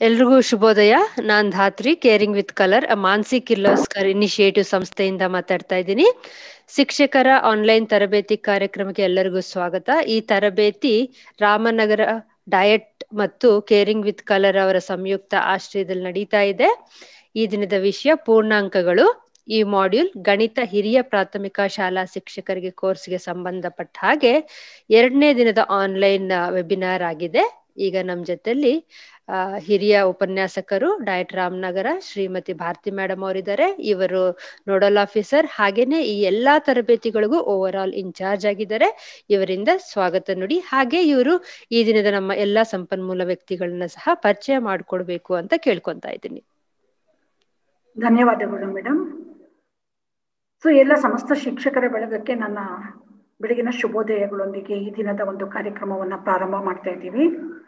ಎಲ್ರಿಗೂ ಶುಭೋದಯ ನಾನ್ Dhatri caring with colour Mansi Kirloskar initiative ಸಂಸ್ಥೆಯಿಂದ ಮಾತಾಡ್ತಾ ಇದ್ದೀನಿ ಶಿಕ್ಷಕರ ಆನ್ಲೈನ್ ತರಬೇತಿ ಕಾರ್ಯಕ್ರಮಕ್ಕೆ ಎಲ್ಲರಿಗೂ ಸ್ವಾಗತ ಈ ತರಬೇತಿ ರಾಮನಗರ ಡಯಟ್ ಮತ್ತು ಕೇರಿಂಗ್ ವಿತ್ ಕಲರ್ ಅವರ ಸಂಯುಕ್ತ ಆಶ್ರಯದಲ್ಲಿ ನಡೀತಾ ಇದೆ ಈ ದಿನದ ವಿಷಯ ಪೂರ್ಣಾಂಕಗಳು ಈ ಮಾಡ್ಯೂಲ್ ಗಣಿತ ಹಿರಿಯ ಪ್ರಾಥಮಿಕ ಶಾಲಾ ಶಿಕ್ಷಕರಿಗೆ ಕೋರ್ಸ್ಗೆ ಸಂಬಂಧಪಟ್ಟ ಹಾಗೆ ಎರಡನೇ ದಿನದ ಆನ್ಲೈನ್ ವೆಬಿನಾರ್ ಆಗಿದೆ ಈಗ ನಮ್ ಜೊತೆಲಿ ಆ ಹಿರಿಯ ಉಪನ್ಯಾಸಕರು ಡಯಟ್ ರಾಮನಗರ ಶ್ರೀಮತಿ ಭಾರತಿ ಮೇಡಮ್ ಅವರಿದ್ದಾರೆ ಇವರು ನೋಡಲ್ ಆಫೀಸರ್ ಹಾಗೇನೆ ಈ ಎಲ್ಲಾ ತರಬೇತಿಗಳಿಗೂ ಓವರ್ ಆಲ್ ಇನ್ಚಾರ್ಜ್ ಆಗಿದ್ದಾರೆ ಇವರಿಂದ ಸ್ವಾಗತ ನುಡಿ ಹಾಗೆ ಇವರು ಈ ದಿನದ ನಮ್ಮ ಎಲ್ಲಾ ಸಂಪನ್ಮೂಲ ವ್ಯಕ್ತಿಗಳನ್ನ ಸಹ ಪರಿಚಯ ಮಾಡ್ಕೊಡ್ಬೇಕು ಅಂತ ಕೇಳ್ಕೊಂತಾ ಇದ್ದೀನಿ ಧನ್ಯವಾದಗಳು ಮೇಡಮ್ ಸೊ ಎಲ್ಲ ಸಮಸ್ತ ಶಿಕ್ಷಕರ ಬಳಗಕ್ಕೆ ನನ್ನ ಬೆಳಗಿನ ಶುಭೋದಯಗಳೊಂದಿಗೆ ಈ ದಿನದ ಒಂದು ಕಾರ್ಯಕ್ರಮವನ್ನ ಪ್ರಾರಂಭ ಮಾಡ್ತಾ ಇದ್ದೀವಿ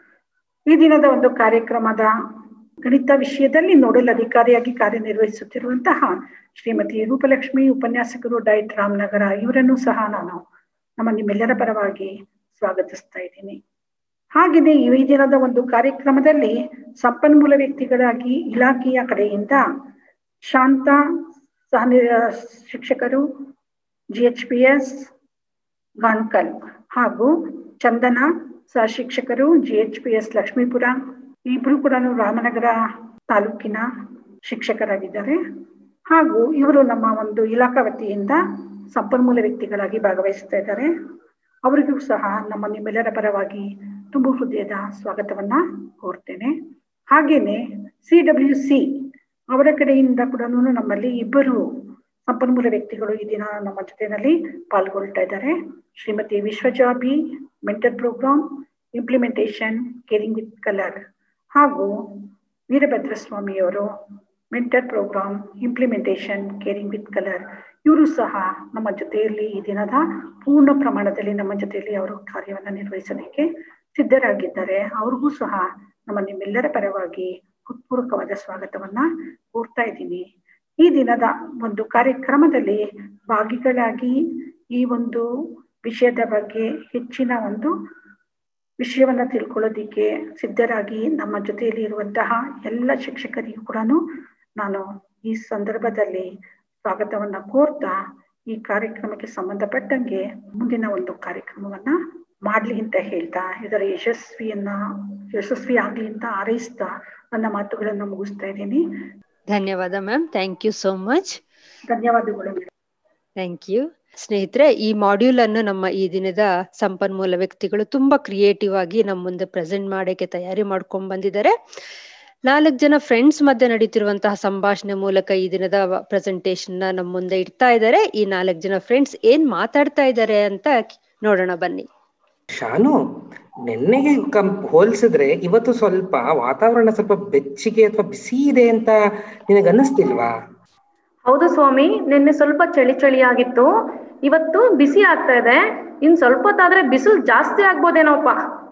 ಈ ದಿನದ ಒಂದು ಕಾರ್ಯಕ್ರಮದ ಗಣಿತ ವಿಷಯದಲ್ಲಿ ನೋಡಲ್ ಅಧಿಕಾರಿಯಾಗಿ ಕಾರ್ಯನಿರ್ವಹಿಸುತ್ತಿರುವಂತಹ ಶ್ರೀಮತಿ ರೂಪಲಕ್ಷ್ಮಿ ಉಪನ್ಯಾಸಕರು ಡೈಟ್ ರಾಮನಗರ ಇವರನ್ನು ಸಹ ನಾನು ನಮ್ಮ ನಿಮ್ಮೆಲ್ಲರ ಪರವಾಗಿ ಸ್ವಾಗತಿಸ್ತಾ ಇದ್ದೀನಿ ಹಾಗೆಯೇ ಈ ದಿನದ ಒಂದು ಕಾರ್ಯಕ್ರಮದಲ್ಲಿ ಸಂಪನ್ಮೂಲ ವ್ಯಕ್ತಿಗಳಾಗಿ ಇಲಾಖೆಯ ಕಡೆಯಿಂದ ಶಾಂತ ಸಹ ಶಿಕ್ಷಕರು G H P S Ganakal ಹಾಗೂ ಚಂದನ ಸಹ ಶಿಕ್ಷಕರು G H P S Lakshmipura ಇಬ್ರು ಕೂಡ ರಾಮನಗರ ತಾಲೂಕಿನ ಶಿಕ್ಷಕರಾಗಿದ್ದಾರೆ ಹಾಗೂ ಇವರು ನಮ್ಮ ಒಂದು ಇಲಾಖಾ ವತಿಯಿಂದ ಸಂಪನ್ಮೂಲ ವ್ಯಕ್ತಿಗಳಾಗಿ ಭಾಗವಹಿಸ್ತಾ ಇದ್ದಾರೆ ಅವರಿಗೂ ಸಹ ನಮ್ಮ ನಿಮ್ಮೆಲ್ಲರ ಪರವಾಗಿ ತುಂಬು ಹೃದಯದ ಸ್ವಾಗತವನ್ನ ಕೋರ್ತೇನೆ ಹಾಗೇನೆ ಸಿ ಡಬ್ಲ್ಯೂ ಸಿ ಅವರ ಕಡೆಯಿಂದ ಕೂಡ ನಮ್ಮಲ್ಲಿ ಇಬ್ಬರು ಸಂಪನ್ಮೂಲ ವ್ಯಕ್ತಿಗಳು ಈ ದಿನ ನಮ್ಮ ಜೊತೆಯಲ್ಲಿ ಪಾಲ್ಗೊಳ್ತಾ ಇದ್ದಾರೆ Shrimati Vishwaja B mentor program implementation caring with colour ಹಾಗೂ ವೀರಭದ್ರ ಸ್ವಾಮಿಯವರು mentor program implementation caring with colour ಇವರು ಸಹ ನಮ್ಮ ಜೊತೆಯಲ್ಲಿ ಈ ದಿನದ ಪೂರ್ಣ ಪ್ರಮಾಣದಲ್ಲಿ ನಮ್ಮ ಜೊತೆಯಲ್ಲಿ ಅವರು ಕಾರ್ಯವನ್ನು ನಿರ್ವಹಿಸಲಿಕ್ಕೆ ಸಿದ್ಧರಾಗಿದ್ದಾರೆ ಅವ್ರಿಗೂ ಸಹ ನಮ್ಮ ನಿಮ್ಮೆಲ್ಲರ ಪರವಾಗಿ ಹೃತ್ಪೂರ್ವಕವಾದ ಸ್ವಾಗತವನ್ನ ಕೋರ್ತಾ ಇದ್ದೀನಿ ಈ ದಿನದ ಒಂದು ಕಾರ್ಯಕ್ರಮದಲ್ಲಿ ಭಾಗಿಗಳಾಗಿ ಈ ಒಂದು ವಿಷಯದ ಬಗ್ಗೆ ಹೆಚ್ಚಿನ ಒಂದು ವಿಷಯವನ್ನ ತಿಳ್ಕೊಳ್ಳೋದಿಕ್ಕೆ ಸಿದ್ಧರಾಗಿ ನಮ್ಮ ಜೊತೆಯಲ್ಲಿ ಇರುವಂತಹ ಎಲ್ಲ ಶಿಕ್ಷಕರಿಗೂ ಕೂಡ ನಾನು ಈ ಸಂದರ್ಭದಲ್ಲಿ ಸ್ವಾಗತವನ್ನ ಕೋರ್ತಾ ಈ ಕಾರ್ಯಕ್ರಮಕ್ಕೆ ಸಂಬಂಧಪಟ್ಟಂಗೆ ಮುಂದಿನ ಒಂದು ಕಾರ್ಯಕ್ರಮವನ್ನ ಮಾಡ್ಲಿ ಅಂತ ಹೇಳ್ತಾ ಇದರ ಯಶಸ್ವಿಯನ್ನ ಯಶಸ್ವಿ ಆಗ್ಲಿ ಅಂತ ಹಾರೈಸ್ತಾ ನನ್ನ ಮಾತುಗಳನ್ನ ಮುಗಿಸ್ತಾ ಇದ್ದೀನಿ ಧನ್ಯವಾದ ma'am thank you so much ಧನ್ಯವಾದಗಳು ಥ್ಯಾಂಕ್ ಯು ಸ್ನೇಹಿತರೆ ಈ ಮಾಡ್ಯೂಲ್ ಅನ್ನು ನಮ್ಮ ಈ ದಿನದ ಸಂಪನ್ಮೂಲ ವ್ಯಕ್ತಿಗಳು ತುಂಬಾ ಕ್ರಿಯೇಟಿವ್ ಆಗಿ ನಮ್ಮ ಮುಂದೆ ಪ್ರೆಸೆಂಟ್ ಮಾಡಕ್ಕೆ ತಯಾರಿ ಮಾಡ್ಕೊಂಡ್ ಬಂದಿದ್ದಾರೆ ನಾಲ್ಕು ಜನ ಫ್ರೆಂಡ್ಸ್ ಮಧ್ಯೆ ನಡೀತಿರುವಂತಹ ಸಂಭಾಷಣೆ ಮೂಲಕ ಈ ದಿನದ ಪ್ರೆಸೆಂಟೇಶನ್ ನ ನಮ್ಮ ಮುಂದೆ ಇಡ್ತಾ ಇದ್ದಾರೆ ಈ ನಾಲ್ಕು ಜನ ಫ್ರೆಂಡ್ಸ್ ಏನ್ ಮಾತಾಡ್ತಾ ಇದ್ದಾರೆ ಅಂತ ನೋಡೋಣ ಬನ್ನಿ ಶಾನು ನಿನ್ನೆಗೆ ಕಂ ಹೋಲಿಸಿದ್ರೆ ಇವತ್ತು ಸ್ವಲ್ಪ ವಾತಾವರಣ ಸ್ವಲ್ಪ ಬೆಚ್ಚಿಗೆ ಅಥವಾ ಬಿಸಿ ಇದೆ ಅಂತ ನಿನಗೆ ಅನ್ನಿಸ್ತಿಲ್ವಾ ಹೌದು ಸ್ವಾಮಿ ನಿನ್ನೆ ಸ್ವಲ್ಪ ಚಳಿ ಚಳಿ ಆಗಿತ್ತು ಇವತ್ತು ಬಿಸಿ ಆಗ್ತಾ ಇದೆ ಇನ್ ಸ್ವಲ್ಪ ಹೊತ್ತಾದ್ರೆ ಬಿಸಿಲು ಜಾಸ್ತಿ ಆಗ್ಬೋದೇನೋಪ್ಪ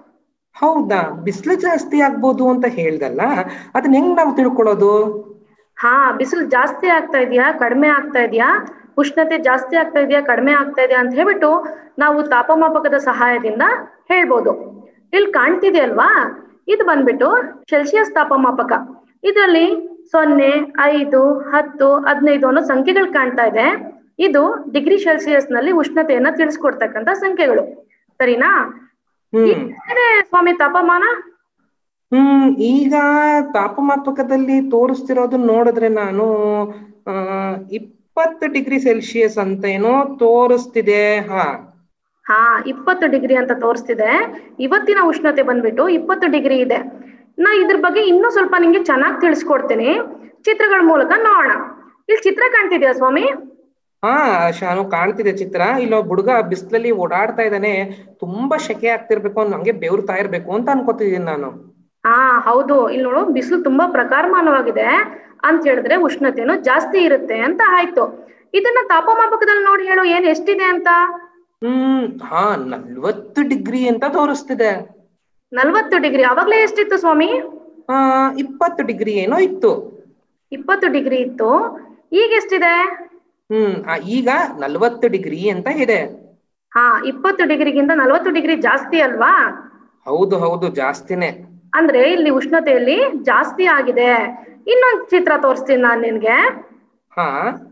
ಹೌದಾ ಬಿಸಿಲು ಜಾಸ್ತಿ ಆಗ್ಬೋದು ಅಂತ ಹೇಳ್ದಲ್ಲ ಅದನ್ನ ಹೆಂಗ್ ನಾವು ತಿಳ್ಕೊಳ್ಳೋದು ಹಾ ಬಿಸಿಲು ಜಾಸ್ತಿ ಆಗ್ತಾ ಇದೆಯಾ ಕಡಿಮೆ ಆಗ್ತಾ ಇದೆಯಾ ಉಷ್ಣತೆ ಜಾಸ್ತಿ ಆಗ್ತಾ ಇದೆಯಾ ಕಡಿಮೆ ಆಗ್ತಾ ಇದೆಯಾ ಅಂತ ಹೇಳ್ಬಿಟ್ಟು ನಾವು ತಾಪಮಾಪಕದ ಸಹಾಯದಿಂದ ಹೇಳ್ಬೋದು ಇಲ್ಲಿ ಕಾಣ್ತಿದೆಯಲ್ವಾ ಇದು ಬಂದ್ಬಿಟ್ಟು ಸೆಲ್ಸಿಯಸ್ ತಾಪಮಾಪಕ ಇದರಲ್ಲಿ ಸೊನ್ನೆ ಐದು ಹತ್ತು ಹದಿನೈದು ಅನ್ನೋ ಸಂಖ್ಯೆಗಳು ಕಾಣ್ತಾ ಇದೆ ಇದು ಡಿಗ್ರಿ ಸೆಲ್ಸಿಯಸ್ ನಲ್ಲಿ ಉಷ್ಣತೆಯನ್ನ ತಿಳಿಸ್ಕೊಡ್ತಕ್ಕಂತ ಸಂಖ್ಯೆಗಳು ಸರಿನಾ ಸ್ವಾಮಿ ತಾಪಮಾನ ಹ್ಮ್ ಈಗ ತಾಪಮಾಪಕದಲ್ಲಿ ತೋರಿಸ್ತಿರೋದು ನೋಡಿದ್ರೆ ನಾನು ಆ ಇಪ್ಪತ್ತು ಡಿಗ್ರಿ ಸೆಲ್ಸಿಯಸ್ ಅಂತ ಏನೋ ತೋರಿಸ್ತಿದೆ ಹಾ ಹಾ ಇಪ್ಪತ್ತು ಡಿಗ್ರಿ ಅಂತ ತೋರಿಸ್ತಿದೆ ಇವತ್ತಿನ ಉಷ್ಣತೆ ಬಂದ್ಬಿಟ್ಟು ಇಪ್ಪತ್ತು ಡಿಗ್ರಿ ಇದೆ ನಾ ಇದ್ರ ಬಗ್ಗೆ ಇನ್ನೂ ಸ್ವಲ್ಪ ನಿಮ್ಗೆ ಚೆನ್ನಾಗಿ ತಿಳಿಸ್ಕೊಡ್ತೀನಿ ಚಿತ್ರಗಳ ಮೂಲಕ ನೋಡೋಣ ಇಲ್ಲಿ ಚಿತ್ರ ಕಾಣ್ತಿದ್ಯಾ ಸ್ವಾಮಿ ಹಾ ಶಾನು ಕಾಣ್ತಿದೆ ಚಿತ್ರ ಇಲ್ಲೊಬ್ಬ ಹುಡುಗ ಬಿಸಿಲಲ್ಲಿ ಓಡಾಡ್ತಾ ಇದ್ದಾನೆ ತುಂಬಾ ಶೆಕೆ ಆಗ್ತಿರ್ಬೇಕು ನಂಗೆ ಬೆವರ್ತಾ ಇರ್ಬೇಕು ಅಂತ ಅನ್ಕೋತಿದ್ದೀನಿ ನಾನು ಹಾ ಹೌದು ಇಲ್ಲಿ ನೋಡು ಬಿಸಿಲು ತುಂಬಾ ಪ್ರಕಾರಮಾನವಾಗಿದೆ ಅಂತ ಹೇಳಿದ್ರೆ ಉಷ್ಣತೆನೂ ಜಾಸ್ತಿ ಇರುತ್ತೆ ಅಂತ ಆಯ್ತು ಇದನ್ನ ತಾಪಮಾಪಕದಲ್ಲಿ ನೋಡಿ ಹೇಳು ಏನ್ ಎಷ್ಟಿದೆ ಅಂತ ಹ್ಮ್ ಹಾ ನಲ್ವತ್ತು ಡಿಗ್ರಿ ಅಂತ ತೋರಿಸ್ತಿದೆ ನಲ್ವತ್ತು ಡಿಗ್ರಿ ಅವಾಗ್ಲೇ ಎಷ್ಟಿತ್ತು ಸ್ವಾಮಿ ಆ ಇಪ್ಪತ್ತು ಡಿಗ್ರಿ ಏನೋ ಇತ್ತು ಇಪ್ಪತ್ತು ಡಿಗ್ರಿ ಇತ್ತು ಈಗ ಎಷ್ಟಿದೆ ಹ್ಮ್ ಈಗ ನಲ್ವತ್ತು ಡಿಗ್ರಿ ಅಂತ ಇದೆ ಹಾ ಇಪ್ಪತ್ತು ಡಿಗ್ರಿಗಿಂತ ನಲ್ವತ್ತು ಡಿಗ್ರಿ ಜಾಸ್ತಿ ಅಲ್ವಾ ಹೌದು ಹೌದು ಜಾಸ್ತಿನೇ ಅಂದ್ರೆ ಇಲ್ಲಿ ಉಷ್ಣತೆಯಲ್ಲಿ ಜಾಸ್ತಿ ಆಗಿದೆ ಇನ್ನೊಂದ್ ಚಿತ್ರ ತೋರಿಸ್ತೀನಿ ನಾನ್ ನಿನ್ಗೆ ಹಾ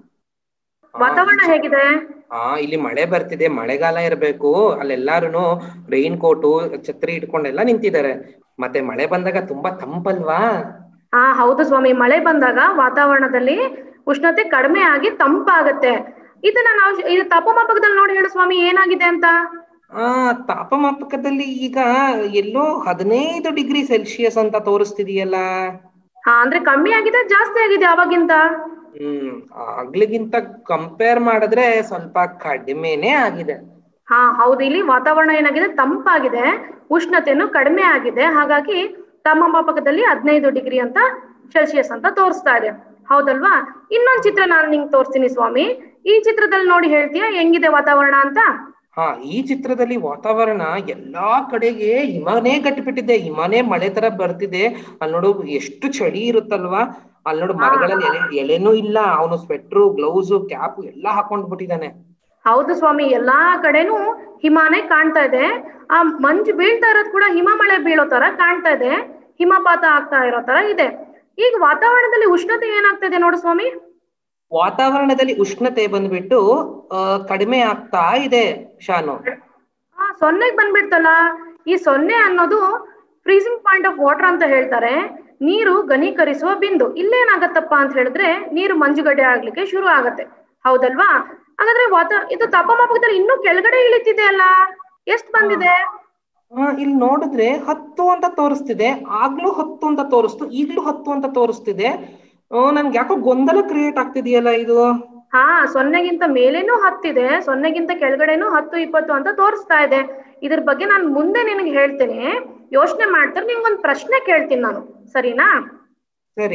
ವಾತಾವರಣ ಹೇಗಿದೆ ಹಾ ಇಲ್ಲಿ ಮಳೆ ಬರ್ತಿದೆ ಮಳೆಗಾಲ ಇರ್ಬೇಕು ಅಲ್ಲೆಲ್ಲಾರು ರೈನ್ ಕೋಟು ಛತ್ರಿ ಇಟ್ಕೊಂಡೆಲ್ಲ ನಿಂತಿದ್ದಾರೆ ಮತ್ತೆ ಮಳೆ ಬಂದಾಗ ತುಂಬಾ ತಂಪಲ್ವಾ ಹಾ ಹೌದು ಸ್ವಾಮಿ ಮಳೆ ಬಂದಾಗ ವಾತಾವರಣದಲ್ಲಿ ಉಷ್ಣತೆ ಕಡಿಮೆ ಆಗಿ ತಂಪಾಗತ್ತೆ ಇದನ್ನ ನಾವು ಇದು ತಾಪಮಾಪಕದಲ್ಲಿ ನೋಡಿ ಹೇಳು ಸ್ವಾಮಿ ಏನಾಗಿದೆ ಅಂತ ಆ ತಾಪಮಾಪಕದಲ್ಲಿ ಈಗ ಎಲ್ಲೋ ಹದಿನೈದು ಡಿಗ್ರಿ ಸೆಲ್ಸಿಯಸ್ ಅಂತ ತೋರಿಸ್ತಿದೆಯಲ್ಲ ಹಾ ಅಂದ್ರೆ ಕಮ್ಮಿ ಆಗಿದೆ ಜಾಸ್ತಿ ಆಗಿದೆ ಅವಾಗಿಂತ ಹ್ಮ್ ಆಗ್ಲಿಗಿಂತ ಕಂಪೇರ್ ಮಾಡಿದ್ರೆ ಸ್ವಲ್ಪ ಕಡಿಮೆನೆ ಆಗಿದೆ ಹಾ ಹೌದು ಇಲ್ಲಿ ವಾತಾವರಣ ಏನಾಗಿದೆ ತಂಪಾಗಿದೆ ಉಷ್ಣತೆನು ಕಡಿಮೆ ಆಗಿದೆ ಹಾಗಾಗಿ ತಾಪಮಾಪಕದಲ್ಲಿ ಹದಿನೈದು ಡಿಗ್ರಿ ಅಂತ ಸೆಲ್ಸಿಯಸ್ ಅಂತ ತೋರಿಸ್ತಾ ಇದೆ ಹೌದಲ್ವಾ ಇನ್ನೊಂದ್ ಚಿತ್ರ ನಾನು ನಿಂಗೆ ತೋರಿಸ್ತೀನಿ ಸ್ವಾಮಿ ಈ ಚಿತ್ರದಲ್ಲಿ ನೋಡಿ ಹೇಳ್ತೀಯಾ ಹೆಂಗಿದೆ ವಾತಾವರಣ ಅಂತ ಹಾ ಈ ಚಿತ್ರದಲ್ಲಿ ವಾತಾವರಣ ಎಲ್ಲಾ ಕಡೆಗೆ ಹಿಮನೇ ಕಟ್ಟಿಬಿಟ್ಟಿದೆ ಹಿಮನೇ ಮಳೆ ತರ ಬರ್ತಿದೆ ಅಲ್ಲಿ ನೋಡು ಎಷ್ಟು ಚಳಿ ಇರುತ್ತಲ್ವಾ ಅಲ್ಲಿ ನೋಡು ಮರಗಳಲ್ಲಿ ಎಲೆ ಎಲೆನೂ ಇಲ್ಲ ಅವನು ಸ್ವೆಟ್ರು ಗ್ಲೌಸು ಕ್ಯಾಪ್ ಎಲ್ಲಾ ಹಾಕೊಂಡ್ ಬಿಟ್ಟಿದ್ದಾನೆ ಹೌದು ಸ್ವಾಮಿ ಎಲ್ಲಾ ಕಡೆನೂ ಹಿಮಾನೇ ಕಾಣ್ತಾ ಇದೆ ಆ ಮಂಜು ಬೀಳ್ತಾ ಇರೋದು ಕೂಡ ಹಿಮ ಮಳೆ ಬೀಳೋ ತರ ಕಾಣ್ತಾ ಇದೆ ಹಿಮಪಾತ ಆಗ್ತಾ ಇರೋ ತರ ಇದೆ ಈಗ ವಾತಾವರಣದಲ್ಲಿ ಉಷ್ಣತೆ ಏನಾಗ್ತಾ ಇದೆ ನೋಡು ಸ್ವಾಮಿ ವಾತಾವರಣದಲ್ಲಿ ಉಷ್ಣತೆ ಬಂದ್ಬಿಟ್ಟು ಆ ಕಡಿಮೆ ಆಗ್ತಾ ಇದೆ ಶಾನು ಆ ಸೊನ್ನೆಗೆ ಬಂದ್ಬಿಡ್ತಲ್ಲ ಈ ಸೊನ್ನೆ ಅನ್ನೋದು ಫ್ರೀಸಿಂಗ್ ಪಾಯಿಂಟ್ ಆಫ್ ವಾಟರ್ ಅಂತ ಹೇಳ್ತಾರೆ ನೀರು ಘನೀಕರಿಸುವ ಬಿಂದು ಇಲ್ಲೇನಾಗತ್ತಪ್ಪ ಅಂತ ಹೇಳಿದ್ರೆ ನೀರು ಮಂಜುಗಡ್ಡೆ ಆಗ್ಲಿಕ್ಕೆ ಶುರು ಆಗತ್ತೆ ಹೌದಲ್ವಾ ಹಾಗಾದ್ರೆ ವಾತ ಇದು ತಾಪಮಾಪಕದಲ್ಲಿ ಇನ್ನೂ ಕೆಳಗಡೆ ಇಳಿತಿದೆ ಅಲ್ಲ ಎಷ್ಟ್ ಬಂದಿದೆ ಆ ಇಲ್ಲಿ ನೋಡಿದ್ರೆ ಹತ್ತು ಅಂತ ತೋರಿಸ್ತಿದೆ ಆಗ್ಲೂ ಹತ್ತು ಅಂತ ತೋರಿಸ್ತು ಈಗ್ಲೂ ಹತ್ತು ಅಂತ ತೋರಿಸ್ತಿದೆ ಆ, ನನ್ಗೆ ಯಾಕೋ ಗೊಂದಲ ಕ್ರಿಯೇಟ್ ಆಗ್ತಿದೆಯಲ್ಲ ಇದು ಹಾ ಸೊನ್ನೆಗಿಂತ ಮೇಲೇನೂ ಹತ್ತಿದೆ ಸೊನ್ನೆಗಿಂತ ಕೆಳಗಡೆನೂ ಹತ್ತು ಇಪ್ಪತ್ತು ಅಂತ ತೋರಿಸ್ತಾ ಇದೆ ಇದ್ರ ಬಗ್ಗೆ ನಾನು ಮುಂದೆ ನಿನಗೆ ಹೇಳ್ತೇನೆ ಯೋಚನೆ ಮಾಡ್ತಾರೆ ನಿಂಗೊಂದ್ ಪ್ರಶ್ನೆ ಕೇಳ್ತೀನಿ ನಾನು ಸರಿನಾ ಸರಿ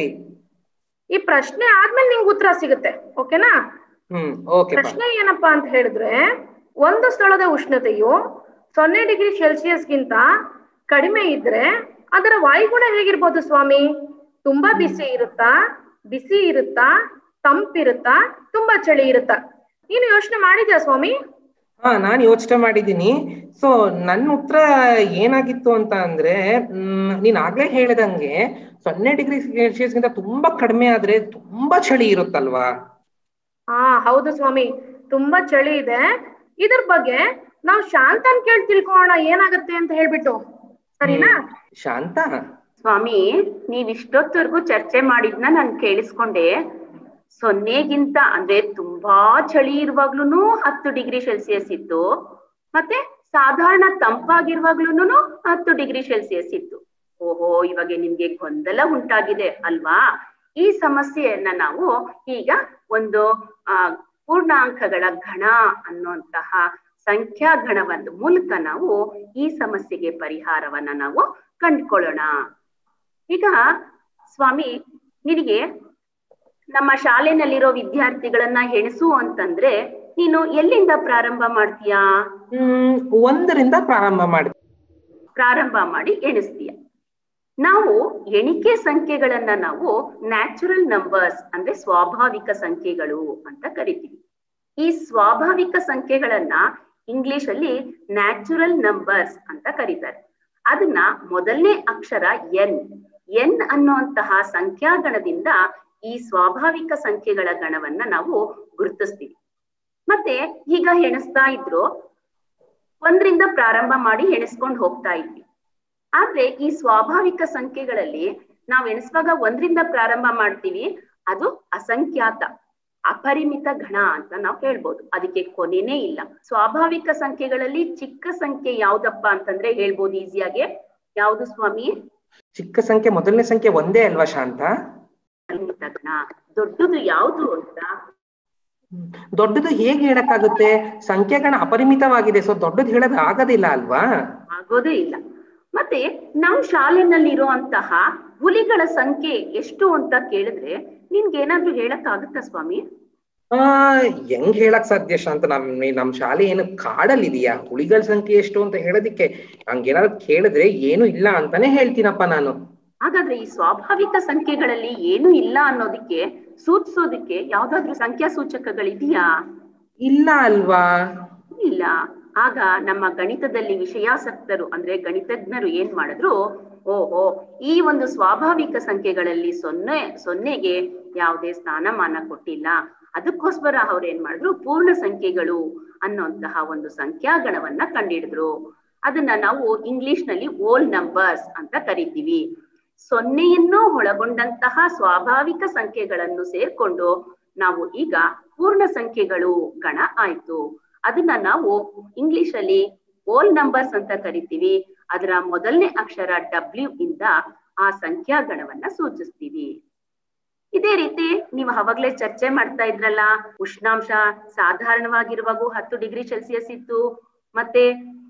ಈ ಪ್ರಶ್ನೆ ಆದ್ಮೇಲೆ ನಿಂಗೆ ಉತ್ತರ ಸಿಗುತ್ತೆ ಓಕೆನಾ ಹ್ಮ್ ಓಕೆ ಪ್ರಶ್ನೆ ಏನಪ್ಪಾ ಅಂತ ಹೇಳಿದ್ರೆ ಒಂದು ಸ್ಥಳದ ಉಷ್ಣತೆಯು ಸೊನ್ನೆ ಡಿಗ್ರಿ ಸೆಲ್ಸಿಯಸ್ಗಿಂತ ಕಡಿಮೆ ಇದ್ರೆ ಅದರ ವಾಯುಗುಣ ಹೇಗಿರ್ಬೋದು ಸ್ವಾಮಿ ತುಂಬಾ ಬಿಸಿ ಇರುತ್ತಾ ಬಿಸಿ ಇರುತ್ತಾ ತಂಪಿರುತ್ತಾ ತುಂಬಾ ಚಳಿ ಇರುತ್ತಾ ನೀನು ಯೋಚನೆ ಮಾಡಿದ್ಯಾ ಸ್ವಾಮಿ ಹಾ ನಾನ್ ಯೋಚನೆ ಮಾಡಿದ್ದೀನಿ ಸೊ ನನ್ನ ಉತ್ತರ ಏನಾಗಿತ್ತು ಅಂತ ಅಂದ್ರೆ ಹ್ಮ್ ನೀನ್ ಆಗ್ಲೇ ಹೇಳ್ದಂಗೆ ಸೊನ್ನೆ ಡಿಗ್ರಿ ಸೆಲ್ಸಿಯಸ್ಗಿಂತ ತುಂಬಾ ಕಡಿಮೆ ಆದ್ರೆ ತುಂಬಾ ಚಳಿ ಇರುತ್ತಲ್ವಾ ಹಾ ಹೌದು ಸ್ವಾಮಿ ತುಂಬಾ ಚಳಿ ಇದೆ ಇದ್ರ ಬಗ್ಗೆ ನಾವು ಶಾಂತನ್ ಕೇಳಿ ತಿಳ್ಕೊಳ್ಳೋಣ ಏನಾಗತ್ತೆ ಅಂತ ಹೇಳ್ಬಿಟ್ಟು ಸರಿನಾ ಶಾಂತ ಸ್ವಾಮಿ ನೀವ್ ಇಷ್ಟೊತ್ತವರೆಗೂ ಚರ್ಚೆ ಮಾಡಿದ್ನ ನಾನ್ ಕೇಳಿಸ್ಕೊಂಡೆ ಸೊನ್ನೆಗಿಂತ ಅಂದ್ರೆ ತುಂಬಾ ಚಳಿ ಇರುವಾಗ್ಲೂನು ಹತ್ತು ಡಿಗ್ರಿ ಸೆಲ್ಸಿಯಸ್ ಇತ್ತು ಮತ್ತೆ ಸಾಧಾರಣ ತಂಪಾಗಿರುವಾಗ್ಲೂನು ಹತ್ತು ಡಿಗ್ರಿ ಸೆಲ್ಸಿಯಸ್ ಇತ್ತು ಓಹೋ ಇವಾಗ ನಿಮ್ಗೆ ಗೊಂದಲ ಉಂಟಾಗಿದೆ ಅಲ್ವಾ ಈ ಸಮಸ್ಯೆಯನ್ನ ನಾವು ಈಗ ಒಂದು ಆ ಪೂರ್ಣಾಂಕಗಳ ಘನ ಅನ್ನುವಂತಹ ಸಂಖ್ಯಾ ಗಣವೊಂದು ಮೂಲಕ ನಾವು ಈ ಸಮಸ್ಯೆಗೆ ಪರಿಹಾರವನ್ನ ನಾವು ಕಂಡ್ಕೊಳ್ಳೋಣ ಈಗ ಸ್ವಾಮಿ ನಿನಗೆ ನಮ್ಮ ಶಾಲೆನಲ್ಲಿರೋ ವಿದ್ಯಾರ್ಥಿಗಳನ್ನ ಎಣಿಸು ಅಂತಂದ್ರೆ ನೀನು ಎಲ್ಲಿಂದ ಪ್ರಾರಂಭ ಮಾಡ್ತೀಯಾ ಹ್ಮ್ ಒಂದರಿಂದ ಪ್ರಾರಂಭ ಮಾಡಿ ಪ್ರಾರಂಭ ಮಾಡಿ ಎಣಿಸ್ತೀಯ ನಾವು ಎಣಿಕೆ ಸಂಖ್ಯೆಗಳನ್ನ ನಾವು ನ್ಯಾಚುರಲ್ ನಂಬರ್ಸ್ ಅಂದ್ರೆ ಸ್ವಾಭಾವಿಕ ಸಂಖ್ಯೆಗಳು ಅಂತ ಕರಿತೀವಿ ಈ ಸ್ವಾಭಾವಿಕ ಸಂಖ್ಯೆಗಳನ್ನ ಇಂಗ್ಲಿಷ್ ಅಲ್ಲಿ ನ್ಯಾಚುರಲ್ ನಂಬರ್ಸ್ ಅಂತ ಕರೀತಾರೆ ಅದನ್ನ ಮೊದಲನೇ ಅಕ್ಷರ ಎನ್ ಎನ್ ಅನ್ನುವಂತಹ ಸಂಖ್ಯಾಗಣದಿಂದ ಈ ಸ್ವಾಭಾವಿಕ ಸಂಖ್ಯೆಗಳ ಗಣವನ್ನ ನಾವು ಗುರುತಿಸ್ತೀವಿ ಮತ್ತೆ ಈಗ ಎಣಿಸ್ತಾ ಇದ್ರು ಒಂದ್ರಿಂದ ಪ್ರಾರಂಭ ಮಾಡಿ ಎಣಿಸ್ಕೊಂಡು ಹೋಗ್ತಾ ಇದ್ವಿ ಆದ್ರೆ ಈ ಸ್ವಾಭಾವಿಕ ಸಂಖ್ಯೆಗಳಲ್ಲಿ ನಾವ್ ಎಣಿಸುವಾಗ ಒಂದ್ರಿಂದ ಪ್ರಾರಂಭ ಮಾಡ್ತೀವಿ ಅದು ಅಸಂಖ್ಯಾತ ಅಪರಿಮಿತ ಗಣ ಅಂತ ನಾವು ಹೇಳ್ಬೋದು ಅದಕ್ಕೆ ಕೊನೆನೇ ಇಲ್ಲ ಸ್ವಾಭಾವಿಕ ಸಂಖ್ಯೆಗಳಲ್ಲಿ ಚಿಕ್ಕ ಸಂಖ್ಯೆ ಯಾವ್ದಪ್ಪ ಅಂತಂದ್ರೆ ಹೇಳ್ಬೋದು ಈಸಿಯಾಗಿ ಯಾವ್ದು ಸ್ವಾಮಿ ಚಿಕ್ಕ ಸಂಖ್ಯೆ ಮೊದಲನೇ ಸಂಖ್ಯೆ ಒಂದೇ ಅಲ್ವಾ ಶಾಂತ ಅಪರಿಮಿತ ಗಣ ದೊಡ್ಡದು ಯಾವ್ದು ಅಂತ ದೊಡ್ಡದು ಹೇಗೆ ಹೇಳಕ್ಕಾಗುತ್ತೆ ಸಂಖ್ಯೆಗಣ ಅಪರಿಮಿತವಾಗಿದೆ ಸೊ ದೊಡ್ಡದು ಹೇಳೋದು ಆಗೋದಿಲ್ಲ ಅಲ್ವಾ ಆಗೋದೇ ಇಲ್ಲ ಮತ್ತೆ ನಮ್ ಶಾಲೆನಲ್ಲಿ ಇರುವಂತಹ ಹುಲಿಗಳ ಸಂಖ್ಯೆ ಎಷ್ಟು ಅಂತ ಕೇಳಿದ್ರೆ ನಿನ್ಗೆ ಏನಾದ್ರೂ ಹೇಳಕ್ ಆಗುತ್ತಾ ಸ್ವಾಮಿ ಆ ಹೆಂಗ್ ಹೇಳಕ್ ಸಾಧ್ಯ ಶಾಂತ ನಮ್ ನಮ್ ಶಾಲೆ ಏನು ಕಾಡಲ್ಲಿದೆಯಾ ಹುಳಿಗಳ ಸಂಖ್ಯೆ ಎಷ್ಟು ಅಂತ ಹೇಳೋದಿಕ್ಕೆ ಹಂಗೇನಾದ್ರು ಕೇಳಿದ್ರೆ ಏನು ಇಲ್ಲ ಅಂತಾನೆ ಹೇಳ್ತೀನಪ್ಪ ನಾನು ಹಾಗಾದ್ರೆ ಈ ಸ್ವಾಭಾವಿಕ ಸಂಖ್ಯೆಗಳಲ್ಲಿ ಏನು ಇಲ್ಲ ಅನ್ನೋದಕ್ಕೆ ಸೂಚಿಸೋದಕ್ಕೆ ಯಾವ್ದಾದ್ರು ಸಂಖ್ಯಾ ಸೂಚಕಗಳಿದೆಯಾ ಇಲ್ಲ ಅಲ್ವಾ ಇಲ್ಲ ಆಗ ನಮ್ಮ ಗಣಿತದಲ್ಲಿ ವಿಷಯಾಸಕ್ತರು ಅಂದ್ರೆ ಗಣಿತಜ್ಞರು ಏನ್ ಮಾಡಿದ್ರು ಓಹೋ ಈ ಒಂದು ಸ್ವಾಭಾವಿಕ ಸಂಖ್ಯೆಗಳಲ್ಲಿ ಸೊನ್ನೆ ಸೊನ್ನೆಗೆ ಯಾವುದೇ ಸ್ಥಾನಮಾನ ಕೊಟ್ಟಿಲ್ಲ ಅದಕ್ಕೋಸ್ಕರ ಅವ್ರು ಏನ್ ಮಾಡಿದ್ರು ಪೂರ್ಣ ಸಂಖ್ಯೆಗಳು ಅನ್ನುವಂತಹ ಒಂದು ಸಂಖ್ಯಾಗಣವನ್ನ ಕಂಡಿಡಿದ್ರು ಅದನ್ನ ನಾವು ಇಂಗ್ಲಿಷ್ ನಲ್ಲಿ ಓಲ್ ನಂಬರ್ಸ್ ಅಂತ ಕರಿತೀವಿ ಸೊನ್ನೆಯನ್ನು ಒಳಗೊಂಡಂತಹ ಸ್ವಾಭಾವಿಕ ಸಂಖ್ಯೆಗಳನ್ನು ಸೇರ್ಕೊಂಡು ನಾವು ಈಗ ಪೂರ್ಣ ಸಂಖ್ಯೆಗಳು ಗಣ ಆಯ್ತು ಅದನ್ನ ನಾವು ಇಂಗ್ಲಿಷ್ ಅಲ್ಲಿ ಓಲ್ ನಂಬರ್ಸ್ ಅಂತ ಕರಿತೀವಿ ಅದರ ಮೊದಲನೇ ಅಕ್ಷರ ಡಬ್ಲ್ಯೂ ಇಂದ ಆ ಸಂಖ್ಯಾಗಣವನ್ನ ಸೂಚಿಸ್ತೀವಿ ಇದೇ ರೀತಿ ನೀವು ಅವಾಗ್ಲೇ ಚರ್ಚೆ ಮಾಡ್ತಾ ಇದ್ರಲ್ಲ ಉಷ್ಣಾಂಶ ಸಾಧಾರಣವಾಗಿರುವಾಗೂ ಹತ್ತು ಡಿಗ್ರಿ ಸೆಲ್ಸಿಯಸ್ ಇತ್ತು ಮತ್ತೆ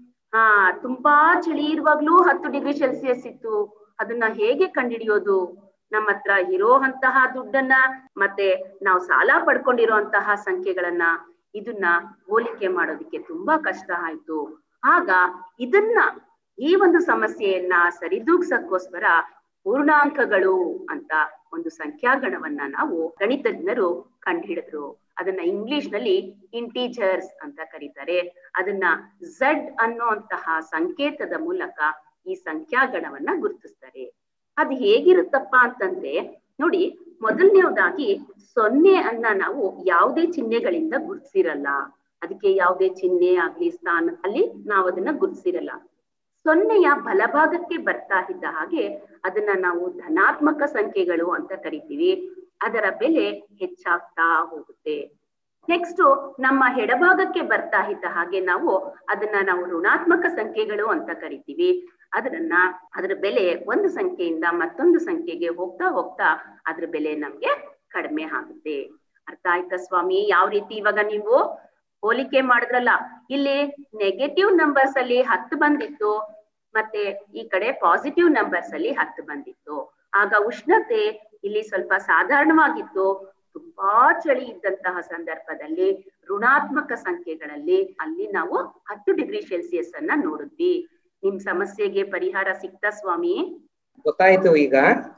ಆ ತುಂಬಾ ಚಳಿ ಇರುವಾಗ್ಲೂ ಹತ್ತು ಡಿಗ್ರಿ ಸೆಲ್ಸಿಯಸ್ ಇತ್ತು ಅದನ್ನ ಹೇಗೆ ಕಂಡುಹಿಡಿಯೋದು ನಮ್ಮ ಹತ್ರ ಇರೋಂತಹ ದುಡ್ಡನ್ನ ಮತ್ತೆ ನಾವು ಸಾಲ ಪಡ್ಕೊಂಡಿರುವಂತಹ ಸಂಖ್ಯೆಗಳನ್ನ ಇದನ್ನ ಹೋಲಿಕೆ ಮಾಡೋದಕ್ಕೆ ತುಂಬಾ ಕಷ್ಟ ಆಯ್ತು ಆಗ ಇದನ್ನ ಈ ಒಂದು ಸಮಸ್ಯೆಯನ್ನ ಸರಿದೂಗ್ಸಕ್ಕೋಸ್ಕರ ಪೂರ್ಣಾಂಕಗಳು ಅಂತ ಒಂದು ಸಂಖ್ಯಾಗಣವನ್ನ ನಾವು ಗಣಿತಜ್ಞರು ಕಂಡುಹಿಡಿದ್ರು ಅದನ್ನ ಇಂಗ್ಲಿಷ್ ನಲ್ಲಿ ಇಂಟೀಜರ್ಸ್ ಅಂತ ಕರೀತಾರೆ ಅದನ್ನ ಝಡ್ ಅನ್ನುವಂತಹ ಸಂಕೇತದ ಮೂಲಕ ಈ ಸಂಖ್ಯಾಗಣವನ್ನ ಗುರುತಿಸ್ತಾರೆ ಅದು ಹೇಗಿರುತ್ತಪ್ಪ ಅಂತಂದ್ರೆ ನೋಡಿ ಮೊದಲನೇದಾಗಿ ಸೊನ್ನೆ ಅನ್ನ ನಾವು ಯಾವುದೇ ಚಿಹ್ನೆಗಳಿಂದ ಗುರುತಿಸಿರಲ್ಲ ಅದಕ್ಕೆ ಯಾವುದೇ ಚಿಹ್ನೆ ಆಗ್ಲಿ ಸ್ಥಾನ ಅಲ್ಲಿ ನಾವು ಅದನ್ನ ಗುರುತಿಸಿರಲ್ಲ ಸೊನ್ನೆಯ ಬಲಭಾಗಕ್ಕೆ ಬರ್ತಾ ಇದ್ದ ಹಾಗೆ ಅದನ್ನ ನಾವು ಧನಾತ್ಮಕ ಸಂಖ್ಯೆಗಳು ಅಂತ ಕರಿತೀವಿ ಅದರ ಬೆಲೆ ಹೆಚ್ಚಾಗ್ತಾ ಹೋಗುತ್ತೆ ನೆಕ್ಸ್ಟ್ ನಮ್ಮ ಎಡಭಾಗಕ್ಕೆ ಬರ್ತಾ ಇದ್ದ ಹಾಗೆ ನಾವು ಅದನ್ನ ನಾವು ಋಣಾತ್ಮಕ ಸಂಖ್ಯೆಗಳು ಅಂತ ಕರಿತೀವಿ ಅದನ್ನ ಅದರ ಬೆಲೆ ಒಂದು ಸಂಖ್ಯೆಯಿಂದ ಮತ್ತೊಂದು ಸಂಖ್ಯೆಗೆ ಹೋಗ್ತಾ ಹೋಗ್ತಾ ಅದ್ರ ಬೆಲೆ ನಮ್ಗೆ ಕಡಿಮೆ ಆಗುತ್ತೆ ಅರ್ಥ ಆಯ್ತಾ ಸ್ವಾಮಿ ಯಾವ ರೀತಿ ಇವಾಗ ನೀವು ಹೋಲಿಕೆ ಮಾಡಿದ್ರಲ್ಲ ಇಲ್ಲಿ ನೆಗೆಟಿವ್ ನಂಬರ್ಸ್ ಅಲ್ಲಿ ಹತ್ತು ಬಂದಿತ್ತು ಮತ್ತೆ ಈ ಕಡೆ ಪಾಸಿಟಿವ್ ನಂಬರ್ಸ್ ಅಲ್ಲಿ ಹತ್ತು ಬಂದಿತ್ತು ಆಗ ಉಷ್ಣತೆ ಇಲ್ಲಿ ಸ್ವಲ್ಪ ಸಾಧಾರಣವಾಗಿತ್ತು ತುಂಬಾ ಚಳಿ ಇದ್ದಂತಹ ಸಂದರ್ಭದಲ್ಲಿ ಋಣಾತ್ಮಕ ಸಂಖ್ಯೆಗಳಲ್ಲಿ ಅಲ್ಲಿ ನಾವು ಹತ್ತು ಡಿಗ್ರಿ ಸೆಲ್ಸಿಯಸ್ ಅನ್ನ ನೋಡಿದ್ವಿ ನಿಮ್ ಸಮಸ್ಯೆಗೆ ಪರಿಹಾರ ಸಿಕ್ತಾ ಸ್ವಾಮಿ ಗೊತ್ತಾಯ್ತು ಈಗ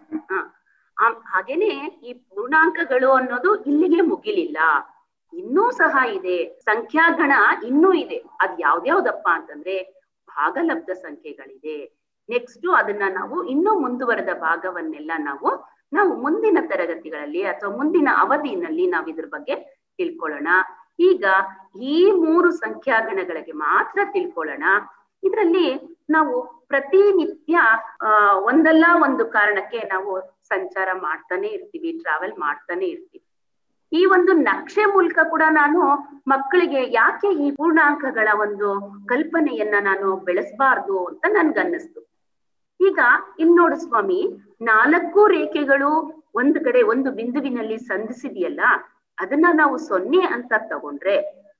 ಹ ಹಾಗೇನೆ ಈ ಪೂರ್ಣಾಂಕಗಳು ಅನ್ನೋದು ಇಲ್ಲಿಗೆ ಮುಗಿಲಿಲ್ಲ ಇನ್ನೂ ಸಹ ಇದೆ ಸಂಖ್ಯಾಗಣ ಇನ್ನೂ ಇದೆ ಅದ್ ಯಾವ್ದ್ಯಾವ್ದಪ್ಪ ಅಂತಂದ್ರೆ ಭಾಗಲಬ್ಧ ಸಂಖ್ಯೆಗಳಿದೆ ನೆಕ್ಸ್ಟ್ ಅದನ್ನ ನಾವು ಇನ್ನೂ ಮುಂದುವರೆದ ಭಾಗವನ್ನೆಲ್ಲ ನಾವು ನಾವು ಮುಂದಿನ ತರಗತಿಗಳಲ್ಲಿ ಅಥವಾ ಮುಂದಿನ ಅವಧಿನಲ್ಲಿ ನಾವು ಇದ್ರ ಬಗ್ಗೆ ತಿಳ್ಕೊಳ್ಳೋಣ ಈಗ ಈ ಮೂರು ಸಂಖ್ಯಾಗಣಗಳಿಗೆ ಮಾತ್ರ ತಿಳ್ಕೊಳ್ಳೋಣ ಇದರಲ್ಲಿ ನಾವು ಪ್ರತಿನಿತ್ಯ ಆ ಒಂದಲ್ಲ ಒಂದು ಕಾರಣಕ್ಕೆ ನಾವು ಸಂಚಾರ ಮಾಡ್ತಾನೆ ಇರ್ತೀವಿ ಟ್ರಾವೆಲ್ ಮಾಡ್ತಾನೆ ಇರ್ತೀವಿ ಈ ಒಂದು ನಕ್ಷೆ ಮೂಲಕ ಕೂಡ ನಾನು ಮಕ್ಕಳಿಗೆ ಯಾಕೆ ಈ ಪೂರ್ಣಾಂಕಗಳ ಒಂದು ಕಲ್ಪನೆಯನ್ನ ನಾನು ಬೆಳೆಸಬಾರ್ದು ಅಂತ ನನ್ಗನ್ನಿಸ್ತು ಈಗ ಇನ್ ನೋಡು ಸ್ವಾಮಿ ನಾಲ್ಕು ರೇಖೆಗಳು ಒಂದು ಕಡೆ ಒಂದು ಬಿಂದುವಿನಲ್ಲಿ ಸಂಧಿಸಿದೆಯಲ್ಲ ಅದನ್ನ ನಾವು ಸೊನ್ನೆ ಅಂತ ತಗೊಂಡ್ರೆ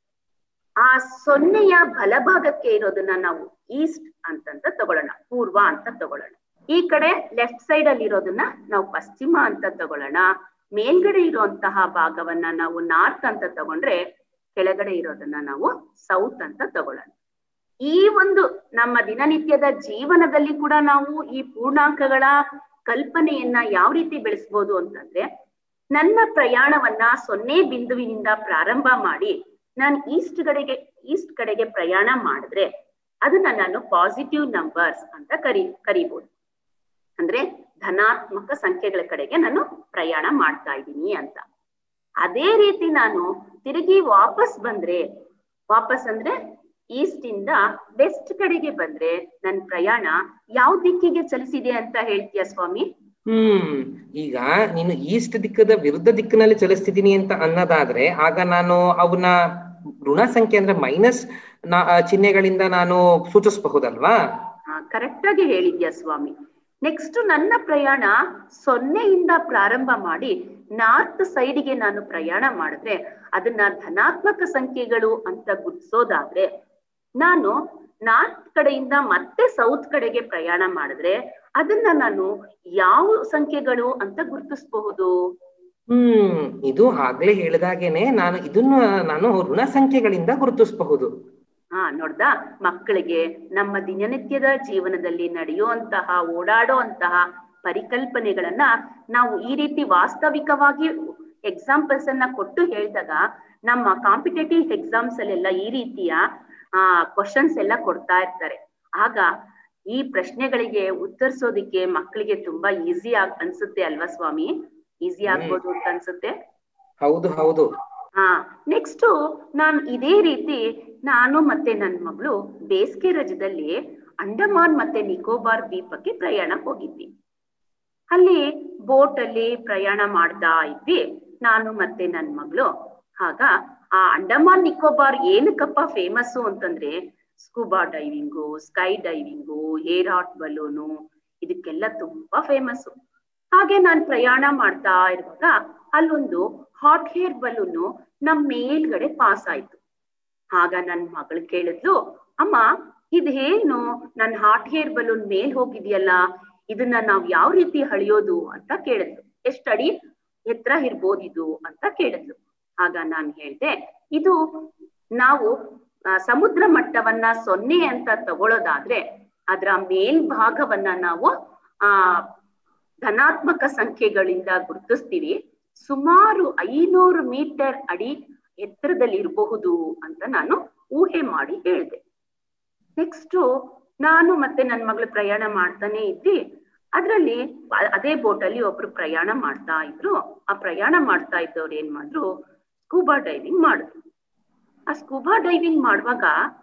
ಆ ಸೊನ್ನೆಯ ಬಲಭಾಗಕ್ಕೆ ಇರೋದನ್ನ ನಾವು ಈಸ್ಟ್ ಅಂತಂತ ತಗೊಳ್ಳೋಣ ಪೂರ್ವ ಅಂತ ತಗೊಳ್ಳೋಣ ಈ ಕಡೆ ಲೆಫ್ಟ್ ಸೈಡ್ ಅಲ್ಲಿ ಇರೋದನ್ನ ನಾವು ಪಶ್ಚಿಮ ಅಂತ ತಗೊಳ್ಳೋಣ ಮೇಲ್ಗಡೆ ಇರುವಂತಹ ಭಾಗವನ್ನ ನಾವು ನಾರ್ತ್ ಅಂತ ತಗೊಂಡ್ರೆ ಕೆಳಗಡೆ ಇರೋದನ್ನ ನಾವು ಸೌತ್ ಅಂತ ತಗೊಳ್ಳೋಣ ಈ ಒಂದು ನಮ್ಮ ದಿನನಿತ್ಯದ ಜೀವನದಲ್ಲಿ ಕೂಡ ನಾವು ಈ ಪೂರ್ಣಾಂಕಗಳ ಕಲ್ಪನೆಯನ್ನ ಯಾವ ರೀತಿ ಬೆಳೆಸ್ಬೋದು ಅಂತಂದ್ರೆ ನನ್ನ ಪ್ರಯಾಣವನ್ನ ಸೊನ್ನೆ ಬಿಂದುವಿನಿಂದ ಪ್ರಾರಂಭ ಮಾಡಿ ನಾನು ಈಸ್ಟ್ ಕಡೆಗೆ ಈಸ್ಟ್ ಕಡೆಗೆ ಪ್ರಯಾಣ ಮಾಡಿದ್ರೆ ಅದನ್ನ ನಾನು ಪಾಸಿಟಿವ್ ನಂಬರ್ಸ್ ಅಂತ ಕರಿ ಕರಿಬಹುದು ಅಂದ್ರೆ ಧನಾತ್ಮಕ ಸಂಖ್ಯೆಗಳ ಕಡೆಗೆ ನಾನು ಪ್ರಯಾಣ ಮಾಡ್ತಾ ಇದ್ದೀನಿ ಅಂತ ಅದೇ ರೀತಿ ನಾನು ತಿರುಗಿ ವಾಪಸ್ ಬಂದ್ರೆ ವಾಪಸ್ ಅಂದ್ರೆ ಈಸ್ಟ್ ಇಂದ ವೆಸ್ಟ್ ಕಡೆಗೆ ಬಂದ್ರೆ ನನ್ ಪ್ರಯಾಣ ಯಾವ ದಿಕ್ಕಿಗೆ ಚಲಿಸಿದೆ ಅಂತ ಹೇಳ್ತೀಯ ಸ್ವಾಮಿ ಹ್ಮ್ ಈಗ ನೀನು ಈಸ್ಟ್ ದಿಕ್ಕದ ವಿರುದ್ಧ ದಿಕ್ಕಿನಲ್ಲಿ ಚಲಿಸ್ತಿದ್ದೀನಿ ಅಂತ ಅನ್ನೋದಾದ್ರೆ ಆಗ ನಾನು ಅವನ ಋಣ ಸಂಖ್ಯೆ ಅಂದ್ರೆ ಮೈನಸ್ ಚಿಹ್ನೆಗಳಿಂದ ನಾನು ಸೂಚಿಸಬಹುದಲ್ವಾ ಕರೆಕ್ಟ್ ಆಗಿ ಹೇಳಿದ್ಯಾ ಸ್ವಾಮಿ ನೆಕ್ಸ್ಟ್ ನನ್ನ ಪ್ರಯಾಣ ಸೊನ್ನೆಯಿಂದ ಪ್ರಾರಂಭ ಮಾಡಿ ನಾರ್ತ್ ಸೈಡ್ಗೆ ನಾನು ಪ್ರಯಾಣ ಮಾಡಿದ್ರೆ ಅದನ್ನ ಧನಾತ್ಮಕ ಸಂಖ್ಯೆಗಳು ಅಂತ ಗುರ್ತಿಸೋದಾದ್ರೆ ನಾನು ನಾರ್ತ್ ಕಡೆಯಿಂದ ಮತ್ತೆ ಸೌತ್ ಕಡೆಗೆ ಪ್ರಯಾಣ ಮಾಡಿದ್ರೆ ಅದನ್ನ ನಾನು ಯಾವ ಸಂಖ್ಯೆಗಳು ಅಂತ ಗುರುತಿಸಬಹುದು ಹ್ಮ್ ಇದು ಆಗ್ಲೇ ಹೇಳಿದಾಗೇನೆ ನಾನು ಇದನ್ನ ನಾನು ಋಣ ಸಂಖ್ಯೆಗಳಿಂದ ಗುರುತಿಸಬಹುದು ಹಾ ನೋಡ್ದ ಮಕ್ಕಳಿಗೆ ನಮ್ಮ ದಿನನಿತ್ಯದ ಜೀವನದಲ್ಲಿ ನಡೆಯುವಂತಹ ಓಡಾಡುವಂತಹ ಪರಿಕಲ್ಪನೆಗಳನ್ನ ನಾವು ಈ ರೀತಿ ವಾಸ್ತವಿಕವಾಗಿ ಎಕ್ಸಾಂಪಲ್ಸ್ ಅನ್ನ ಕೊಟ್ಟು ಹೇಳಿದಾಗ ನಮ್ಮ ಕಾಂಪಿಟೇಟಿವ್ ಎಕ್ಸಾಮ್ಸ್ ಅಲ್ಲೆಲ್ಲ ಈ ರೀತಿಯ ಆ ಕ್ವಶನ್ಸ್ ಎಲ್ಲ ಕೊಡ್ತಾ ಇರ್ತಾರೆ ಆಗ ಈ ಪ್ರಶ್ನೆಗಳಿಗೆ ಉತ್ತರಿಸೋದಿಕ್ಕೆ ಮಕ್ಕಳಿಗೆ ತುಂಬಾ ಈಸಿ ಆಗ್ ಅನ್ಸುತ್ತೆ ಅಲ್ವಾ ಸ್ವಾಮಿ ಈಸಿ ಆಗ್ಬೋದು ಅಂತ ಅನ್ಸುತ್ತೆ ಹೌದು ಹೌದು ಹಾ ನೆಕ್ಸ್ಟ್ ನಾನ್ ಇದೇ ರೀತಿ ನಾನು ಮತ್ತೆ ನನ್ ಮಗಳು ಬೇಸಿಗೆ ರಜದಲ್ಲಿ ಅಂಡಮಾನ್ ಮತ್ತೆ ನಿಕೋಬಾರ್ ದ್ವೀಪಕ್ಕೆ ಪ್ರಯಾಣ ಹೋಗಿದ್ವಿ ಅಲ್ಲಿ ಬೋಟ್ ಅಲ್ಲಿ ಪ್ರಯಾಣ ಮಾಡ್ತಾ ಇದ್ವಿ ನಾನು ಮತ್ತೆ ನನ್ ಮಗಳು ಆಗ ಆ ಅಂಡಮಾನ್ ನಿಕೋಬಾರ್ ಏನಕ್ಕಪ್ಪ ಫೇಮಸ್ಸು ಅಂತಂದ್ರೆ scuba diving sky diving air hot balloon ಇದಕ್ಕೆಲ್ಲ ತುಂಬಾ ಫೇಮಸ್ಸು ಹಾಗೆ ನಾನ್ ಪ್ರಯಾಣ ಮಾಡ್ತಾ ಇರುವಾಗ ಅಲ್ಲೊಂದು ಹಾಟ್ ಹೇರ್ ಬಲೂನು ನಮ್ ಮೇಲ್ಗಡೆ ಪಾಸ್ ಆಯ್ತು ಆಗ ನನ್ ಮಗಳು ಕೇಳಿದ್ಲು ಅಮ್ಮ ಇದೇನು ನನ್ ಹಾಟ್ ಹೇರ್ ಬಲೂನ್ ಮೇಲ್ ಹೋಗಿದ್ಯಲ್ಲ ಇದನ್ನ ನಾವ್ ಯಾವ ರೀತಿ ಹಳಿಯೋದು ಅಂತ ಕೇಳಿದ್ಲು ಎಷ್ಟ್ ಅಡಿ ಎತ್ತರ ಇರ್ಬೋದು ಇದು ಅಂತ ಕೇಳಿದ್ಲು ಆಗ ನಾನ್ ಹೇಳ್ದೆ ಇದು ನಾವು ಆ, ಸಮುದ್ರ ಮಟ್ಟವನ್ನ ಸೊನ್ನೆ ಅಂತ ತಗೊಳ್ಳೋದಾದ್ರೆ ಅದರ ಮೇಲ್ಭಾಗವನ್ನ ನಾವು ಆ ಧನಾತ್ಮಕ ಸಂಖ್ಯೆಗಳಿಂದ ಗುರುತಿಸ್ತೀವಿ ಸುಮಾರು ಐನೂರು ಮೀಟರ್ ಅಡಿ ಎತ್ತರದಲ್ಲಿ ಇರಬಹುದು ಅಂತ ನಾನು ಊಹೆ ಮಾಡಿ ಹೇಳಿದೆ ನೆಕ್ಸ್ಟ್ ನಾನು ಮತ್ತೆ ನನ್ನ ಮಗಳು ಪ್ರಯಾಣ ಮಾಡ್ತಾನೆ ಇದ್ವಿ ಅದ್ರಲ್ಲಿ ಅ- ಅದೇ ಬೋಟ್ ಅಲ್ಲಿ ಒಬ್ರು ಪ್ರಯಾಣ ಮಾಡ್ತಾ ಇದ್ರು ಆ ಪ್ರಯಾಣ ಮಾಡ್ತಾ ಇದ್ದವ್ರು ಏನ್ ಮಾಡಿದ್ರು ಸ್ಕೂಬಾ ಡೈವಿಂಗ್ ಮಾಡಿದ್ರು ಆ ಸ್ಕೂಬಾ ಡೈವಿಂಗ್ ಮಾಡುವಾಗ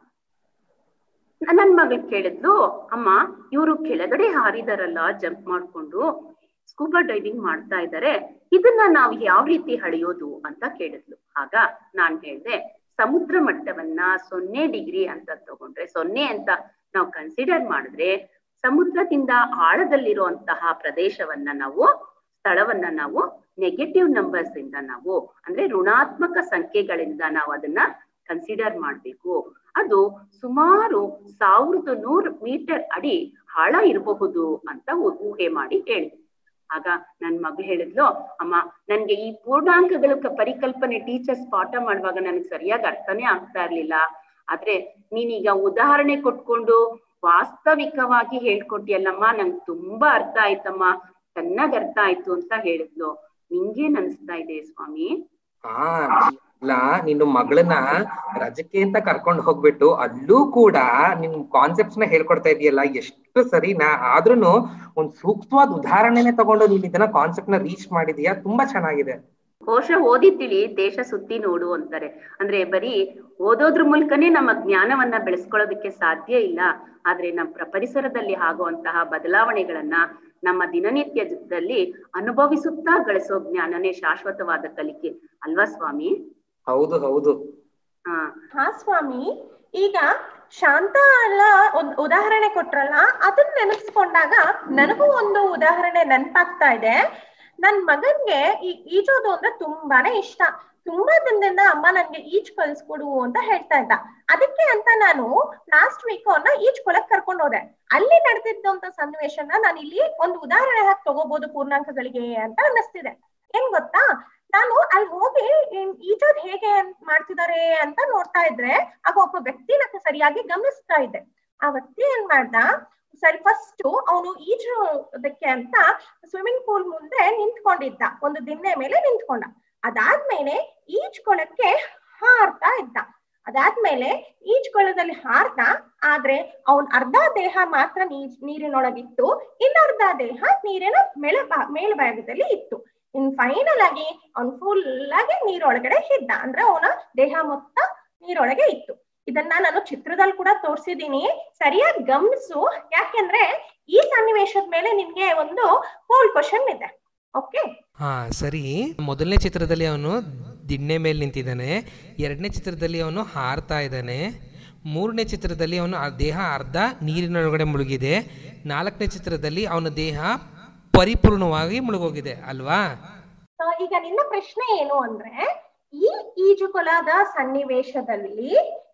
ನನ್ ಮಗಳು ಕೇಳಿದ್ಲು ಅಮ್ಮ ಇವರು ಕೆಳಗಡೆ ಹಾರಿದಾರಲ್ಲ ಜಂಪ್ ಮಾಡ್ಕೊಂಡು ಸ್ಕೂಬಾ ಡೈವಿಂಗ್ ಮಾಡ್ತಾ ಇದ್ದಾರೆ ಇದನ್ನ ನಾವು ಯಾವ ರೀತಿ ಹಳೆಯೋದು ಅಂತ ಕೇಳಿದ್ಲು ಆಗ ನಾನ್ ಹೇಳ್ದೆ ಸಮುದ್ರ ಮಟ್ಟವನ್ನ ಸೊನ್ನೆ ಡಿಗ್ರಿ ಅಂತ ತಗೊಂಡ್ರೆ ಸೊನ್ನೆ ಅಂತ ನಾವು ಕನ್ಸಿಡರ್ ಮಾಡಿದ್ರೆ ಸಮುದ್ರದಿಂದ ಆಳದಲ್ಲಿರುವಂತಹ ಪ್ರದೇಶವನ್ನ ನಾವು ಸ್ಥಳವನ್ನ ನಾವು ನೆಗೆಟಿವ್ ನಂಬರ್ಸ್ ಇಂದ ನಾವು ಅಂದ್ರೆ ಋಣಾತ್ಮಕ ಸಂಖ್ಯೆಗಳಿಂದ ನಾವು ಅದನ್ನ ಕನ್ಸಿಡರ್ ಮಾಡ್ಬೇಕು ಅದು ಸುಮಾರು ಸಾವಿರದ ನೂರು ಮೀಟರ್ ಅಡಿ ಆಳ ಇರಬಹುದು ಅಂತ ಊ- ಊಹೆ ಮಾಡಿ ಹೇಳಿದೆ ಆಗ ನನ್ ಮಗಳು ಹೇಳಿದ್ಲು ಅಮ್ಮ ನನ್ಗೆ ಈ ಪೂರ್ಣಾಂಕಗಳ ಕ- ಪರಿಕಲ್ಪನೆ ಟೀಚರ್ಸ್ ಪಾಠ ಮಾಡುವಾಗ ನನಗೆ ಸರಿಯಾಗಿ ಅರ್ಥನೇ ಆಗ್ತಾ ಇರ್ಲಿಲ್ಲ ಆದ್ರೆ ನೀನೀಗ ಉದಾಹರಣೆ ಕೊಟ್ಕೊಂಡು ವಾಸ್ತವಿಕವಾಗಿ ಹೇಳ್ಕೊಟ್ಟಿಯಲ್ಲಮ್ಮ ನಂಗೆ ತುಂಬಾ ಅರ್ಥ ಆಯ್ತಮ್ಮ ಚೆನ್ನಾಗ್ ಅರ್ಥ ಆಯ್ತು ಅಂತ ಹೇಳಿದ್ಲು ನಿಂಗೇನ್ ಅನ್ಸ್ತಾ ಇದೆ ಸ್ವಾಮಿ ಆ ಇಲ್ಲ ನಿನ್ನ ಮಗಳನ್ನ ರಜಕ್ಕೆ ಅಂತ ಕರ್ಕೊಂಡು ಹೋಗ್ಬಿಟ್ಟು ಅಲ್ಲೂ ಕೂಡ ನಿನ್ ಕಾನ್ಸೆಪ್ಟ್ಸ್ ನ ಹೇಳ್ಕೊಡ್ತಾ ಇದೆಯಲ್ಲ ಎಷ್ಟು ಸರಿನಾ ಆದ್ರೂನು ಒಂದ್ ಸೂಕ್ತವಾದ ಉದಾಹರಣೆನೆ ತಗೊಂಡು ನೀನ್ ಇದನ್ನ ಕಾನ್ಸೆಪ್ಟ್ ನ ರೀಚ್ ಮಾಡಿದೀಯಾ ತುಂಬಾ ಚೆನ್ನಾಗಿದೆ ಕೋಶ ಓದಿ ತಿಳಿ ದೇಶ ಸುತ್ತಿ ನೋಡು ಅಂತಾರೆ ಅಂದ್ರೆ ಬರೀ ಓದೋದ್ರ ಮೂಲಕನೇ ನಮ್ಮ ಜ್ಞಾನವನ್ನ ಬೆಳೆಸ್ಕೊಳ್ಳೋದಕ್ಕೆ ಸಾಧ್ಯ ಇಲ್ಲ ಆದ್ರೆ ನಮ್ಮ ಪ್ರ- ಪರಿಸರದಲ್ಲಿ ಆಗುವಂತಹ ಬದಲಾವಣೆಗಳನ್ನ ನಮ್ಮ ದಿನನಿತ್ಯದಲ್ಲಿ ಅನುಭವಿಸುತ್ತಾ ಗಳಿಸೋ ಜ್ಞಾನನೇ ಶಾಶ್ವತವಾದ ಕಲಿಕೆ ಅಲ್ವಾ ಸ್ವಾಮಿ ಹೌದು ಹೌದು ಹಾ ಹಾ ಸ್ವಾಮಿ ಈಗ ಶಾಂತ ಎಲ್ಲ ಒಂದ್ ಉದಾಹರಣೆ ಕೊಟ್ರಲ್ಲ ಅದನ್ನ ನೆನಪಿಸ್ಕೊಂಡಾಗ ನನಗೂ ಒಂದು ಉದಾಹರಣೆ ನೆನಪಾಗ್ತಾ ಇದೆ ನನ್ ಮಗನ್ಗೆ ಈ ಈಜೋದು ಅಂದ್ರೆ ತುಂಬಾನೇ ಇಷ್ಟ ತುಂಬಾ ದಿನದಿಂದ ಅಮ್ಮ ನನ್ಗೆ ಈಜ್ ಕಲ್ಸ್ಕೊಡು ಅಂತ ಹೇಳ್ತಾ ಇದ್ದ ಅದಕ್ಕೆ ಅಂತ ನಾನು ಲಾಸ್ಟ್ ವೀಕ್ ಅವನ್ನ ಈಜ್ಕೊಳಕ್ ಕರ್ಕೊಂಡು ಹೋದೆ ಅಲ್ಲಿ ನಡೆದಿದ್ದಂತ ಸನ್ನಿವೇಶನ ನಾನು ಇಲ್ಲಿ ಒಂದು ಉದಾಹರಣೆ ಹಾಕಿ ತಗೋಬಹುದು ಪೂರ್ಣಾಂಕಗಳಿಗೆ ಅಂತ ಅನ್ನಿಸ್ತಿದೆ ಏನ್ ಗೊತ್ತಾ ನಾನು ಅಲ್ಲಿ ಹೋಗಿ ಏನ್ ಈಜೋದ್ ಹೇಗೆ ಅಂತ ಮಾಡ್ತಿದ್ದಾರೆ ಅಂತ ನೋಡ್ತಾ ಇದ್ರೆ ಆಗ ಒಬ್ಬ ವ್ಯಕ್ತಿನ ಸರಿಯಾಗಿ ಗಮನಿಸ್ತಾ ಇದ್ದೆ ಆ ವ್ಯಕ್ತಿ ಏನ್ ಮಾಡ್ದ ಸರಿ ಫಸ್ಟ್ ಅವನು ಈಜೋದಕ್ಕೆ ಅಂತ ಸ್ವಿಮ್ಮಿಂಗ್ ಪೂಲ್ ಮುಂದೆ ನಿಂತ್ಕೊಂಡಿದ್ದ ಒಂದು ದಿಣ್ಣೆ ಮೇಲೆ ನಿಂತ್ಕೊಂಡ ಅದಾದ್ಮೇಲೆ ಈಜ್ಕೊಳಕ್ಕೆ ಹಾರ್ತಾ ಇದ್ದ ಅದಾದ್ಮೇಲೆ ಈಜ್ಕೊಳದಲ್ಲಿ ಹಾರ್ದ ಆದ್ರೆ ಅವನ್ ಅರ್ಧ ದೇಹ ಮಾತ್ರ ನೀರ್ ನೀರಿನೊಳಗಿತ್ತು ಇನ್ನರ್ಧ ದೇಹ ನೀರಿನ ಮೇಳ ಮೇಲ್ಭಾಗದಲ್ಲಿ ಇತ್ತು ಇನ್ ಫೈನಲ್ ಆಗಿ ಅವ್ನ್ ಫುಲ್ ಆಗಿ ನೀರೊಳಗಡೆ ಇದ್ದ ಅಂದ್ರೆ ಅವನ ದೇಹ ಮೊತ್ತ ನೀರೊಳಗೆ ಇತ್ತು ಇದನ್ನ ನಾನು ಚಿತ್ರದಲ್ಲಿ ಕೂಡ ತೋರ್ಸಿದೀನಿ ಸರಿಯಾಗಿ ಗಮನಿಸು ಯಾಕೆಂದ್ರೆ ಈ ಸನ್ನಿವೇಶದ ಮೇಲೆ ನಿನ್ಗೆ ಒಂದು ಪೋಲ್ ಕ್ವಶನ್ ಇದೆ ಓಕೆ ಹಾ ಸರಿ ಮೊದಲನೇ ಚಿತ್ರದಲ್ಲಿ ಅವನು ದಿಣ್ಣೆ ಮೇಲೆ ನಿಂತಿದ್ದಾನೆ ಎರಡನೇ ಚಿತ್ರದಲ್ಲಿ ಅವನು ಹಾರ್ತಾ ಇದ್ದಾನೆ ಮೂರನೇ ಚಿತ್ರದಲ್ಲಿ ಅವನು ಆ ದೇಹ ಅರ್ಧ ನೀರಿನೊಳಗಡೆ ಮುಳುಗಿದೆ ನಾಲ್ಕನೇ ಚಿತ್ರದಲ್ಲಿ ಅವನ ದೇಹ ಪರಿಪೂರ್ಣವಾಗಿ ಮುಳುಗೋಗಿದೆ ಅಲ್ವಾ ಆ, ಈಗ ನಿನ್ನ ಪ್ರಶ್ನೆ ಏನು ಅಂದ್ರೆ ಈ ಈಜುಕೊಳದ ಸನ್ನಿವೇಶದಲ್ಲಿ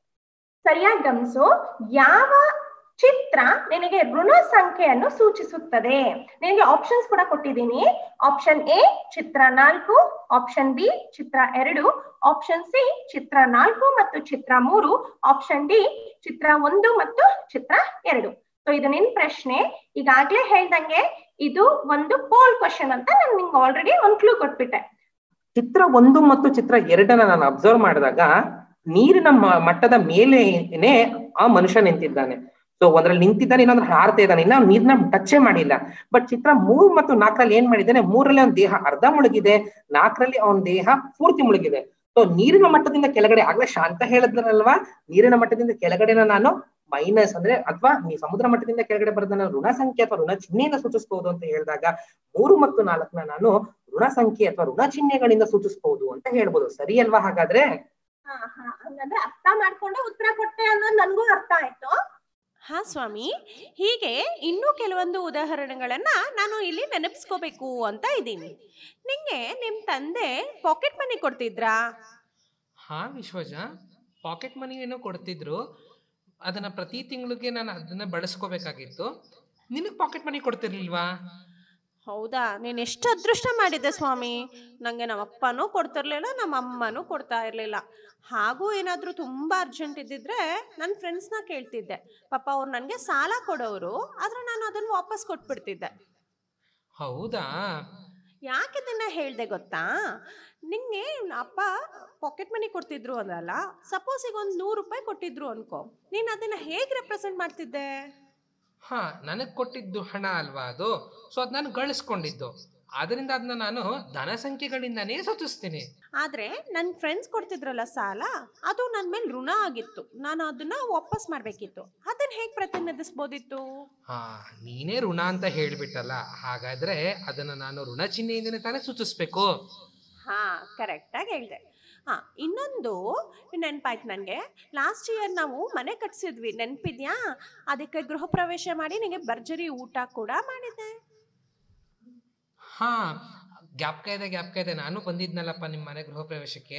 ಸರಿಯಾಗಿ ಗಮನಿಸು ಯಾವ ಚಿತ್ರ ನಿನಗೆ ಋಣ ಸಂಖ್ಯೆಯನ್ನು ಸೂಚಿಸುತ್ತದೆ ನಿನಗೆ ಆಪ್ಷನ್ಸ್ ಕೂಡ ಕೊಟ್ಟಿದ್ದೀನಿ ಆಪ್ಷನ್ ಎ ಚಿತ್ರ ನಾಲ್ಕು ಆಪ್ಷನ್ ಬಿ ಚಿತ್ರ ಎರಡು ಆಪ್ಷನ್ ಸಿ ಚಿತ್ರ ನಾಲ್ಕು ಮತ್ತು ಚಿತ್ರ ಮೂರು ಆಪ್ಷನ್ ಡಿ ಚಿತ್ರ ಒಂದು ಮತ್ತು ಚಿತ್ರ ಎರಡು ಸೊ ಇದು ನಿನ್ ಪ್ರಶ್ನೆ ಈಗಾಗ್ಲೇ ಹೇಳ್ದಂಗೆ ಇದು ಒಂದು ಪೋಲ್ ಕ್ವಶನ್ ಅಂತ ನಾನು ನಿಂಗೆ ಆಲ್ರೆಡಿ ಒಂದು ಕ್ಲೂ ಕೊಟ್ಬಿಟ್ಟೆ ಚಿತ್ರ ಒಂದು ಮತ್ತು ಚಿತ್ರ ಎರಡನ್ನ ನಾನು ಅಬ್ಸರ್ವ್ ಮಾಡಿದಾಗ ನೀರಿನ ಮ- ಮಟ್ಟದ ಮೇಲೇನೆ ಆ ಮನುಷ್ಯ ನಿಂತಿದ್ದಾನೆ ಸೊ ಒಂದ್ರಲ್ಲಿ ನಿಂತಿದ್ದಾನೆ ಇನ್ನೊಂದ್ರ ಹಾರ್ತಾ ಇದ್ದಾನೆ ಇನ್ನ ನೀರ್ನ ಟಚ್ ಮಾಡಿಲ್ಲ ಬಟ್ ಚಿತ್ರ ಮೂರ್ ಮತ್ತು ನಾಲ್ಕರಲ್ಲಿ ಏನ್ ಮಾಡಿದ್ದಾನೆ ಮೂರಲ್ಲಿ ಅವನ ದೇಹ ಅರ್ಧ ಮುಳುಗಿದೆ ನಾಲ್ಕರಲ್ಲಿ ಅವನ ದೇಹ ಪೂರ್ತಿ ಮುಳುಗಿದೆ ಸೊ ನೀರಿನ ಮಟ್ಟದಿಂದ ಕೆಳಗಡೆ ಆಗ್ಲೇ ಶಾಂತ ಹೇಳಿದ್ರಲ್ವಾ ನೀರಿನ ಮಟ್ಟದಿಂದ ಕೆಳಗಡೆನ ನಾನು ಮೈನಸ್ ಅಂದ್ರೆ ಅಥವಾ ನೀ ಸಮುದ್ರ ಮಟ್ಟದಿಂದ ಕೆಳಗಡೆ ಬರೋದನ್ನ ಋಣ ಸಂಖ್ಯೆ ಅಥವಾ ಋಣ ಚಿಹ್ನೆಯಿಂದ ಸೂಚಿಸಬಹುದು ಅಂತ ಹೇಳಿದಾಗ ಮೂರು ಮತ್ತು ನಾಲ್ಕನ ನಾನು ಋಣ ಸಂಖ್ಯೆ ಅಥವಾ ಋಣ ಚಿಹ್ನೆಗಳಿಂದ ಸೂಚಿಸಬಹುದು ಅಂತ ಹೇಳ್ಬೋದು ಸರಿ ಅಲ್ವಾ ಹಾಗಾದ್ರೆ ಹಾ ಹಾ ಹಂಗಂದ್ರೆ ಅರ್ಥ ಮಾಡ್ಕೊಂಡೆ ಉತ್ತರ ಕೊಟ್ಟೆ ಅನ್ನೋದು ನನ್ಗೂ ಅರ್ಥ ಆಯ್ತು ಹಾ ಸ್ವಾಮಿ ಹೀಗೆ ಇನ್ನೂ ಕೆಲವೊಂದು ಉದಾಹರಣೆಗಳನ್ನ ನಾನು ಇಲ್ಲಿ ನೆನಪಿಸ್ಕೋಬೇಕು ಅಂತ ಇದ್ದೀನಿ ನಿಂಗೆ ನಿಮ್ ತಂದೆ ಪಾಕೆಟ್ ಮನಿ ಕೊಡ್ತಿದ್ರಾ ಹಾ ವಿಶ್ವಜ ಪಾಕೆಟ್ ಮನಿ ಏನೋ ಕೊಡ್ತಿದ್ರು ಅದನ್ನ ಪ್ರತಿ ತಿಂಗಳಿಗೆ ನಾನು ಅದನ್ನ ಬಳಸ್ಕೋಬೇಕಾಗಿತ್ತು ನಿನಗೆ ಪಾಕೆಟ್ ಮನಿ ಕೊಡ್ತಿರ್ಲಿಲ್ವಾ ಹೌದಾ ನೀನು ಎಷ್ಟು ಅದೃಷ್ಟ ಮಾಡಿದ್ದೆ ಸ್ವಾಮಿ ನನಗೆ ನಮ್ಮ ಅಪ್ಪನೂ ಕೊಡ್ತಿರ್ಲಿಲ್ಲ ನಮ್ಮ ಅಮ್ಮನೂ ಕೊಡ್ತಾ ಇರಲಿಲ್ಲ ಹಾಗೂ ಏನಾದರೂ ತುಂಬ ಅರ್ಜೆಂಟ್ ಇದ್ದಿದ್ರೆ ನನ್ನ ಫ್ರೆಂಡ್ಸ್ನ ಕೇಳ್ತಿದ್ದೆ ಪಾಪ ಅವ್ರು ನನಗೆ ಸಾಲ ಕೊಡೋರು ಆದರೆ ನಾನು ಅದನ್ನು ವಾಪಸ್ ಕೊಟ್ಬಿಡ್ತಿದ್ದೆ ಹೌದಾ ಯಾಕೆ ಇದನ್ನ ಹೇಳ್ದೆ ಗೊತ್ತಾ ನಿಂಗೆ ಅಪ್ಪ ಪಾಕೆಟ್ ಮನಿ ಕೊಡ್ತಿದ್ರು ಅಂದ್ರಲ್ಲ ಸಪೋಸ್ ಈಗ ಒಂದು ನೂರು ರೂಪಾಯಿ ಕೊಟ್ಟಿದ್ರು ಅನ್ಕೋ ನೀನು ಅದನ್ನ ಹೇಗೆ ರೆಪ್ರೆಸೆಂಟ್ ಮಾಡ್ತಿದ್ದೆ ಹಾ ನನಗೆ ಕೊಟ್ಟಿದ್ದು ಹಣ ಅಲ್ವಾ ಅದು ಸೊ ಅದು ನಾನು ಗಳಿಸ್ಕೊಂಡಿದ್ದು ಅದರಿಂದ ಅದನ್ನ ನಾನು ಧನ ಸಂಖ್ಯೆಗಳಿಂದಾನೇ ಸೂಚಿಸ್ತೀನಿ ಆದರೆ ನನ್ನ ಫ್ರೆಂಡ್ಸ್ ಕೊಡ್ತಿದ್ರಲ್ಲ ಸಾಲ ಅದು ನನ್ನ ಮೇಲೆ ಋಣ ಆಗಿತ್ತು ನಾನು ಅದನ್ನ ವಾಪಸ್ ಮಾಡಬೇಕಿತ್ತು ಅದನ್ನ ಹೇಗೆ ಪ್ರತಿನಿಧಿಸ್ಬೋದಿತ್ತು ಹಾ ನೀನೇ ಋಣ ಅಂತ ಹೇಳ್ಬಿಟ್ಟಲ್ಲ ಹಾಗಾದ್ರೆ ಅದನ್ನ ನಾನು ಋಣ ಚಿಹ್ನೆಯಿಂದನೇ ತಾನೇ ಸೂಚಿಸ್ಬೇಕು ಹಾ ಕರೆಕ್ಟಾಗಿ ಹೇಳಿದೆ ಹಾ ಇನ್ನೊಂದು ನೆನಪಾಯ್ತು ನನಗೆ ಲಾಸ್ಟ್ ಇಯರ್ ನಾವು ಮನೆ ಕಟ್ಸಿದ್ವಿ ನೆನಪಿದ್ಯಾ ಅದಕ್ಕೆ ಗೃಹ ಪ್ರವೇಶ ಮಾಡಿ ನನಗೆ ಭರ್ಜರಿ ಊಟ ಕೂಡ ಮಾಡಿದ್ದೆ ಹಾ ಜ್ಞಾಪಕ ಇದೆ ಜ್ಞಾಪಕ ಇದೆ ನಾನು ಬಂದಿದ್ನಲ್ಲಪ್ಪ ನಿಮ್ಮ ಮನೆ ಗೃಹ ಪ್ರವೇಶಕ್ಕೆ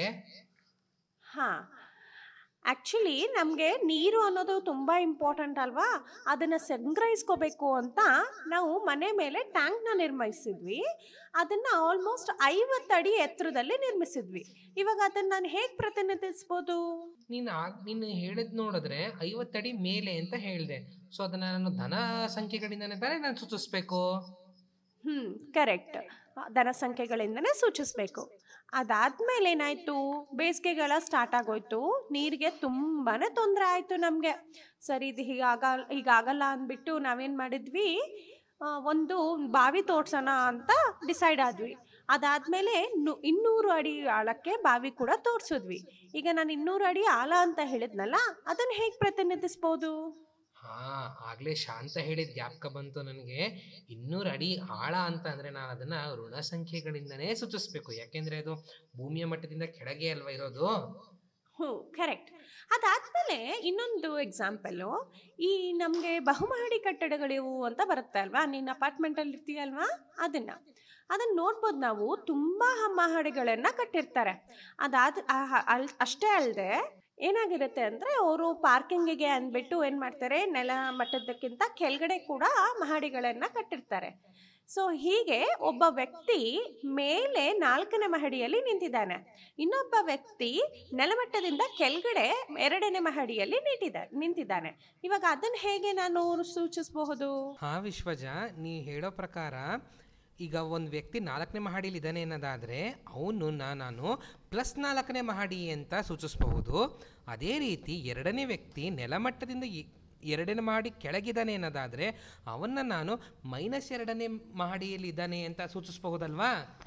ಹಾ ಆ್ಯಕ್ಚುಲಿ ನಮಗೆ ನೀರು ಅನ್ನೋದು ತುಂಬ ಇಂಪಾರ್ಟೆಂಟ್ ಅಲ್ವಾ ಅದನ್ನು ಸಂಗ್ರಹಿಸ್ಕೋಬೇಕು ಅಂತ ನಾವು ಮನೆ ಮೇಲೆ ಟ್ಯಾಂಕ್ನ ನಿರ್ಮಿಸಿದ್ವಿ ಅದನ್ನು ಆಲ್ಮೋಸ್ಟ್ ಐವತ್ತು ಅಡಿ ಎತ್ತರದಲ್ಲಿ ನಿರ್ಮಿಸಿದ್ವಿ ಇವಾಗ ಅದನ್ನು ನಾನು ಹೇಗೆ ಪ್ರತಿನಿಧಿಸ್ಬೋದು ನೀನು ಆಗ್ ನೀನು ಹೇಳಿದ್ ನೋಡಿದ್ರೆ ಐವತ್ತಡಿ ಮೇಲೆ ಅಂತ ಹೇಳಿದೆ ಸೊ ಅದನ್ನ ನಾನು ಧನ ಸಂಖ್ಯೆಗಳಿಂದನೇ ತಾನೇ ನಾನು ಸೂಚಿಸ್ಬೇಕು ಹ್ಞೂ ಕರೆಕ್ಟ್ ದನ ಸಂಖ್ಯೆಗಳಿಂದನೇ ಸೂಚಿಸ್ಬೇಕು ಅದಾದ್ಮೇಲೆ ಏನಾಯಿತು ಬೇಸಿಗೆಗಳ ಸ್ಟಾರ್ಟ್ ಆಗೋಯ್ತು ನೀರಿಗೆ ತುಂಬಾ ತೊಂದರೆ ಆಯಿತು ನಮಗೆ ಸರಿ ಇದು ಹೀಗಾಗ ಹೀಗಾಗಲ್ಲ ಅಂದ್ಬಿಟ್ಟು ನಾವೇನು ಮಾಡಿದ್ವಿ ಆ, ಒಂದು ಬಾವಿ ತೋಡ್ಸೋಣ ಅಂತ ಡಿಸೈಡ್ ಆದ್ವಿ ಅದಾದಮೇಲೆ ಇನ್ನೂರು ಅಡಿ ಆಳಕ್ಕೆ ಬಾವಿ ಕೂಡ ತೋರಿಸಿದ್ವಿ ಈಗ ನಾನು ಇನ್ನೂರು ಅಡಿ ಆಳ ಅಂತ ಹೇಳಿದ್ನಲ್ಲ ಅದನ್ನು ಹೇಗೆ ಪ್ರತಿನಿಧಿಸ್ಬೋದು ಹಾ ಆಗ್ಲೇ ಶಾಂತ ಹೇಳಿದ ಜ್ಞಾಪಕ ಬಂತು ನನಗೆ ಇನ್ನೂರು ಅಡಿ ಆಳ ಅಂತ ಅಂದ್ರೆ ನಾನು ಅದನ್ನ ಋಣ ಸಂಖ್ಯೆಗಳಿಂದನೇ ಸೂಚಿಸ್ಬೇಕು ಯಾಕೆಂದ್ರೆ ಅದು ಭೂಮಿಯ ಮಟ್ಟದಿಂದ ಕೆಳಗೆ ಅಲ್ವಾ ಇರೋದು ಹ್ಞೂ ಕರೆಕ್ಟ್ ಅದಾದಮೇಲೆ ಇನ್ನೊಂದು ಎಕ್ಸಾಂಪಲ್ಲು ಈ ನಮಗೆ ಬಹುಮಹಡಿ ಕಟ್ಟಡಗಳಿವು ಅಂತ ಬರುತ್ತೆ ಅಲ್ವಾ ನೀನು ಅಪಾರ್ಟ್ಮೆಂಟಲ್ಲಿ ಇರ್ತೀಯಲ್ವಾ ಅದನ್ನು ಅದನ್ನು ನೋಡ್ಬೋದು ನಾವು ತುಂಬ ಮಹಡಿಗಳನ್ನು ಕಟ್ಟಿರ್ತಾರೆ ಅದಾದ ಅಲ್ ಅಷ್ಟೇ ಅಲ್ಲದೆ ಏನಾಗಿರುತ್ತೆ ಅಂದರೆ ಅವರು ಪಾರ್ಕಿಂಗಿಗೆ ಅಂದ್ಬಿಟ್ಟು ಏನು ಮಾಡ್ತಾರೆ ನೆಲ ಮಟ್ಟದಕ್ಕಿಂತ ಕೆಳಗಡೆ ಕೂಡ ಮಹಡಿಗಳನ್ನು ಕಟ್ಟಿರ್ತಾರೆ ಸೊ ಹೀಗೆ ಒಬ್ಬ ವ್ಯಕ್ತಿ ಮೇಲೆ ನಾಲ್ಕನೇ ಮಹಡಿಯಲ್ಲಿ ನಿಂತಿದ್ದಾನೆ ಇನ್ನೊಬ್ಬ ವ್ಯಕ್ತಿ ನೆಲಮಟ್ಟದಿಂದ ಕೆಳಗಡೆ ಎರಡನೇ ಮಹಡಿಯಲ್ಲಿ ನಿಂತಿದ್ದ ನಿಂತಿದ್ದಾನೆ ಇವಾಗ ಅದನ್ನ ಹೇಗೆ ನಾನು ಸೂಚಿಸಬಹುದು ಹಾ ವಿಶ್ವಜ ನೀ ಹೇಳೋ ಪ್ರಕಾರ ಈಗ ಒಂದು ವ್ಯಕ್ತಿ ನಾಲ್ಕನೇ ಮಹಡಿಯಲ್ಲಿ ಇದ್ದಾನೆ ಅನ್ನೋದಾದರೆ ಅವನು ನಾನು ಪ್ಲಸ್ ನಾಲ್ಕನೇ ಮಹಡಿ ಅಂತ ಸೂಚಿಸಬಹುದು ಅದೇ ರೀತಿ ಎರಡನೇ ವ್ಯಕ್ತಿ ನೆಲಮಟ್ಟದಿಂದ ಎ- ಎರಡನೇ ಮಹಡಿ ಕೆಳಗಿದ್ದಾನೆ ಅನ್ನೋದಾದರೆ ಅವನ್ನ ನಾನು ಮೈನಸ್ ಎರಡನೇ ಮಹಡಿಯಲ್ಲಿ ಇದ್ದಾನೆ ಅಂತ ಸೂಚಿಸಬಹುದಲ್ವಾ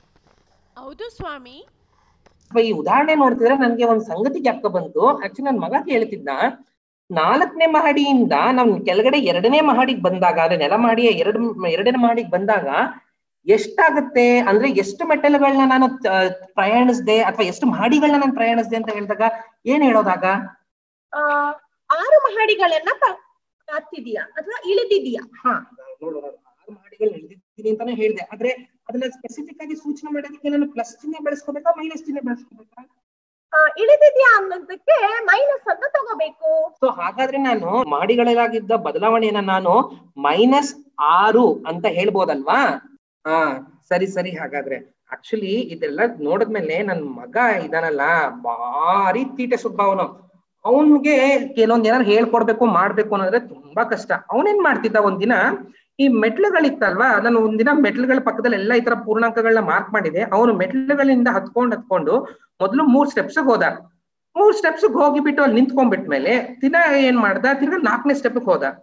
ಹೌದು ಸ್ವಾಮಿ ಅಥವಾ ಈ ಉದಾಹರಣೆ ನೋಡ್ತಿದ್ರೆ ನನ್ಗೆ ಒಂದ್ ಸಂಗತಿ ಜ್ಞಾಪಕ ಬಂತು ಆಕ್ಚುಲಿ ನನ್ ಮಗ ಕೇಳ್ತಿದ್ದ ನಾಲ್ಕನೇ ಮಹಡಿಯಿಂದ ನಾವು ಕೆಳಗಡೆ ಎರಡನೇ ಮಹಡಿಗೆ ಬಂದಾಗ ಅಂದ್ರೆ ನೆಲ ಮಹಡಿಯ ಎರಡು ಎರಡನೇ ಮಹಡಿಗೆ ಬಂದಾಗ ಎಷ್ಟಾಗುತ್ತೆ ಅಂದ್ರೆ ಎಷ್ಟು ಮೆಟ್ಟಲುಗಳನ್ನ ನಾನು ತ- ಪ್ರಯಾಣಿಸ್ದೆ ಅಥವಾ ಎಷ್ಟು ಮಹಡಿಗಳನ್ನ ನಾನು ಪ್ರಯಾಣಿಸ್ದೆ ಅಂತ ಹೇಳಿದಾಗ ಏನ್ ಹೇಳೋದಾಗ ಆ, ಆರು ಮಹಡಿಗಳನ್ನ ಪ- ಹತ್ತಿದೀಯಾ ಅಥವಾ ಇಳಿದಿದೀಯಾ ಹಾ ನೋಡು ನಾನು ಆರು ಮಹಡಿಗಳು ಇಳಿದಿದ್ದೀನಿ ಅಂತಾನೆ ಹೇಳಿದೆ ಆದ್ರೆ ಅದನ್ನ ಸ್ಪೆಸಿಫಿಕ್ ಆಗಿ ಸೂಚನೆ ಮಾಡೋದಕ್ಕೆ ನಾನು ಪ್ಲಸ್ ಚಿಹ್ನೆ ಬಳಸ್ಕೋಬೇಕಾ ಮೈನಸ್ ಚಿಹ್ನೆ ಬಳಸ್ಕೋಬೇಕಾ ಆ, ಇಳಿದಿದ್ಯಾ ಅನ್ನೋದಕ್ಕೆ ಮೈನಸ್ ಅಂತ ತಗೋಬೇಕು ಸೊ ಹಾಗಾದ್ರೆ ನಾನು ಮಾಡಿಗಳಾಗಿದ್ದ ಬದಲಾವಣೆಯನ್ನ ನಾನು ಮೈನಸ್ ಆರು ಅಂತ ಹೇಳ್ಬೋದಲ್ವಾ ಹಾ ಸರಿ ಸರಿ ಹಾಗಾದ್ರೆ ಆಕ್ಚುಲಿ ಇದೆಲ್ಲ ನೋಡಿದ್ಮೇಲೆ ನನ್ ಮಗ ಇದಾನಲ್ಲ ಭಾರಿ ತೀಟೆ ಸುಬ್ಬ ಅವನು ಅವನ್ಗೆ ಕೆಲವೊಂದ್ ಏನಾರು ಹೇಳ್ಕೊಡ್ಬೇಕು ಮಾಡ್ಬೇಕು ಅನ್ನೋದ್ರೆ ತುಂಬಾ ಕಷ್ಟ ಅವನೇನ್ ಮಾಡ್ತಿದ್ದ ಒಂದಿನ ಈ ಮೆಟ್ಲುಗಳಿತ್ತಲ್ವಾ ನಾನು ಒಂದಿನ ಮೆಟ್ಲುಗಳ ಪಕ್ಕದಲ್ಲಿ ಎಲ್ಲ ಈ ತರ ಪೂರ್ಣಾಂಕಗಳನ್ನ ಮಾರ್ಕ್ ಮಾಡಿದೆ ಅವನು ಮೆಟ್ಲುಗಳಿಂದ ಹತ್ಕೊಂಡ್ ಹತ್ಕೊಂಡು ಮೊದಲು ಮೂರ್ ಸ್ಟೆಪ್ಸ್ ಹೋದ ಮೂರ್ ಸ್ಟೆಪ್ಸ್ ಹೋಗಿಬಿಟ್ಟು ಅಲ್ಲಿ ನಿಂತ್ಕೊಂಡ್ಬಿಟ್ಮೇಲೆ ತಿರ್ಗಾ ಏನ್ ಮಾಡ್ದ ತಿರ್ಗಾ ನಾಲ್ಕನೇ ಸ್ಟೆಪ್ ಹೋದ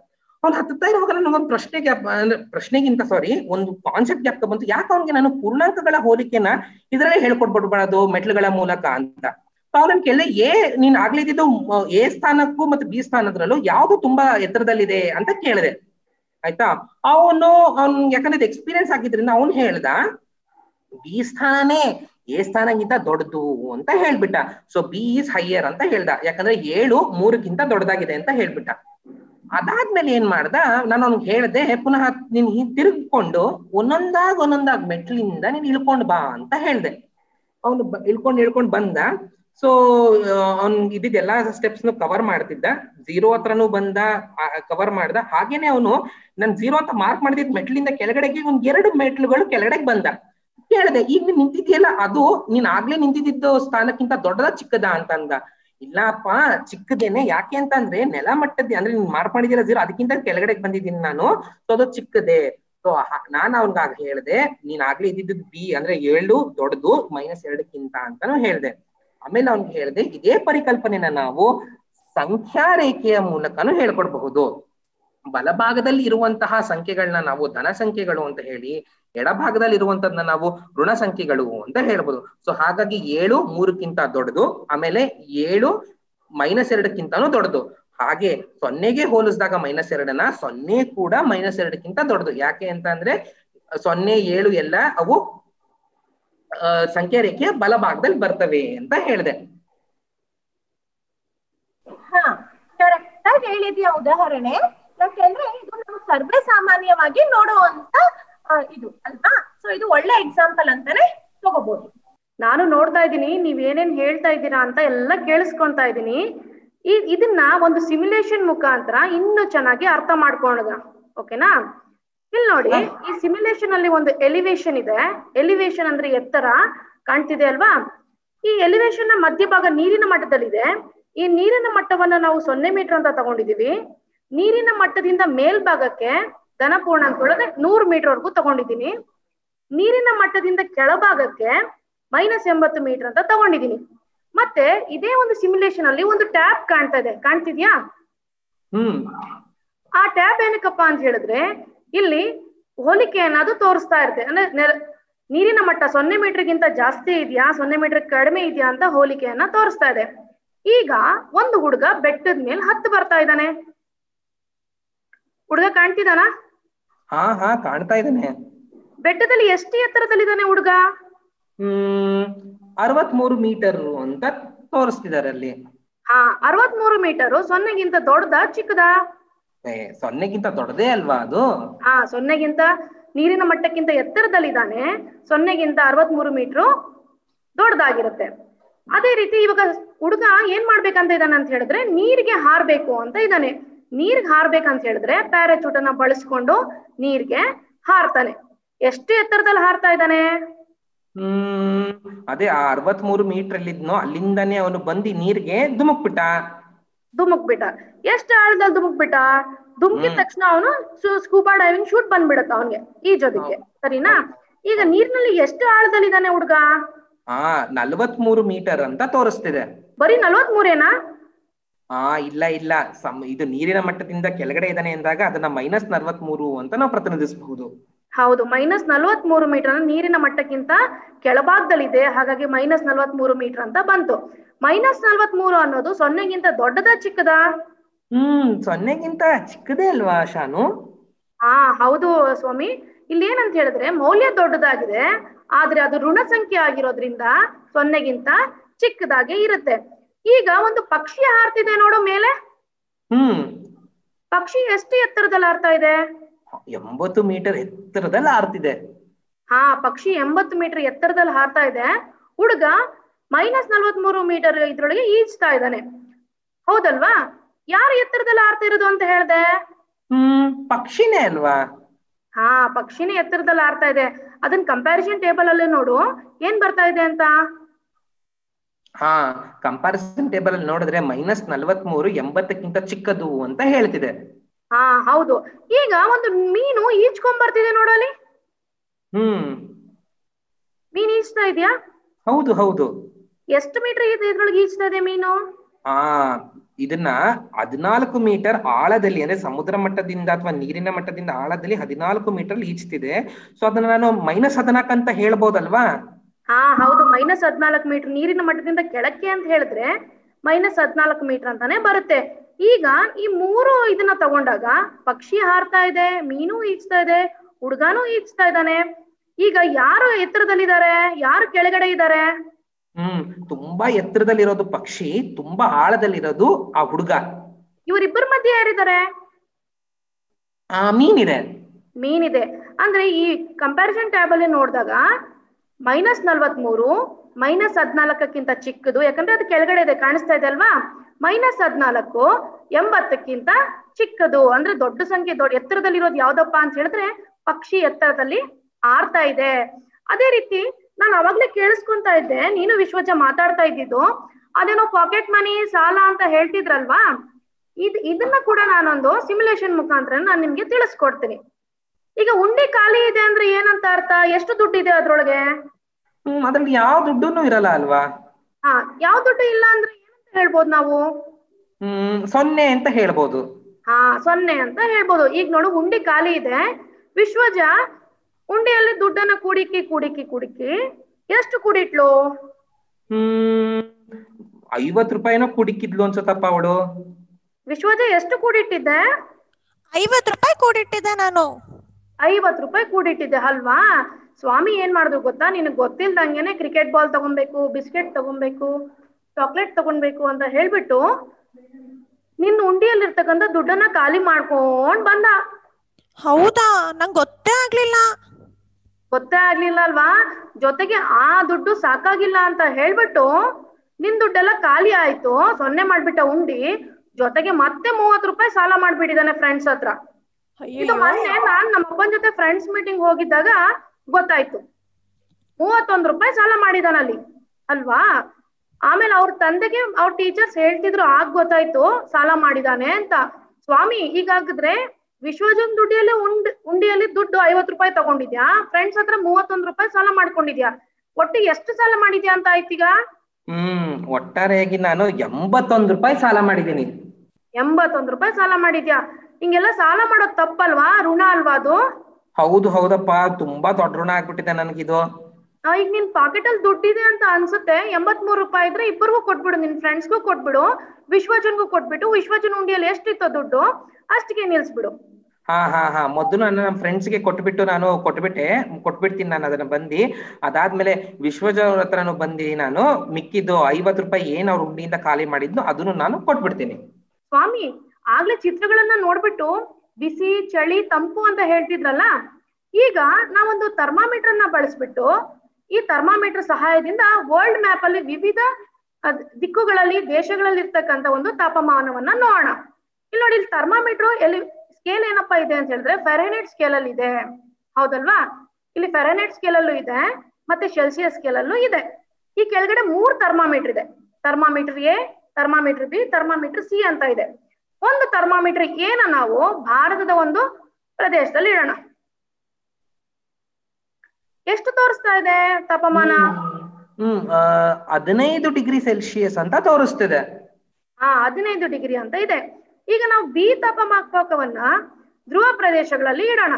ಅವ್ನು ಹತ್ತುತ್ತಾ ಇರುವಾಗ ನನಗೊಂದು ಪ್ರಶ್ನೆ ಜ್ಞಾಪ ಅಂದ್ರೆ ಪ್ರಶ್ನೆಗಿಂತ ಸಾರಿ ಒಂದು ಕಾನ್ಸೆಪ್ಟ್ ಜ್ಞಾಪಕ ಬಂತು ಯಾಕೆ ಅವನಿಗೆ ನಾನು ಪೂರ್ಣಾಂಕಗಳ ಹೋಲಿಕೆನ ಇದರಲ್ಲೇ ಹೇಳ್ಕೊಟ್ಬಿಡ್ಬಾರದು ಮೆಟ್ಲುಗಳ ಮೂಲಕ ಅಂತ ಅವನನ್ನ ಕೇಳಿದೆ ಎ ನೀನ್ ಆಗ್ಲೇ ಇದ್ದಿದ್ದು ಮ- ಎ ಸ್ಥಾನಕ್ಕೂ ಮತ್ತೆ ಬಿ ಸ್ಥಾನದ್ರಲ್ಲೂ ಯಾವ್ದು ತುಂಬಾ ಎತ್ತರದಲ್ಲಿದೆ ಅಂತ ಕೇಳಿದೆ ಆಯ್ತಾ ಅವನು ಅವ್ನ್ ಯಾಕಂದ್ರೆ ಎಕ್ಸ್ಪೀರಿಯನ್ಸ್ ಆಗಿದ್ರಿಂದ ಅವನು ಹೇಳ್ದ ಬಿ ಸ್ಥಾನನೇ ಎ ಸ್ಥಾನಕ್ಕಿಂತ ದೊಡ್ಡದು ಅಂತ ಹೇಳ್ಬಿಟ್ಟ ಸೊ ಬಿ ಇಸ್ ಹೈಯರ್ ಅಂತ ಹೇಳ್ದ ಯಾಕಂದ್ರೆ ಏಳು ಮೂರಕ್ಕಿಂತ ದೊಡ್ಡದಾಗಿದೆ ಅಂತ ಹೇಳ್ಬಿಟ್ಟ ಅದಾದ್ಮೇಲೆ ಏನ್ ಮಾಡ್ದ ನಾನು ಅವ್ನಿಗೆ ಹೇಳ್ದೆ ಪುನಃ ನೀನ್ ಹಿಂಗ್ ತಿರುಗ್ಕೊಂಡು ಒಂದೊಂದಾಗ್ ಒಂದೊಂದಾಗ್ ಮೆಟ್ಲಿಂದ ನೀನ್ ಇಳ್ಕೊಂಡ್ ಬಾ ಅಂತ ಹೇಳ್ದೆ ಅವನು ಇಳ್ಕೊಂಡ್ ಇಳ್ಕೊಂಡ್ ಬಂದ ಸೊ ಅವ್ನ್ ಇದ್ದಿದ್ ಎಲ್ಲಾ ಸ್ಟೆಪ್ಸ್ ಕವರ್ ಮಾಡ್ತಿದ್ದ ಝೀರೋ ಹತ್ರನೂ ಬಂದ ಕವರ್ ಮಾಡ್ದ ಹಾಗೇನೆ ಅವನು ನನ್ ಝೀರೋ ಅಂತ ಮಾರ್ಕ್ ಮಾಡಿದ್ ಮೆಟ್ಲಿಂದ ಕೆಳಗಡೆಗೆ ಒಂದ್ ಎರಡು ಮೆಟ್ಲುಗಳು ಕೆಳಗಡೆಗೆ ಬಂದ ಕೇಳಿದೆ ಈಗ ನೀನ್ ನಿಂತಿದ್ಯಲ್ಲ ಅದು ನೀನ್ ಆಗ್ಲೇ ನಿಂತಿದ್ದು ಸ್ಥಾನಕ್ಕಿಂತ ದೊಡ್ಡದ ಚಿಕ್ಕದ ಅಂತ ಅಂದ ಇಲ್ಲಪ್ಪ ಚಿಕ್ಕದೇನೆ ಯಾಕೆ ಅಂತ ಅಂದ್ರೆ ನೆಲ ಮಟ್ಟದ ಅಂದ್ರೆ ನೀನ್ ಮಾರ್ಕ್ ಮಾಡಿದಿರ ಝೀರೋ ಅದಕ್ಕಿಂತ ಕೆಳಗಡೆಗೆ ಬಂದಿದ್ದೀನಿ ನಾನು ಸೊ ಅದು ಚಿಕ್ಕದೆ ಸೊ ನಾನ್ ಅವನ್ಗಾಗ ಹೇಳ್ದೆ ನೀನ್ ಆಗ್ಲೇ ಇದ್ದಿದ್ದು ಬಿ ಅಂದ್ರೆ ಏಳು ದೊಡ್ಡದು ಮೈನಸ್ ಎರಡಕ್ಕಿಂತ ಅಂತಾನು ಹೇಳ್ದೆ ಆಮೇಲೆ ಅವ್ನಿಗೆ ಹೇಳ್ದೆ ಇದೇ ಪರಿಕಲ್ಪನೆನ ನಾವು ಸಂಖ್ಯಾ ರೇಖೆಯ ಮೂಲಕನೂ ಹೇಳ್ಕೊಡ್ಬಹುದು ಬಲಭಾಗದಲ್ಲಿ ಇರುವಂತಹ ಸಂಖ್ಯೆಗಳನ್ನ ನಾವು ಧನ ಸಂಖ್ಯೆಗಳು ಅಂತ ಹೇಳಿ ಎಡಭಾಗದಲ್ಲಿ ಇರುವಂತದ್ನ ನಾವು ಋಣ ಸಂಖ್ಯೆಗಳು ಅಂತ ಹೇಳ್ಬೋದು ಸೊ ಹಾಗಾಗಿ ಏಳು ಮೂರಕ್ಕಿಂತ ದೊಡ್ಡದು ಆಮೇಲೆ ಏಳು ಮೈನಸ್ ಎರಡಕ್ಕಿಂತನೂ ದೊಡ್ಡದು ಹಾಗೆ ಸೊನ್ನೆಗೆ ಹೋಲಿಸಿದಾಗ ಮೈನಸ್ ಎರಡನ್ನ ಸೊನ್ನೆ ಕೂಡ ಮೈನಸ್ ಎರಡಕ್ಕಿಂತ ದೊಡ್ಡದು ಯಾಕೆ ಅಂತ ಅಂದ್ರೆ ಸೊನ್ನೆ ಏಳು ಎಲ್ಲ ಅವು ಆ, ಸಂಖ್ಯಾ ರೇಖೆಯ ಬಲಭಾಗದಲ್ಲಿ ಬರ್ತವೆ ಅಂತ ಹೇಳಿದೆ ಹಾ ಕರೆಕ್ಟ್ ಆಗಿ ಹೇಳಿದ್ಯಾ ಉದಾಹರಣೆ ಯಾಕೆಂದ್ರೆ ಇದು ನಾವು ಸರ್ವೇ ಸಾಮಾನ್ಯವಾಗಿ ನೋಡುವಂತ ಆ, ಇದು ಅಲ್ವಾ ಸೊ ಇದು ಒಳ್ಳೆ ಎಕ್ಸಾಂಪಲ್ ಅಂತಾನೆ ತಗೋಬಹುದು ನಾನು ನೋಡ್ತಾ ಇದ್ದೀನಿ ನೀವ್ ಏನೇನ್ ಹೇಳ್ತಾ ಇದ್ದೀರಾ ಅಂತ ಎಲ್ಲ ಕೇಳಿಸ್ಕೊಂತಾ ಇದ್ದೀನಿ ಈ ಇದನ್ನ ಒಂದು ಸಿಮ್ಯುಲೇಷನ್ ಮುಖಾಂತರ ಇನ್ನೂ ಚೆನ್ನಾಗಿ ಅರ್ಥ ಮಾಡ್ಕೊಳ್ಳೋದ ಓಕೆನಾ ಇಲ್ಲಿ ನೋಡಿ ಈ ಸಿಮ್ಯುಲೇಷನ್ ಅಲ್ಲಿ ಒಂದು ಎಲಿವೇಶನ್ ಇದೆ ಎಲಿವೇಶನ್ ಅಂದ್ರೆ ಎತ್ತರ ಕಾಣ್ತಿದೆ ಅಲ್ವಾ ಈ ಎಲಿವೇಶನ್ ನ ಮಧ್ಯಭಾಗ ನೀರಿನ ಮಟ್ಟದಲ್ಲಿದೆ ಈ ನೀರಿನ ಮಟ್ಟವನ್ನ ನಾವು ಸೊನ್ನೆ ಮೀಟರ್ ಅಂತ ತಗೊಂಡಿದೀವಿ ನೀರಿನ ಮಟ್ಟದಿಂದ ಮೇಲ್ಭಾಗಕ್ಕೆ ಧನ ಪೂರ್ಣಾಂಕದೊಳಗೆ ನೂರು ಮೀಟರ್ ವರೆಗೂ ತಗೊಂಡಿದ್ದೀನಿ ನೀರಿನ ಮಟ್ಟದಿಂದ ಕೆಳಭಾಗಕ್ಕೆ ಮೈನಸ್ ಎಂಬತ್ತು ಮೀಟರ್ ಅಂತ ತಗೊಂಡಿದ್ದೀನಿ ಮತ್ತೆ ಇದೇ ಒಂದು ಸಿಮ್ಯುಲೇಷನ್ ಅಲ್ಲಿ ಒಂದು ಟ್ಯಾಪ್ ಕಾಣ್ತಾ ಇದೆ ಕಾಣ್ತಿದ್ಯಾ ಹ್ಮ್ ಆ ಟ್ಯಾಪ್ ಏನಕ್ಕಪ್ಪ ಅಂತ ಹೇಳಿದ್ರೆ ಇಲ್ಲಿ ಹೋಲಿಕೆಯನ್ನ ಅದು ತೋರಿಸ್ತಾ ಇರುತ್ತೆ ಅಂದ್ರೆ ನೆಲ- ನೀರಿನ ಮಟ್ಟ ಸೊನ್ನೆ ಮೀಟರ್ಗಿಂತ ಜಾಸ್ತಿ ಇದೆಯಾ ಸೊನ್ನೆ ಮೀಟರ್ ಕಡಿಮೆ ಇದೆಯಾ ಅಂತ ಹೋಲಿಕೆಯನ್ನ ತೋರಿಸ್ತಾ ಇದೆ ಈಗ ಒಂದು ಹುಡುಗ ಬೆಟ್ಟದ ಮೇಲೆ ಹತ್ತು ಬರ್ತಾ ಇದ್ದಾನೆ ಹುಡುಗ ಕಾಣ್ತಿದಾನ ಹಾ ಹಾ ಕಾಣ್ತಾ ಇದ್ದೇನೆ ಬೆಟ್ಟದಲ್ಲಿ ಎಷ್ಟು ಎತ್ತರದಲ್ಲಿದ್ದಾನೆ ಹುಡುಗ ಹ್ಮ್ ಅರವತ್ಮೂರು ಮೀಟರ್ ಅಂತ ತೋರಿಸ್ತಿದ್ದಾರೆ ಅಲ್ಲಿ ಹಾ ಅರವತ್ಮೂರು ಮೀಟರು ಸೊನ್ನೆಗಿಂತ ದೊಡ್ಡದ ಚಿಕ್ಕದಾ ಏ ಸೊನ್ನೆಗಿಂತ ದೊಡ್ಡದೇ ಅಲ್ವಾ ಅದು ಹಾ ಸೊನ್ನೆಗಿಂತ ನೀರಿನ ಮಟ್ಟಕ್ಕಿಂತ ಎತ್ತರದಲ್ಲಿದ್ದಾನೆ ಸೊನ್ನೆಗಿಂತ ಅರವತ್ಮೂರು ಮೀಟರ್ ದೊಡ್ಡದಾಗಿರುತ್ತೆ ಅದೇ ರೀತಿ ಇವಾಗ ಹುಡುಗ ಏನ್ ಮಾಡ್ಬೇಕಂತ ಇದ್ದಾನೆ ಅಂತ ಹೇಳಿದ್ರೆ ನೀರಿಗೆ ಹಾರ್ಬೇಕು ಅಂತ ಇದ್ದಾನೆ ನೀರ್ಗೆ ಹಾರ್ಬೇಕಂತ ಹೇಳಿದ್ರೆ ಪ್ಯಾರಾಚೂಟ್ ಅನ್ನ ಬಳಸ್ಕೊಂಡು ನೀರ್ಗೆ ಹಾರ್ತಾನೆ ಎಷ್ಟು ಎತ್ತರದಲ್ಲಿ ಹಾರ್ತಾ ಇದ್ದಾನೆ ಹ್ಮ್ ಅದೇ ಆ ಅರವತ್ಮೂರು ಮೀಟರ್ ಅಲ್ಲಿದ್ನೋ ಅಲ್ಲಿಂದಾನೇ ಅವನು ಬಂದು ನೀರ್ಗೆ ಧುಮುಕ್ಬಿಟ್ಟ ಧುಮುಕ್ಬಿಟ್ಟ ಎಷ್ಟು ಆಳದಲ್ಲಿ ಧುಮುಕ್ಬಿಟ್ಟ ಧುಮುಕಿದ ಹ್ಮ್. ತಕ್ಷಣ ಅವನು ಸ್ಕೂಬಾ ಡೈವಿಂಗ್ ಶೂಟ್ ಬಂದ್ಬಿಡತ್ತ ಅವನ್ಗೆ ಈಜೋದಿಕ್ಕೆ ಸರಿನಾ ಈಗ ನೀರಿನಲ್ಲಿ ಎಷ್ಟು ಆಳದಲ್ಲಿದ್ದಾನೆ ಹುಡುಗ ಹಾ ನಲ್ವತ್ಮೂರು ಮೀಟರ್ ಅಂತ ತೋರಿಸ್ತಿದೆ ಬರೀ ನಲ್ವತ್ಮೂರೇನಾ ಹಾ ಇಲ್ಲ ಇಲ್ಲ ಸಮ್ ಇದು ನೀರಿನ ಮಟ್ಟದಿಂದ ಕೆಳಗಡೆ ಇದ್ದಾನೆ ಅಂದಾಗ ಅದನ್ನ ಮೈನಸ್ ನಲ್ವತ್ಮೂರು ಅಂತ ನಾವು ಪ್ರತಿನಿಧಿಸಬಹುದು ಹೌದು ಮೈನಸ್ ನಲ್ವತ್ ಮೂರು ಮೀಟರ್ ನೀರಿನ ಮಟ್ಟಕ್ಕಿಂತ ಕೆಳಭಾಗದಲ್ಲಿದೆ ಹಾಗಾಗಿ ಮೈನಸ್ ನಲ್ವತ್ ಮೂರು ಮೀಟರ್ ಅಂತ ಬಂತು ಮೈನಸ್ ನಲ್ವತ್ ಮೂರು ಅನ್ನೋದು ಸೊನ್ನೆಗಿಂತ ದೊಡ್ಡದ ಚಿಕ್ಕದ ಹ್ಮ್ ಸೊನ್ನೆಗಿಂತ ಚಿಕ್ಕದೇ ಅಲ್ವಾ ಶಾನು ಹಾ ಹೌದು ಸ್ವಾಮಿ ಇಲ್ಲಿ ಏನಂತ ಹೇಳಿದ್ರೆ ಮೌಲ್ಯ ದೊಡ್ಡದಾಗಿದೆ ಆದ್ರೆ ಅದು ಋಣ ಸಂಖ್ಯೆ ಆಗಿರೋದ್ರಿಂದ ಸೊನ್ನೆಗಿಂತ ಚಿಕ್ಕದಾಗೆ ಇರುತ್ತೆ ಈಗ ಒಂದು ಪಕ್ಷಿ ಹಾರ್ತಿದೆ ನೋಡು ಮೇಲೆ ಹ್ಮ್ ಪಕ್ಷಿ ಎಷ್ಟು ಎತ್ತರದಲ್ಲಿ ಹಾರ್ತಾ ಇದೆ ಎಂಬತ್ತು ಮೀಟರ್ ಎತ್ತರದಲ್ಲಿ ಆರ್ತಿದೆ ಹಾ ಪಕ್ಷಿ ಎಂಬತ್ತು ಮೀಟರ್ ಎತ್ತರದಲ್ಲಿ ಹಾರ್ತಾ ಇದೆ ಹುಡುಗ ಮೈನಸ್ ನಲ್ವತ್ಮೂರು ಮೀಟರ್ ಇದ್ರೊಳಗೆ ಈಜ್ತಾ ಇದ್ದಾನೆ ಹೌದಲ್ವಾ ಯಾರು ಎತ್ತರದಲ್ಲಿ ಹಾರ್ತಾ ಇರೋದು ಅಂತ ಹೇಳ್ದೆ ಹ್ಮ್ ಪಕ್ಷಿನೇ ಅಲ್ವಾ ಹಾ ಪಕ್ಷಿನೇ ಎತ್ತರದಲ್ಲಿ ಹಾರ್ತಾ ಇದೆ ಅದನ್ನ ಕಂಪ್ಯಾರಿಸನ್ ಟೇಬಲ್ ಅಲ್ಲೇ ನೋಡು ಏನ್ ಬರ್ತಾ ಇದೆ ಅಂತ ಹಾ ಕಂಪಾರಿಸನ್ ಟೇಬಲ್ ಅಲ್ಲಿ ನೋಡಿದ್ರೆ ಮೈನಸ್ ನಲ್ವತ್ಮೂರು ಎಂಬತ್ತಕ್ಕಿಂತ ಚಿಕ್ಕದು ಅಂತ ಹೇಳ್ತಿದೆ ಹಾ ಹೌದು ಈಗ ಒಂದು ಮೀನು ಈಜ್ಕೊಂಡ್ ಬರ್ತಿದೆ ನೋಡಲ್ಲಿ ಹ್ಮ್ ಮೀನ್ ಈಜ್ತಾ ಇದೆಯಾ ಹೌದು ಹೌದು ಎಷ್ಟು ಮೀಟರ್ ಇದೆ ಇದ್ರೊಳಗೆ ಈಜ್ತಾ ಇದೆ ಮೀನು ಆ ಇದನ್ನ ಹದಿನಾಲ್ಕು ಮೀಟರ್ ಆಳದಲ್ಲಿ ಅಂದ್ರೆ ಸಮುದ್ರ ಮಟ್ಟದಿಂದ ಅಥವಾ ನೀರಿನ ಮಟ್ಟದಿಂದ ಆಳದಲ್ಲಿ ಹದಿನಾಲ್ಕು ಮೀಟರ್ ಈಚ್ತಿದೆ ಸೊ ಅದನ್ನ ನಾನು ಮೈನಸ್ ಹದಿನಾಲ್ಕು ಅಂತ ಹೇಳ್ಬೋದಲ್ವಾ ಹಾ ಹೌದು ಮೈನಸ್ ಹದ್ನಾಲ್ಕು ಮೀಟರ್ ನೀರಿನ ಮಟ್ಟದಿಂದ ಕೆಳಕ್ಕೆ ಅಂತ ಹೇಳಿದ್ರೆ ಮೈನಸ್ ಹದ್ನಾಲ್ಕು ಮೀಟರ್ ಅಂತಾನೆ ಬರುತ್ತೆ ಈಗ ಈ ಮೂರು ಇದನ್ನ ತಗೊಂಡಾಗ ಪಕ್ಷಿ ಹಾರ್ತಾ ಇದೆ ಮೀನು ಈಜ್ತಾ ಇದೆ ಹುಡ್ಗಾನು ಈಜ್ತಾ ಇದ್ದಾನೆ ಈಗ ಯಾರು ಎತ್ತರದಲ್ಲಿದ್ದಾರೆ ಯಾರು ಕೆಳಗಡೆ ಇದ್ದಾರೆ ಹ್ಮ್ ತುಂಬಾ ಎತ್ತರದಲ್ಲಿರೋದು ಪಕ್ಷಿ ತುಂಬಾ ಆಳದಲ್ಲಿರೋದು ಆ ಹುಡುಗ ಇವರಿಬ್ಬರ ಮಧ್ಯೆ ಯಾರಿದ್ದಾರೆ ಆ ಮೀನಿದೆ ಮೀನಿದೆ ಅಂದ್ರೆ ಈ ಕಂಪ್ಯಾರಿಸನ್ ಟ್ಯಾಬ್ ಅಲ್ಲಿ ನೋಡಿದಾಗ ಮೈನಸ್ ನಲ್ವತ್ಮೂರು ಮೈನಸ್ ಹದ್ನಾಲ್ಕಕ್ಕಿಂತ ಚಿಕ್ಕದು ಯಾಕಂದ್ರೆ ಅದು ಕೆಳಗಡೆ ಇದೆ ಕಾಣಿಸ್ತಾ ಇದೆ ಅಲ್ವಾ ಮೈನಸ್ ಹದ್ನಾಲ್ಕು ಎಂಬತ್ತಕ್ಕಿಂತ ಚಿಕ್ಕದು ಅಂದ್ರೆ ದೊಡ್ಡ ಸಂಖ್ಯೆ ದೊಡ್ಡ ಎತ್ತರದಲ್ಲಿರೋದು ಯಾವ್ದಪ್ಪ ಅಂತ ಹೇಳಿದ್ರೆ ಪಕ್ಷಿ ಎತ್ತರದಲ್ಲಿ ಆರ್ತಾ ಇದೆ ಅದೇ ರೀತಿ ನಾನು ಅವಾಗ್ಲೇ ಕೇಳಿಸ್ಕೊಂತಾ ಇದ್ದೆ ನೀನು ವಿಶ್ವಜ ಮಾತಾಡ್ತಾ ಇದ್ದಿದ್ದು ಅದೇನೋ ಪಾಕೆಟ್ ಮನಿ ಸಾಲ ಅಂತ ಹೇಳ್ತಿದ್ರಲ್ವಾ ಇದ್ ಇದನ್ನ ಕೂಡ ನಾನೊಂದು ಸಿಮ್ಯುಲೇಷನ್ ಮುಖಾಂತರ ನಾನು ನಿಮ್ಗೆ ತಿಳಿಸ್ಕೊಡ್ತೀನಿ ಈಗ ಉಂಡೆ ಖಾಲಿ ಇದೆ ಅಂದ್ರೆ ಏನಂತ ಅರ್ಥ ಎಷ್ಟು ದುಡ್ಡಿದೆ ಅದ್ರೊಳಗೆ ಹ್ಮ್ ಅದ್ರಲ್ಲಿ ಯಾವ ದುಡ್ಡು ಇರಲ್ಲ ಅಲ್ವಾ ಹಾ ಯಾವ ದುಡ್ಡು ಇಲ್ಲ ಅಂದ್ರೆ ಏನಂತ ಹೇಳ್ಬೋದು ನಾವು ಹ್ಮ್ ಸೊನ್ನೆ ಅಂತ ಹೇಳ್ಬೋದು ಹಾ ಸೊನ್ನೆ ಅಂತ ಹೇಳ್ಬೋದು ಈಗ ನೋಡು ಉಂಡೆ ಖಾಲಿ ಇದೆ ವಿಶ್ವಜ ಉಂಡೆಯಲ್ಲಿ ದುಡ್ಡನ್ನ ಕೂಡಿಕಿ ಕೂಡಿಕಿ ಕೂಡಿಕಿ ಎಷ್ಟು ಕೂಡಿಟ್ಲು ಹ್ಮ್ ಐವತ್ ರೂಪಾಯಿನೋ ಕುಡಿಕಿದ್ಲು ಅನ್ಸುತ್ತಪ್ಪ ಅವಳು ವಿಶ್ವಜ ಎಷ್ಟು ಕೂಡಿಟ್ಟಿದ್ದೆ ಐವತ್ ರೂಪಾಯಿ ಕೂಡಿಟ್ಟಿದ್ದೆ ನಾನು ಐವತ್ ರೂಪಾಯಿ ಕೂಡಿಟ್ಟಿದ್ದೆ ಅಲ್ವಾ ಸ್ವಾಮಿ ಏನ್ ಮಾಡುದು ಗೊತ್ತಾ ನಿನಗ್ ಗೊತ್ತಿಲ್ದಂಗೆನೆ ಕ್ರಿಕೆಟ್ ಬಾಲ್ ತಗೊಬೇಕು ಬಿಸ್ಕೆಟ್ ತಗೊಬೇಕು ಚಾಕ್ಲೇಟ್ ತಗೊಳ್ಬೇಕು ಅಂತ ಹೇಳ್ಬಿಟ್ಟು ನಿನ್ನ ಉಂಡಿಯಲ್ಲಿರ್ತಕ್ಕಂಥ ದುಡ್ಡನ್ನ ಖಾಲಿ ಮಾಡ್ಕೊಂಡ್ ಬಂದ ಹೌದಾ ನಂಗೆ ಗೊತ್ತೇ ಆಗ್ಲಿಲ್ಲ ಗೊತ್ತೇ ಆಗ್ಲಿಲ್ಲ ಅಲ್ವಾ ಜೊತೆಗೆ ಆ ದುಡ್ಡು ಸಾಕಾಗಿಲ್ಲ ಅಂತ ಹೇಳ್ಬಿಟ್ಟು ನಿನ್ ದುಡ್ಡೆಲ್ಲ ಖಾಲಿ ಆಯ್ತು ಸೊನ್ನೆ ಮಾಡ್ಬಿಟ್ಟ ಉಂಡಿ ಜೊತೆಗೆ ಮತ್ತೆ ಮೂವತ್ ರೂಪಾಯಿ ಸಾಲ ಮಾಡ್ಬಿಟ್ಟಿದ್ದಾನೆ ಫ್ರೆಂಡ್ಸ್ ಹತ್ರ ಇದು ಮೊನ್ನೆ ನಾನ್ ನಮ್ಮ ಅಪ್ಪನ ಜೊತೆ ಫ್ರೆಂಡ್ಸ್ ಮೀಟಿಂಗ್ ಹೋಗಿದ್ದಾಗ ಗೊತ್ತಾಯ್ತು ಮೂವತ್ತೊಂದು ರೂಪಾಯಿ ಸಾಲ ಮಾಡಿದಾನಲ್ಲಿ ಅಲ್ವಾ ಆಮೇಲೆ ಅವ್ರ ತಂದೆಗೆ ಅವ್ರ ಟೀಚರ್ಸ್ ಹೇಳ್ತಿದ್ರು ಆಗ ಗೊತ್ತಾಯ್ತು ಸಾಲ ಮಾಡಿದಾನೆ ಅಂತ ಸ್ವಾಮಿ ಈಗಾಗಿದ್ರೆ ವಿಶ್ವಜನ್ ದುಡ್ಡಿಯಲ್ಲಿ ಉಂಡ್ ಉಂಡಿಯಲ್ಲಿ ದುಡ್ಡು ಐವತ್ ರೂಪಾಯಿ ತಗೊಂಡಿದ್ಯಾ ಫ್ರೆಂಡ್ಸ್ ಹತ್ರ ಮೂವತ್ತೊಂದು ರೂಪಾಯಿ ಸಾಲ ಮಾಡ್ಕೊಂಡಿದ್ಯಾ ಒಟ್ಟು ಎಷ್ಟು ಸಾಲ ಮಾಡಿದ್ಯಾ ಅಂತ ಆಯ್ತೀಗ ಹ್ಮ್ ಒಟ್ಟಾರೆಯಾಗಿ ನಾನು ಎಂಬತ್ತೊಂದು ರೂಪಾಯಿ ಸಾಲ ಮಾಡಿದ್ದೀನಿ ಎಂಬತ್ತೊಂದು ರೂಪಾಯಿ ಸಾಲ ಮಾಡಿದ್ಯಾ ಹಿಂಗೆಲ್ಲ ಸಾಲ ಮಾಡೋದ್ ತಪ್ಪಲ್ವಾ ಋಣ ಅಲ್ವಾ ಅದು ಹೌದು ಹೌದಪ್ಪ ತುಂಬಾ ದೊಡ್ಡ ಋಣ ಆಗ್ಬಿಟ್ಟಿದೆ ನನಗಿದು ಆ, ಈಗ ನಿನ್ ಪಾಕೆಟ್ ಅಲ್ಲಿ ದುಡ್ಡಿದೆ ಅಂತ ಅನ್ಸುತ್ತೆ ಎಂಬತ್ ಮೂರು ರೂಪಾಯಿ ಇದ್ರೆ ಇಬ್ಬರಿಗೂ ಕೊಟ್ಬಿಡು ನಿನ್ ಫ್ರೆಂಡ್ಸ್ಗೂ ಕೊಟ್ಬಿಡು ವಿಶ್ವಜನ್ಗೂ ಕೊಟ್ಬಿಟ್ಟು ವಿಶ್ವಜನ್ ಉಂಡಿಯಲ್ಲಿ ಎಷ್ಟಿತ್ತೋ ದುಡ್ಡು ಅಷ್ಟಿಗೆ ನಿಲ್ಸ್ಬಿಡು ಹಾ ಹಾ ಹಾ ಮೊದಲು ನಾನು ನಮ್ಮ ಫ್ರೆಂಡ್ಸ್ಗೆ ಕೊಟ್ಬಿಟ್ಟು ನಾನು ಕೊಟ್ಬಿಟ್ಟೆ ಕೊಟ್ಬಿಡ್ತೀನಿ ನಾನು ಅದನ್ನ ಬಂದು ಅದಾದ್ಮೇಲೆ ವಿಶ್ವಜ ಅವ್ರ ಹತ್ರನು ಬಂದು ನಾನು ಮಿಕ್ಕಿದ್ದು ಐವತ್ ರೂಪಾಯಿ ಏನ್ ಅವ್ರ ಉಂಡಿಯಿಂದ ಖಾಲಿ ಮಾಡಿದ್ನು ಅದನ್ನು ನಾನು ಕೊಟ್ಬಿಡ್ತೀನಿ ಸ್ವಾಮಿ ಆಗ್ಲೇ ಚಿತ್ರಗಳನ್ನ ನೋಡ್ಬಿಟ್ಟು ಬಿಸಿ ಚಳಿ ತಂಪು ಅಂತ ಹೇಳ್ತಿದ್ರಲ್ಲ ಈಗ ನಾವೊಂದು ಥರ್ಮಾಮೀಟರ್ ಅನ್ನ ಬಳಸ್ಬಿಟ್ಟು ಈ ಥರ್ಮಾಮೀಟರ್ ಸಹಾಯದಿಂದ ವರ್ಲ್ಡ್ ಮ್ಯಾಪ್ ಅಲ್ಲಿ ವಿವಿಧ ಅದ್ ದಿಕ್ಕುಗಳಲ್ಲಿ ದೇಶಗಳಲ್ಲಿ ಇರ್ತಕ್ಕಂಥ ಒಂದು ತಾಪಮಾನವನ್ನ ನೋಡೋಣ ಇಲ್ಲಿ ನೋಡಿ ಇಲ್ಲಿ ಥರ್ಮಾಮೀಟರ್ ಎಲ್ಲಿ ಸ್ಕೇಲ್ ಏನಪ್ಪಾ ಇದೆ ಅಂತ ಹೇಳಿದ್ರೆ ಫೆರನೈಟ್ ಸ್ಕೇಲ್ ಅಲ್ಲಿ ಇದೆ ಹೌದಲ್ವಾ ಇಲ್ಲಿ ಫೆರನೈಟ್ ಸ್ಕೇಲ್ ಅಲ್ಲೂ ಇದೆ ಮತ್ತೆ ಸೆಲ್ಸಿಯಸ್ ಸ್ಕೇಲ್ ಅಲ್ಲೂ ಇದೆ ಈ ಕೆಳಗಡೆ ಮೂರ್ ಥರ್ಮಾಮೀಟರ್ ಇದೆ thermometer A thermometer B thermometer C ಅಂತ ಇದೆ ಒಂದು ಥರ್ಮಾಮೀಟರ್ ಏನ ನಾವು ಭಾರತದ ಒಂದು ಪ್ರದೇಶದಲ್ಲಿ ಇಡೋಣ ಎಷ್ಟು ತೋರಿಸ್ತಾ ಇದೆ ತಾಪಮಾನ ಹ್ಮ್ ಆ, ಹದಿನೈದು ಡಿಗ್ರಿ ಸೆಲ್ಸಿಯಸ್ ಅಂತ ತೋರಿಸ್ತಿದೆ ಹಾ ಹದಿನೈದು ಡಿಗ್ರಿ ಅಂತ ಇದೆ ಈಗ ನಾವು ಬಿ ತಾಪಮಾಪಕವನ್ನ ಧ್ರುವ ಪ್ರದೇಶಗಳಲ್ಲಿ ಇಡೋಣ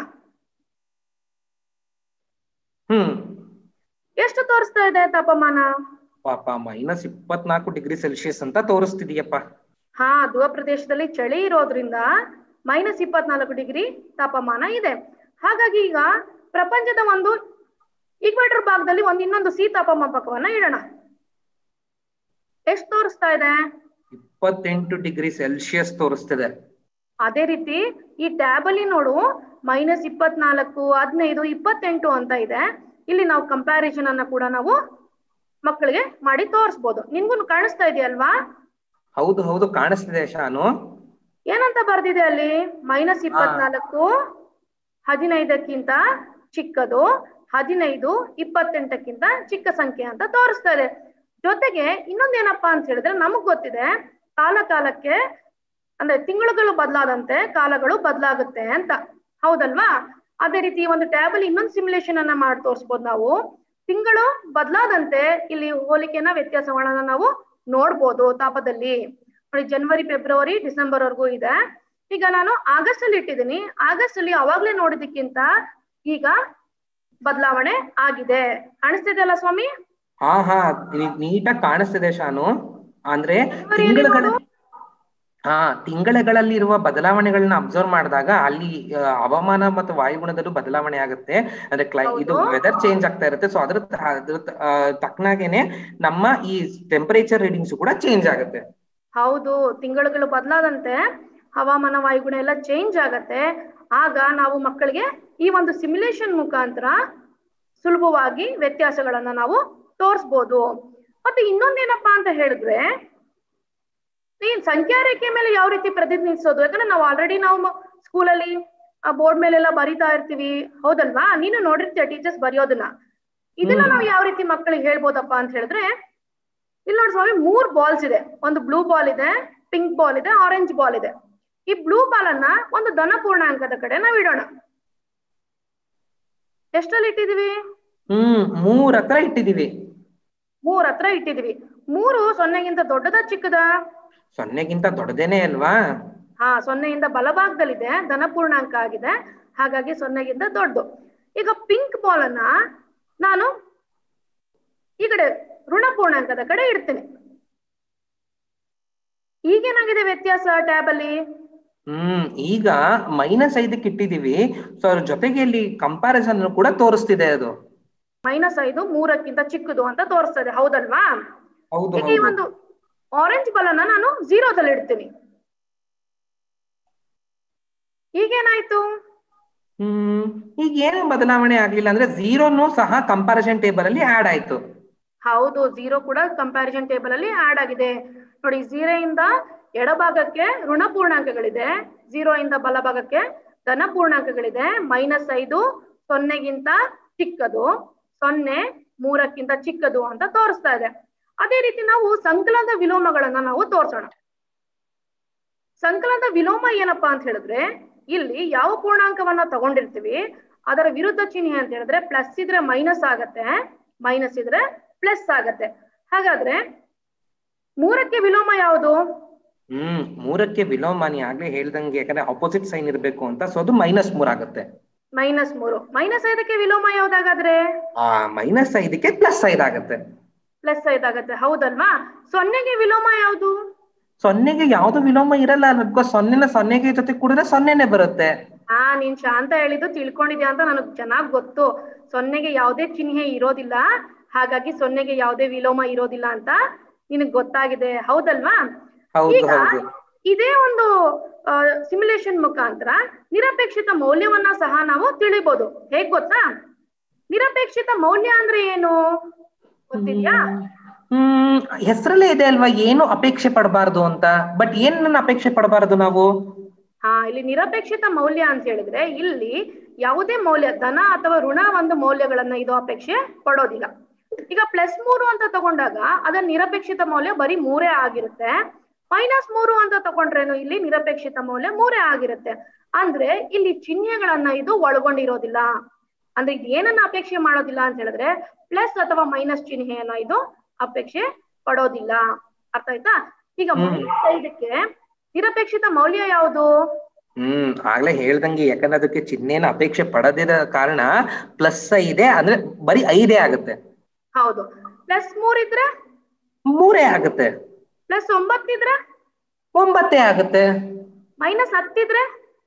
ಹ್ಮ್ ಎಷ್ಟು ತೋರಿಸ್ತಾ ಇದೆ ತಾಪಮಾನ ಪಾಪ ಮೈನಸ್ ಇಪ್ಪತ್ನಾಲ್ಕು ಡಿಗ್ರಿ ಸೆಲ್ಸಿಯಸ್ ಅಂತ ತೋರಿಸ್ತಿದೀಯಪ್ಪ ಹಾ ಧ್ರುವ ಪ್ರದೇಶದಲ್ಲಿ ಚಳಿ ಇರೋದ್ರಿಂದ ಮೈನಸ್ ಇಪ್ಪತ್ನಾಲ್ಕು ಡಿಗ್ರಿ ತಾಪಮಾನ ಇದೆ ಹಾಗಾಗಿ ಈಗ ಪ್ರಪಂಚದ ಒಂದು ಈಕ್ವೇಟರ್ ಭಾಗದಲ್ಲಿ ಒಂದು ಇನ್ನೊಂದು ಸಿ ತಾಪಮಾಪಕವನ್ನ ಇಡೋಣ ಎಷ್ಟು ತೋರಿಸ್ತಾ ಇದೆ ಇಪ್ಪತ್ತೆಂಟು ಡಿಗ್ರಿ ಸೆಲ್ಸಿಯಸ್ ತೋರಿಸ್ತಿದೆ ಅದೇ ರೀತಿ ಈ ಟ್ಯಾಬ್ ಅಲ್ಲಿ ನೋಡು ಮೈನಸ್ ಇಪ್ಪತ್ನಾಲ್ಕು ಹದಿನೈದು ಇಪ್ಪತ್ತೆಂಟು ಅಂತ ಇದೆ ಇಲ್ಲಿ ನಾವು ಕಂಪ್ಯಾರಿಸನ್ ಅನ್ನ ಕೂಡ ನಾವು ಮಕ್ಕಳಿಗೆ ಮಾಡಿ ತೋರಿಸ್ಬೋದು ನಿನ್ಗೂ ಕಾಣಿಸ್ತಾ ಇದೆಯಲ್ವಾ ಹೌದು ಹೌದು ಕಾಣಿಸ್ತಿದೆ ಶಾನು ಏನಂತ ಬರ್ದಿದೆ ಅಲ್ಲಿ ಮೈನಸ್ ಇಪ್ಪತ್ನಾಲ್ಕು ಹದಿನೈದಕ್ಕಿಂತ ಚಿಕ್ಕದು ಹದಿನೈದು ಇಪ್ಪತ್ತೆಂಟಕ್ಕಿಂತ ಚಿಕ್ಕ ಸಂಖ್ಯೆ ಅಂತ ತೋರಿಸ್ತಾ ಇದೆ ಜೊತೆಗೆ ಇನ್ನೊಂದೇನಪ್ಪಾ ಅಂತ ಹೇಳಿದ್ರೆ ನಮಗ್ ಗೊತ್ತಿದೆ ಕಾಲ ಕಾಲಕ್ಕೆ ಅಂದ್ರೆ ತಿಂಗಳುಗಳು ಬದಲಾದಂತೆ ಕಾಲಗಳು ಬದಲಾಗುತ್ತೆ ಅಂತ ಹೌದಲ್ವಾ ಅದೇ ರೀತಿ ಈ ಒಂದು ಟ್ಯಾಬ್ ಅಲ್ಲಿ ಇನ್ನೊಂದು ಸಿಮ್ಯುಲೇಷನ್ ಅನ್ನ ಮಾಡಿ ತೋರಿಸ್ಬೋದು ನಾವು ತಿಂಗಳು ಬದಲಾದಂತೆ ಇಲ್ಲಿ ಹೋಲಿಕೆನ ವ್ಯತ್ಯಾಸಗಳನ್ನ ನಾವು ನೋಡ್ಬೋದು ತಾಪದಲ್ಲಿ ನೋಡಿ ಜನವರಿ ಫೆಬ್ರವರಿ ಡಿಸೆಂಬರ್ ವರ್ಗೂ ಇದೆ ಈಗ ನಾನು ಆಗಸ್ಟ್ ಅಲ್ಲಿ ಇಟ್ಟಿದ್ದೀನಿ ಆಗಸ್ಟ್ ಅಲ್ಲಿ ಅವಾಗ್ಲೇ ನೋಡಿದಕ್ಕಿಂತ ಈಗ ಬದಲಾವಣೆ ಆಗಿದೆ ಕಾಣಿಸ್ತಿದೆಯಲ್ಲ ಸ್ವಾಮಿ ಹಾ ಹಾ ನೀಟಾಗಿ ಕಾಣಿಸ್ತಿದೆ ಶಾನು ಅಂದ್ರೆ ಜನವರಿಯಲ್ಲಿ ತಿಂಗಳುಗಳ ನೋಡು. ಹಾ ತಿಂಗಳುಗಳಲ್ಲಿರುವ ಬದಲಾವಣೆಗಳನ್ನ ಅಬ್ಸರ್ವ್ ಮಾಡಿದಾಗ ಅಲ್ಲಿ ಆ, ಹವಾಮಾನ ಮತ್ತು ವಾಯುಗುಣದಲ್ಲೂ ಬದಲಾವಣೆ ಆಗುತ್ತೆ ಅಂದ್ರೆ ಕ್ಲೈ ಇದು ಹೌದು. ವೆದರ್ ಚೇಂಜ್ ಆಗ್ತಾ ಇರುತ್ತೆ ಸೊ ಅದ್ರ ತ- ಅದ್ರ ತ- ಆ, ತಕ್ಕನಾಗೇನೆ ನಮ್ಮ ಈ ಟೆಂಪರೇಚರ್ ರೀಡಿಂಗ್ಸ್ ಕೂಡ ಚೇಂಜ್ ಆಗುತ್ತೆ ಹೌದು ತಿಂಗಳುಗಳು ಬದಲಾದಂತೆ ಹವಾಮಾನ ವಾಯುಗುಣ ಎಲ್ಲ ಚೇಂಜ್ ಆಗತ್ತೆ ಆಗ ನಾವು ಮಕ್ಕಳಿಗೆ ಈ ಒಂದು ಸಿಮ್ಯುಲೇಷನ್ ಮುಖಾಂತರ ಸುಲಭವಾಗಿ ವ್ಯತ್ಯಾಸಗಳನ್ನ ನಾವು ತೋರಿಸ್ಬೋದು ಮತ್ತೆ ಇನ್ನೊಂದೇನಪ್ಪಾ ಅಂತ ಹೇಳಿದ್ರೆ ಈ ಸಂಖ್ಯಾ ರೇಖೆ ಮೇಲೆ ಯಾವ ರೀತಿ ಪ್ರತಿನಿಧಿಸೋದು ಯಾಕಂದ್ರೆ ನಾವು ಆಲ್ರೆಡಿ ನಾವು ಸ್ಕೂಲಲ್ಲಿ ಬೋರ್ಡ್ ಮೇಲೆಲ್ಲ ಬರಿತಾ ಇರ್ತೀವಿ ಹೌದಲ್ವಾ ನೀನು ನೋಡಿರ್ತೀಯ ಟೀಚರ್ಸ್ ಬರೆಯೋದನ್ನ ಇದನ್ನ ಹ್ಮ್. ನಾವು ಯಾವ ರೀತಿ ಮಕ್ಕಳಿಗೆ ಹೇಳ್ಬೋದಪ್ಪ ಅಂತ ಹೇಳಿದ್ರೆ ಇಲ್ಲಿ ನೋಡಿ ಸ್ವಾಮಿ ಮೂರ್ ಬಾಲ್ಸ್ ಇದೆ ಒಂದು ಬ್ಲೂ ಬಾಲ್ ಇದೆ ಪಿಂಕ್ ಬಾಲ್ ಇದೆ ಆರೆಂಜ್ ಬಾಲ್ ಇದೆ ಈ ಬ್ಲೂ ಬಾಲ್ ಅನ್ನ ಒಂದು ಧನ ಪೂರ್ಣಾಂಕದ ಕಡೆ ನಾವು ಇಡೋಣ ಎಷ್ಟಲ್ಲಿ ಇಟ್ಟಿದೀವಿ ಹ್ಮ್ ಮೂರ್ ಹತ್ರ ಇಟ್ಟಿದೀವಿ ಮೂರ್ ಹತ್ರ ಇಟ್ಟಿದೀವಿ ಮೂರು ಸೊನ್ನೆಗಿಂತ ದೊಡ್ಡದ ಚಿಕ್ಕದ ಸೊನ್ನೆಗಿಂತ ದೊಡ್ಡದೇನೆ ಅಲ್ವಾ ಹಾ ಸೊನ್ನೆಯಿಂದ ಬಲಭಾಗದಲ್ಲಿದೆ ಧನ ಪೂರ್ಣಾಂಕ ಆಗಿದೆ ಹಾಗಾಗಿ ಸೊನ್ನೆಗಿಂತ ದೊಡ್ಡ ಈಗ ಪಿಂಕ್ ಬಾಲ್ ಅನ್ನ ನಾನು ಈ ಕಡೆ ಋಣ ಪೂರ್ಣಾಂಕದ ಕಡೆ ಇಡ್ತೀನಿ ಈಗೇನಾಗಿದೆ ವ್ಯತ್ಯಾಸ ಟ್ಯಾಬ್ ಅಲ್ಲಿ ಹ್ಮ್ ಈಗ ಮೈನಸ್ ಐದಕ್ಕೆ ಇಟ್ಟಿದೀವಿ ಸೊ ಅದ್ರ ಜೊತೆಗೆ ಇಲ್ಲಿ ಕಂಪ್ಯಾರಿಸನ್ ಕೂಡ ತೋರಿಸ್ತಿದೆ ಅದು ಮೈನಸ್ ಐದು ಮೂರಕ್ಕಿಂತ ಚಿಕ್ಕದು ಅಂತ ತೋರಿಸ್ತದೆ ಹೌದಲ್ವಾ ಹೌದು ಈಗ ಈ ಹೌದು ಒಂದು ಆರೆಂಜ್ ಬಾಲ್ ಅನ್ನ ನಾನು ಝೀರೋದಲ್ಲಿ ಇಡ್ತೀನಿ ಈಗೇನಾಯ್ತು ಹ್ಮ್ ಈಗ ಏನು ಬದಲಾವಣೆ ಆಗ್ಲಿಲ್ಲ ಅಂದ್ರೆ ಝೀರೋನು ಸಹ ಕಂಪ್ಯಾರಿಸನ್ ಟೇಬಲ್ ಅಲ್ಲಿ ಆಡ್ ಆಯ್ತು ಹೌದು ಝೀರೋ ಕೂಡ ಕಂಪ್ಯಾರಿಸನ್ ಟೇಬಲ್ ಅಲ್ಲಿ ಆಡ್ ಆಗಿದೆ ನೋಡಿ ಝೀರೋ ಇಂದ ಎಡಭಾಗಕ್ಕೆ ಋಣ ಪೂರ್ಣಾಂಕಗಳಿದೆ ಝೀರೋ ಇಂದ ಬಲಭಾಗಕ್ಕೆ ಧನ ಪೂರ್ಣಾಂಕಗಳಿದೆ ಮೈನಸ್ ಐದು ಸೊನ್ನೆಗಿಂತ ಚಿಕ್ಕದು ಸೊನ್ನೆ ಮೂರಕ್ಕಿಂತ ಚಿಕ್ಕದು ಅಂತ ತೋರಿಸ್ತಾ ಇದೆ ಅದೇ ರೀತಿ ನಾವು ಸಂಕಲನದ ವಿಲೋಮಗಳನ್ನ ನಾವು ತೋರ್ಸೋಣ ಸಂಕಲನದ ವಿಲೋಮ ಏನಪ್ಪಾ ಅಂತ ಹೇಳಿದ್ರೆ ಇಲ್ಲಿ ಯಾವ ಪೂರ್ಣಾಂಕವನ್ನ ತಗೊಂಡಿರ್ತೀವಿ ಅದರ ವಿರುದ್ಧ ಚಿಹ್ನೆ ಅಂತ ಹೇಳಿದ್ರೆ ಪ್ಲಸ್ ಇದ್ರೆ ಮೈನಸ್ ಆಗತ್ತೆ ಮೈನಸ್ ಇದ್ರೆ ಪ್ಲಸ್ ಆಗತ್ತೆ ಹಾಗಾದ್ರೆ ಮೂರಕ್ಕೆ ವಿಲೋಮ ಯಾವುದು ಹ್ಮ್ ಮೂರಕ್ಕೆ ವಿಲೋಮಾನಿ ಆಗ್ಲೇ ಹೇಳ್ದಂಗೆ ಯಾಕಂದ್ರೆ ಅಪೋಸಿಟ್ ಸೈನ್ ಇರ್ಬೇಕು ಅಂತ ಸೊ ಅದು ಮೈನಸ್ ಮೂರ್ ಆಗುತ್ತೆ ಮೈನಸ್ ಮೂರು ಮೈನಸ್ ಐದಕ್ಕೆ ವಿಲೋಮ ಯಾವ್ದಾಗಾದ್ರೆ ಆ ಮೈನಸ್ ಐದಕ್ಕೆ ಪ್ಲಸ್ ಐದ್ ಆಗುತ್ತೆ ಪ್ಲಸ್ ಐದಾಗತ್ತೆ ಹೌದಲ್ವಾ ಸೊನ್ನೆಗೆ ವಿಲೋಮ ಯಾವುದು ಸೊನ್ನೆಗೆ ಯಾವ್ದು ವಿಲೋಮ ಇರಲ್ಲ ಬಿಕಾಸ್ ಸೊನ್ನೆನ ಸೊನ್ನೆಗೆ ಜೊತೆ ಕೂಡಿದ್ರೆ ಸೊನ್ನೆನೆ ಬರುತ್ತೆ ಹಾ ನೀನ್ ಶಾಂತ ಹೇಳಿದ್ದು ತಿಳ್ಕೊಂಡಿದ್ಯಾ ಅಂತ ನನಗ್ ಚೆನ್ನಾಗ್ ಗೊತ್ತು ಸೊನ್ನೆಗೆ ಯಾವುದೇ ಚಿಹ್ನೆ ಇರೋದಿಲ್ಲ ಹಾಗಾಗಿ ಸೊನ್ನೆಗೆ ಯಾವುದೇ ವಿಲೋಮ ಇರೋದಿಲ್ಲ ಅಂತ ನಿನಗ್ ಗೊತ್ತಾಗಿದೆ ಹೌದಲ್ವಾ ಹೌದು ಈಗ ಹೌದು ಇದೇ ಒಂದು ಸಿಮ್ಯುಲೇಷನ್ ಮುಖಾಂತರ ನಿರಪೇಕ್ಷಿತ ಮೌಲ್ಯವನ್ನ ಸಹ ನಾವು ತಿಳಿಬಹುದು ಹೇಗ್ ಗೊತ್ತಾ ನಿರಪೇಕ್ಷಿತ ಮೌಲ್ಯ ಅಂದ್ರೆ ಏನು ಗೊತ್ತಿದ್ಯಾ ಹ್ಮ್ ಹೆಸರಲ್ಲೇ ಇದೆ ಅಲ್ವಾ ಏನು ಅಪೇಕ್ಷೆ ಪಡಬಾರ್ದು ಅಂತ ಬಟ್ ಏನ್ ಅಪೇಕ್ಷೆ ಪಡಬಾರ್ದು ನಾವು ಹಾ ಇಲ್ಲಿ ನಿರಪೇಕ್ಷಿತ ಮೌಲ್ಯ ಅಂತ ಹೇಳಿದ್ರೆ ಇಲ್ಲಿ ಯಾವುದೇ ಮೌಲ್ಯ ಧನ ಅಥವಾ ಋಣ ಒಂದು ಮೌಲ್ಯಗಳನ್ನ ಇದು ಅಪೇಕ್ಷೆ ಪಡೋದಿಲ್ಲ ಈಗ ಪ್ಲಸ್ ಮೂರು ಅಂತ ತಗೊಂಡಾಗ ಅದರ ನಿರಪೇಕ್ಷಿತ ಮೌಲ್ಯ ಬರೀ ಮೂರೇ ಆಗಿರುತ್ತೆ ಮೈನಸ್ ಮೂರು ಅಂತ ತಗೊಂಡ್ರೇನು ಇಲ್ಲಿ ನಿರಪೇಕ್ಷಿತ ಮೌಲ್ಯ ಮೂರೇ ಆಗಿರುತ್ತೆ ಅಂದ್ರೆ ಇಲ್ಲಿ ಚಿಹ್ನೆಗಳನ್ನ ಇದು ಒಳಗೊಂಡಿರೋದಿಲ್ಲ ಅಂದ್ರೆ ಇದು ಏನನ್ನ ಅಪೇಕ್ಷೆ ಮಾಡೋದಿಲ್ಲ ಅಂತ ಹೇಳಿದ್ರೆ ಪ್ಲಸ್ ಅಥವಾ ಮೈನಸ್ ಚಿಹ್ನೆಯನ್ನ ಇದು ಅಪೇಕ್ಷೆ ಪಡೋದಿಲ್ಲ ಅರ್ಥ ಆಯ್ತಾ ಈಗ ಹ್ಮ್. ಮೈನಸ್ ಐದಕ್ಕೆ ನಿರಪೇಕ್ಷಿತ ಮೌಲ್ಯ ಯಾವುದು ಹ್ಮ್ ಆಗ್ಲೇ ಹೇಳ್ದಂಗೆ ಯಾಕಂದ್ರೆ ಅದಕ್ಕೆ ಚಿಹ್ನೆನ ಅಪೇಕ್ಷೆ ಪಡದಿದ ಕಾರಣ ಪ್ಲಸ್ ಐದೆ ಅಂದ್ರೆ ಬರೀ ಐದೇ ಆಗುತ್ತೆ ಹೌದು ಪ್ಲಸ್ ಮೂರ್ ಇದ್ರೆ ಮೂರೇ ಆಗುತ್ತೆ ಪ್ಲಸ್ ಒಂಬತ್ತಿದ್ರೆ ಒಂಬತ್ತೇ ಆಗುತ್ತೆ ಮೈನಸ್ ಹತ್ತಿದ್ರೆ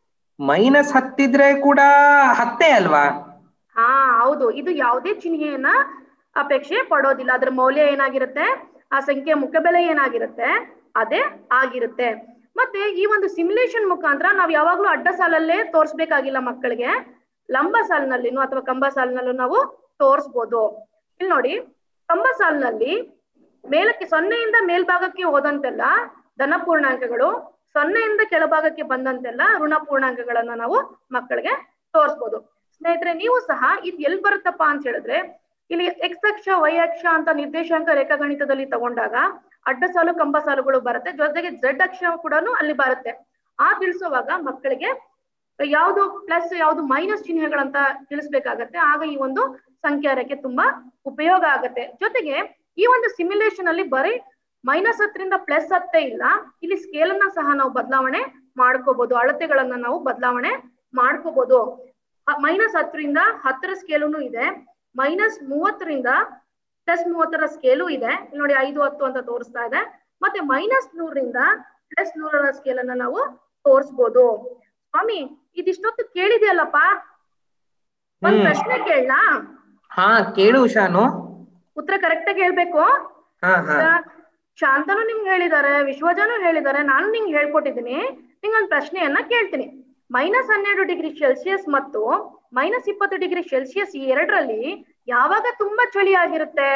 ಮೈನಸ್ ಹತ್ತಿದ್ರೆ ಕೂಡ ಹತ್ತೇ ಅಲ್ವಾ ಹಾ ಹೌದು ಇದು ಯಾವುದೇ ಚಿಹ್ನೆಯನ್ನ ಅಪೇಕ್ಷೆ ಪಡೋದಿಲ್ಲ ಅದ್ರ ಮೌಲ್ಯ ಏನಾಗಿರುತ್ತೆ ಆ ಸಂಖ್ಯೆಯ ಮುಖಬೆಲೆ ಏನಾಗಿರುತ್ತೆ ಅದೇ ಆಗಿರುತ್ತೆ ಮತ್ತೆ ಈ ಒಂದು ಸಿಮ್ಯುಲೇಷನ್ ಮುಖಾಂತರ ನಾವು ಯಾವಾಗ್ಲೂ ಅಡ್ಡ ಸಾಲಲ್ಲೇ ತೋರಿಸ್ಬೇಕಾಗಿಲ್ಲ ಮಕ್ಕಳಿಗೆ ಲಂಬ ಸಾಲಿನಲ್ಲಿನೂ ಅಥವಾ ಕಂಬ ಸಾಲಿನಲ್ಲೂ ನಾವು ತೋರಿಸ್ಬೋದು ಇಲ್ಲಿ ನೋಡಿ ಕಂಬ ಸಾಲಿನಲ್ಲಿ ಮೇಲಕ್ಕೆ ಸೊನ್ನೆಯಿಂದ ಮೇಲ್ಭಾಗಕ್ಕೆ ಹೋದಂತೆಲ್ಲ ಧನ ಪೂರ್ಣಾಂಕಗಳು ಸೊನ್ನೆಯಿಂದ ಕೆಳಭಾಗಕ್ಕೆ ಬಂದಂತೆಲ್ಲ ಋಣ ಪೂರ್ಣಾಂಕಗಳನ್ನ ನಾವು ಮಕ್ಕಳಿಗೆ ತೋರಿಸ್ಬೋದು ಸ್ನೇಹಿತರೆ ನೀವು ಸಹ ಇದು ಎಲ್ಲಿ ಬರುತ್ತಪ್ಪ ಅಂತ ಹೇಳಿದ್ರೆ ಇಲ್ಲಿ ಎಕ್ಸ್ ಅಕ್ಷ ವೈ ಅಕ್ಷ ಅಂತ ನಿರ್ದೇಶಾಂಕ ರೇಖಾಗಣಿತದಲ್ಲಿ ತಗೊಂಡಾಗ ಅಡ್ಡ ಸಾಲು ಕಂಬ ಸಾಲುಗಳು ಬರುತ್ತೆ ಜೊತೆಗೆ ಝೆಡ್ ಅಕ್ಷ ಕೂಡ ಅಲ್ಲಿ ಬರುತ್ತೆ ಆ ತಿಳಿಸುವಾಗ ಮಕ್ಕಳಿಗೆ ಯಾವುದು ಪ್ಲಸ್ ಯಾವುದು ಮೈನಸ್ ಚಿಹ್ನೆಗಳಂತ ತಿಳಿಸ್ಬೇಕಾಗತ್ತೆ ಆಗ ಈ ಒಂದು ಸಂಖ್ಯಾ ರೇಖೆ ತುಂಬಾ ಉಪಯೋಗ ಆಗತ್ತೆ ಜೊತೆಗೆ ಈ ಒಂದು ಸಿಮ್ಯುಲೇಷನ್ ಅಲ್ಲಿ ಬರೀ ಮೈನಸ್ ಹತ್ತರಿಂದ ಪ್ಲಸ್ ಹತ್ತೇ ಇಲ್ಲ ಇಲ್ಲಿ ಸ್ಕೇಲ್ ಅನ್ನ ಸಹ ನಾವು ಬದಲಾವಣೆ ಮಾಡ್ಕೋಬಹುದು ಅಳತೆಗಳನ್ನ ನಾವು ಬದಲಾವಣೆ ಮಾಡ್ಕೋಬಹುದು ಮೈನಸ್ ಹತ್ತರಿಂದ ಹತ್ತರ ಸ್ಕೇಲುನು ಇದೆ ಮೈನಸ್ ಮೂವತ್ತರಿಂದ ಪ್ಲಸ್ ಮೂವತ್ತರ ಸ್ಕೇಲು ಇದೆ ಇಲ್ಲಿ ನೋಡಿ ಐದು ಹತ್ತು ಅಂತ ತೋರಿಸ್ತಾ ಇದೆ ಮತ್ತೆ ಮೈನಸ್ ನೂರರಿಂದ ಪ್ಲಸ್ ನೂರರ ಸ್ಕೇಲ್ ಅನ್ನ ನಾವು ತೋರಿಸ್ಬೋದು ಸ್ವಾಮಿ ಇದಿಷ್ಟೊತ್ತು ಕೇಳಿದೆಯಲ್ಲಪ್ಪ ಒಂದ್ ಹ್ಮ್. ಪ್ರಶ್ನೆ ಕೇಳಲಾ ಹಾ ಕೇಳು ಶಾನು ಉತ್ತರ ಕರೆಕ್ಟ್ ಆಗಿ ಹೇಳ್ಬೇಕು ಹಾ ಹಾ ಈಗ ಶಾಂತನು ನಿಮ್ಗೆ ಹೇಳಿದ್ದಾರೆ ವಿಶ್ವಜನು ಹೇಳಿದ್ದಾರೆ ನಾನು ನಿಂಗೆ ಹೇಳ್ಕೊಟ್ಟಿದ್ದೀನಿ ನಿಂಗೊಂದು ಪ್ರಶ್ನೆಯನ್ನ ಕೇಳ್ತೀನಿ ಮೈನಸ್ ಹನ್ನೆರಡು ಡಿಗ್ರಿ ಸೆಲ್ಸಿಯಸ್ ಮತ್ತು ಮೈನಸ್ ಇಪ್ಪತ್ತು ಡಿಗ್ರಿ ಸೆಲ್ಸಿಯಸ್ ಈ ಎರಡರಲ್ಲಿ ಯಾವಾಗ ತುಂಬಾ ಚಳಿ ಆಗಿರುತ್ತೆ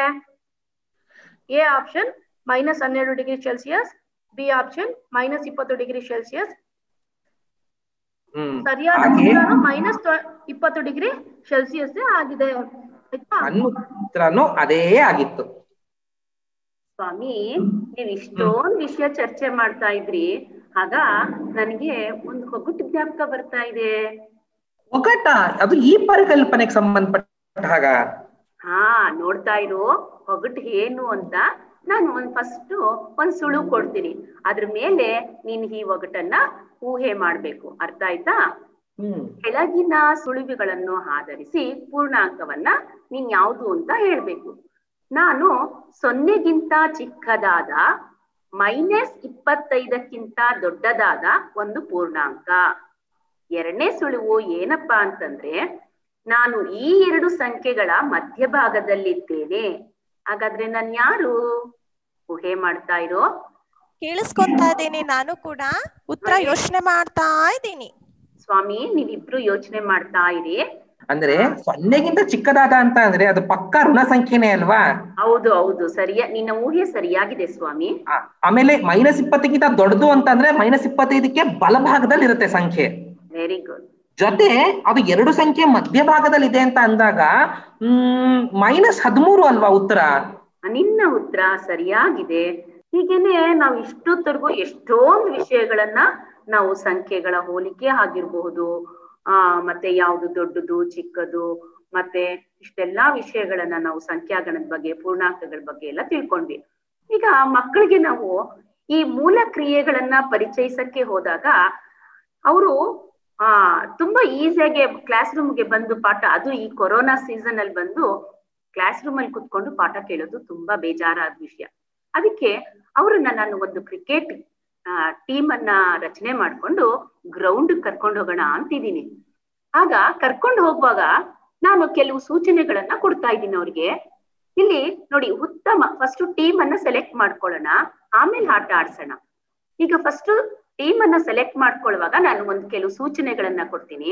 ಎ ಆಪ್ಷನ್ ಮೈನಸ್ ಹನ್ನೆರಡು degree Celsius B option minus ಇಪ್ಪತ್ತು ಡಿಗ್ರಿ ಸೆಲ್ಸಿಯಸ್ ಹ್ಮ್ ಸರಿಯಾದ ಹಾಗೆ ಉತ್ತರನು ಮೈನಸ್ ಇಪ್ಪತ್ತು ಡಿಗ್ರಿ ಸೆಲ್ಸಿಯಸ್ ಆಗಿದೆ ಆಯ್ತಾ ನನ್ನ ಉತ್ತರನು ಅದೇ ಆಗಿತ್ತು ಸ್ವಾಮಿ ನೀವ್ ಇಷ್ಟೊಂದ್ ವಿಷಯ ಚರ್ಚೆ ಮಾಡ್ತಾ ಇದ್ರಿ ಆಗ ನನಗೆ ಒಂದು ಹೊಗುಟು ಜ್ಞಾಪಕ ಬರ್ತಾ ಇದೆ ಒಗಟ ಅದು ಈ ಪರಿಕಲ್ಪನೆಗೆ ಸಂಬಂಧಪಟ್ಟ ಹಾಗ ಹಾ ನೋಡ್ತಾ ಇರು ಹೊಗಟು ಏನು ಅಂತ ನಾನು ಒಂದ್ ಫಸ್ಟ್ ಒಂದ್ ಸುಳು ಕೊಡ್ತೀನಿ ಅದ್ರ ಮೇಲೆ ನೀನ್ ಈ ಒಗಟನ್ನ ಊಹೆ ಮಾಡ್ಬೇಕು ಅರ್ಥ ಆಯ್ತಾ ಹ್ಮ್ ಕೆಳಗಿನ ಸುಳಿವುಗಳನ್ನು ಆಧರಿಸಿ ಪೂರ್ಣಾಂಕವನ್ನ ನೀನ್ ಯಾವುದು ಅಂತ ಹೇಳ್ಬೇಕು ನಾನು ಸೊನ್ನೆಗಿಂತ ಚಿಕ್ಕದಾದ ಮೈನಸ್ ಇಪ್ಪತ್ತೈದಕ್ಕಿಂತ ದೊಡ್ಡದಾದ ಒಂದು ಪೂರ್ಣಾಂಕ ಎರಡನೇ ಸುಳಿವು ಏನಪ್ಪಾ ಅಂತಂದ್ರೆ ನಾನು ಈ ಎರಡು ಸಂಖ್ಯೆಗಳ ಮಧ್ಯಭಾಗದಲ್ಲಿದ್ದೇನೆ ಹಾಗಾದ್ರೆ ನಾನ್ ಯಾರು ಊಹೆ ಮಾಡ್ತಾ ಇರೋ ಕೇಳಿಸ್ಕೊಂತಾ ಇದ್ದೀನಿ ನಾನು ಕೂಡ ಉತ್ತರ ಯೋಚನೆ ಮಾಡ್ತಾ ಇದ್ದೀನಿ ಸ್ವಾಮಿ ನೀವಿಬ್ರು ಯೋಚನೆ ಮಾಡ್ತಾ ಇರಿ ಅಂದ್ರೆ ಸೊನ್ನೆಗಿಂತ ಚಿಕ್ಕದಾದ ಅಂತ ಅಂದ್ರೆ ಅದು ಪಕ್ಕ ಋಣ ಸಂಖ್ಯೆನೇ ಅಲ್ವಾ ಹೌದು ಹೌದು ಸರಿಯ ನಿನ್ನ ಊಹೆ ಸರಿಯಾಗಿದೆ ಸ್ವಾಮಿ ಆ, ಆಮೇಲೆ ಮೈನಸ್ ಇಪ್ಪತ್ತಕ್ಕಿಂತ ದೊಡ್ಡದು ಅಂತಂದ್ರೆ ಮೈನಸ್ ಇಪ್ಪತ್ತೈದಕ್ಕೆ ಬಲಭಾಗದಲ್ಲಿ ಇರುತ್ತೆ ಸಂಖ್ಯೆ ವೆರಿ ಗುಡ್ ಜೊತೆ ಅದು ಎರಡು ಸಂಖ್ಯೆ ಮಧ್ಯಭಾಗದಲ್ಲಿ ಇದೆ ಅಂತ ಅಂದಾಗ ಹ್ಮ್ ಮೈನಸ್ ಹದಿಮೂರು ಅಲ್ವಾ ಉತ್ತರ ನಿನ್ನ ಉತ್ತರ ಸರಿಯಾಗಿದೆ ಹೀಗೇನೆ ನಾವು ಇಷ್ಟೊತ್ತರೆಗೂ ಎಷ್ಟೊಂದು ವಿಷಯಗಳನ್ನ ನಾವು ಸಂಖ್ಯೆಗಳ ಹೋಲಿಕೆ ಆಗಿರಬಹುದು ಆ ಮತ್ತೆ ಯಾವುದು ದೊಡ್ಡದು ಚಿಕ್ಕದು ಮತ್ತೆ ಇಷ್ಟೆಲ್ಲಾ ವಿಷಯಗಳನ್ನ ನಾವು ಸಂಖ್ಯಾಗಣದ ಬಗ್ಗೆ ಪೂರ್ಣಾಂಕಗಳ ಬಗ್ಗೆ ಎಲ್ಲ ತಿಳ್ಕೊಂಡ್ವಿ ಈಗ ಮಕ್ಕಳಿಗೆ ನಾವು ಈ ಮೂಲ ಕ್ರಿಯೆಗಳನ್ನ ಪರಿಚಯಿಸಕ್ಕೆ ಹೋದಾಗ ಅವರು ಆ ತುಂಬಾ ಈಸಿಯಾಗಿ ಕ್ಲಾಸ್ ರೂಮ್ಗೆ ಬಂದು ಪಾಠ ಅದು ಈ ಕೊರೋನಾ ಸೀಸನ್ ಅಲ್ಲಿ ಬಂದು ಕ್ಲಾಸ್ ರೂಮ್ ಅಲ್ಲಿ ಕುತ್ಕೊಂಡು ಪಾಠ ಕೇಳೋದು ತುಂಬಾ ಬೇಜಾರಾದ ವಿಷಯ ಅದಕ್ಕೆ ಅವ್ರನ್ನ ನಾನು ಒಂದು ಕ್ರಿಕೆಟ್ ಟೀಮ್ ಅನ್ನ ರಚನೆ ಮಾಡ್ಕೊಂಡು ಗ್ರೌಂಡ್ ಕರ್ಕೊಂಡು ಹೋಗೋಣ ಅಂತಿದ್ದೀನಿ ಆಗ ಕರ್ಕೊಂಡು ಹೋಗುವಾಗ ನಾನು ಕೆಲವು ಸೂಚನೆಗಳನ್ನ ಕೊಡ್ತಾ ಇದ್ದೀನಿ ಅವ್ರಿಗೆ ಇಲ್ಲಿ ನೋಡಿ ಉತ್ತಮ ಫಸ್ಟ್ ಟೀಮ್ ಅನ್ನ ಸೆಲೆಕ್ಟ್ ಮಾಡ್ಕೊಳ್ಳೋಣ ಆಮೇಲೆ ಆಟ ಆಡ್ಸೋಣ ಈಗ ಫಸ್ಟ್ ಟೀಮ್ ಅನ್ನ ಸೆಲೆಕ್ಟ್ ಮಾಡ್ಕೊಳ್ಳುವಾಗ ನಾನು ಒಂದು ಕೆಲವು ಸೂಚನೆಗಳನ್ನ ಕೊಡ್ತೀನಿ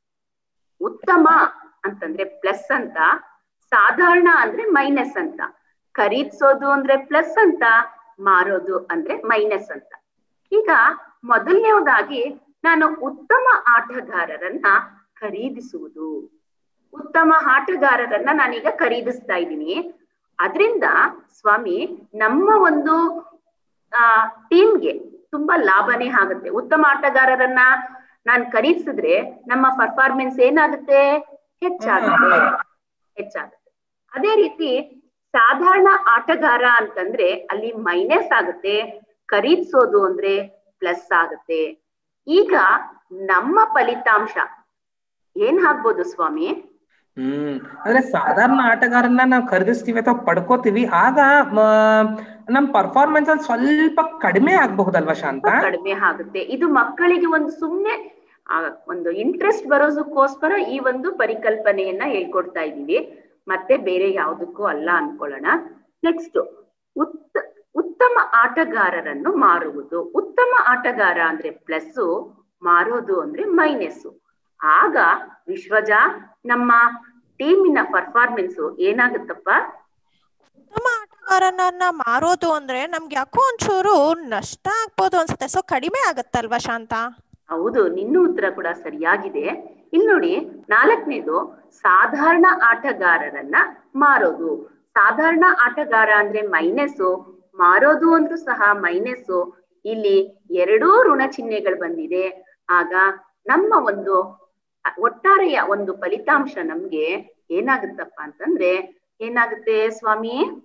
ಉತ್ತಮ ಅಂತಂದ್ರೆ ಪ್ಲಸ್ ಅಂತ ಸಾಧಾರಣ ಅಂದ್ರೆ ಮೈನಸ್ ಅಂತ ಖರೀದಿಸೋದು ಅಂದ್ರೆ ಪ್ಲಸ್ ಅಂತ ಮಾರೋದು ಅಂದ್ರೆ ಮೈನಸ್ ಅಂತ ಈಗ ಮೊದಲನೇದಾಗಿ ನಾನು ಉತ್ತಮ ಆಟಗಾರರನ್ನ ಖರೀದಿಸುವುದು ಉತ್ತಮ ಆಟಗಾರರನ್ನ ನಾನೀಗ ಖರೀದಿಸ್ತಾ ಇದ್ದೀನಿ ಅದರಿಂದ ಸ್ವಾಮಿ ನಮ್ಮ ಒಂದು ಆ ಟೀಮ್ಗೆ ತುಂಬಾ ಲಾಭನೇ ಆಗುತ್ತೆ ಉತ್ತಮ ಆಟಗಾರರನ್ನ ನಾನ್ ಖರೀದಿಸಿದ್ರೆ ನಮ್ಮ ಪರ್ಫಾರ್ಮೆನ್ಸ್ ಏನಾಗುತ್ತೆ ಹೆಚ್ಚಾಗುತ್ತೆ ಹೆಚ್ಚಾಗುತ್ತೆ ಅದೇ ರೀತಿ ಸಾಧಾರಣ ಆಟಗಾರ ಅಂತಂದ್ರೆ ಅಲ್ಲಿ ಮೈನಸ್ ಆಗುತ್ತೆ ಖರೀದಿಸೋದು ಅಂದ್ರೆ ಪ್ಲಸ್ ಆಗುತ್ತೆ ಈಗ ನಮ್ಮ ಫಲಿತಾಂಶ ಏನ್ ಆಗ್ಬೋದು ಸ್ವಾಮಿ ಹ್ಮ್ ಅಂದ್ರೆ ಸಾಧಾರಣ ಆಟಗಾರನ್ನ ನಾವು ಖರೀದಿಸ್ತೀವಿ ಅಥವಾ ಪಡ್ಕೋತೀವಿ ಆಗ ಮ, ನಮ್ ಪರ್ಫಾರ್ಮೆನ್ಸ್ ಅಲ್ಲಿ ಸ್ವಲ್ಪ ಕಡಿಮೆ ಆಗ್ಬಹುದಲ್ವಾ ಶಾಂತ ಕಡಿಮೆ ಆಗುತ್ತೆ ಇದು ಮಕ್ಕಳಿಗೆ ಒಂದು ಸುಮ್ನೆ ಆ, ಒಂದು ಇಂಟ್ರೆಸ್ಟ್ ಬರೋದಕ್ಕೋಸ್ಕರ ಈ ಒಂದು ಪರಿಕಲ್ಪನೆಯನ್ನ ಹೇಳ್ಕೊಡ್ತಾ ಇದ್ದೀವಿ ಮತ್ತೆ ಬೇರೆ ಯಾವುದಕ್ಕೂ ಅಲ್ಲ ಅನ್ಕೊಳ್ಳೋಣ ನೆಕ್ಸ್ಟ್ ಉತ್ತ ಉತ್ತಮ ಆಟಗಾರರನ್ನು ಮಾರುವುದು ಉತ್ತಮ ಆಟಗಾರ ಅಂದ್ರೆ ಪ್ಲಸ್ ಮಾರೋದು ಅಂದ್ರೆ ಮೈನಸ್ ಆಗ ವಿಶ್ವಜ ನಮ್ಮ ಟೀಮಿನ ಪರ್ಫಾರ್ಮೆನ್ಸ್ ಏನಾಗುತ್ತಪ್ಪ ಉತ್ತಮ ಆಟಗಾರನನ್ನ ಮಾರೋದು ಅಂದ್ರೆ ನಮ್ಗೆ ಯಾಕೋ ಒಂಚೂರು ನಷ್ಟ ಆಗ್ಬೋದು ಅನ್ಸುತ್ತೆ ಸೊ ಕಡಿಮೆ ಆಗತ್ತಲ್ವಾ ಶಾಂತ ಹೌದು ನಿನ್ನ ಉತ್ತರ ಕೂಡ ಸರಿಯಾಗಿದೆ ಇಲ್ಲಿ ನೋಡಿ ನಾಲ್ಕನೇದು ಸಾಧಾರಣ ಆಟಗಾರರನ್ನ ಮಾರೋದು ಸಾಧಾರಣ ಆಟಗಾರ ಅಂದ್ರೆ ಮೈನಸ್ ಮಾರೋದು ಅಂದ್ರೂ ಸಹ ಮೈನಸ್ ಇಲ್ಲಿ ಎರಡೂ ಋಣ ಚಿಹ್ನೆಗಳು ಬಂದಿದೆ ಆಗ ನಮ್ಮ ಒಂದು ಒಟ್ಟಾರೆಯ ಒಂದು ಫಲಿತಾಂಶ ನಮ್ಗೆ ಏನಾಗುತ್ತಪ್ಪ ಅಂತಂದ್ರೆ ಏನಾಗುತ್ತೆ ಸ್ವಾಮಿ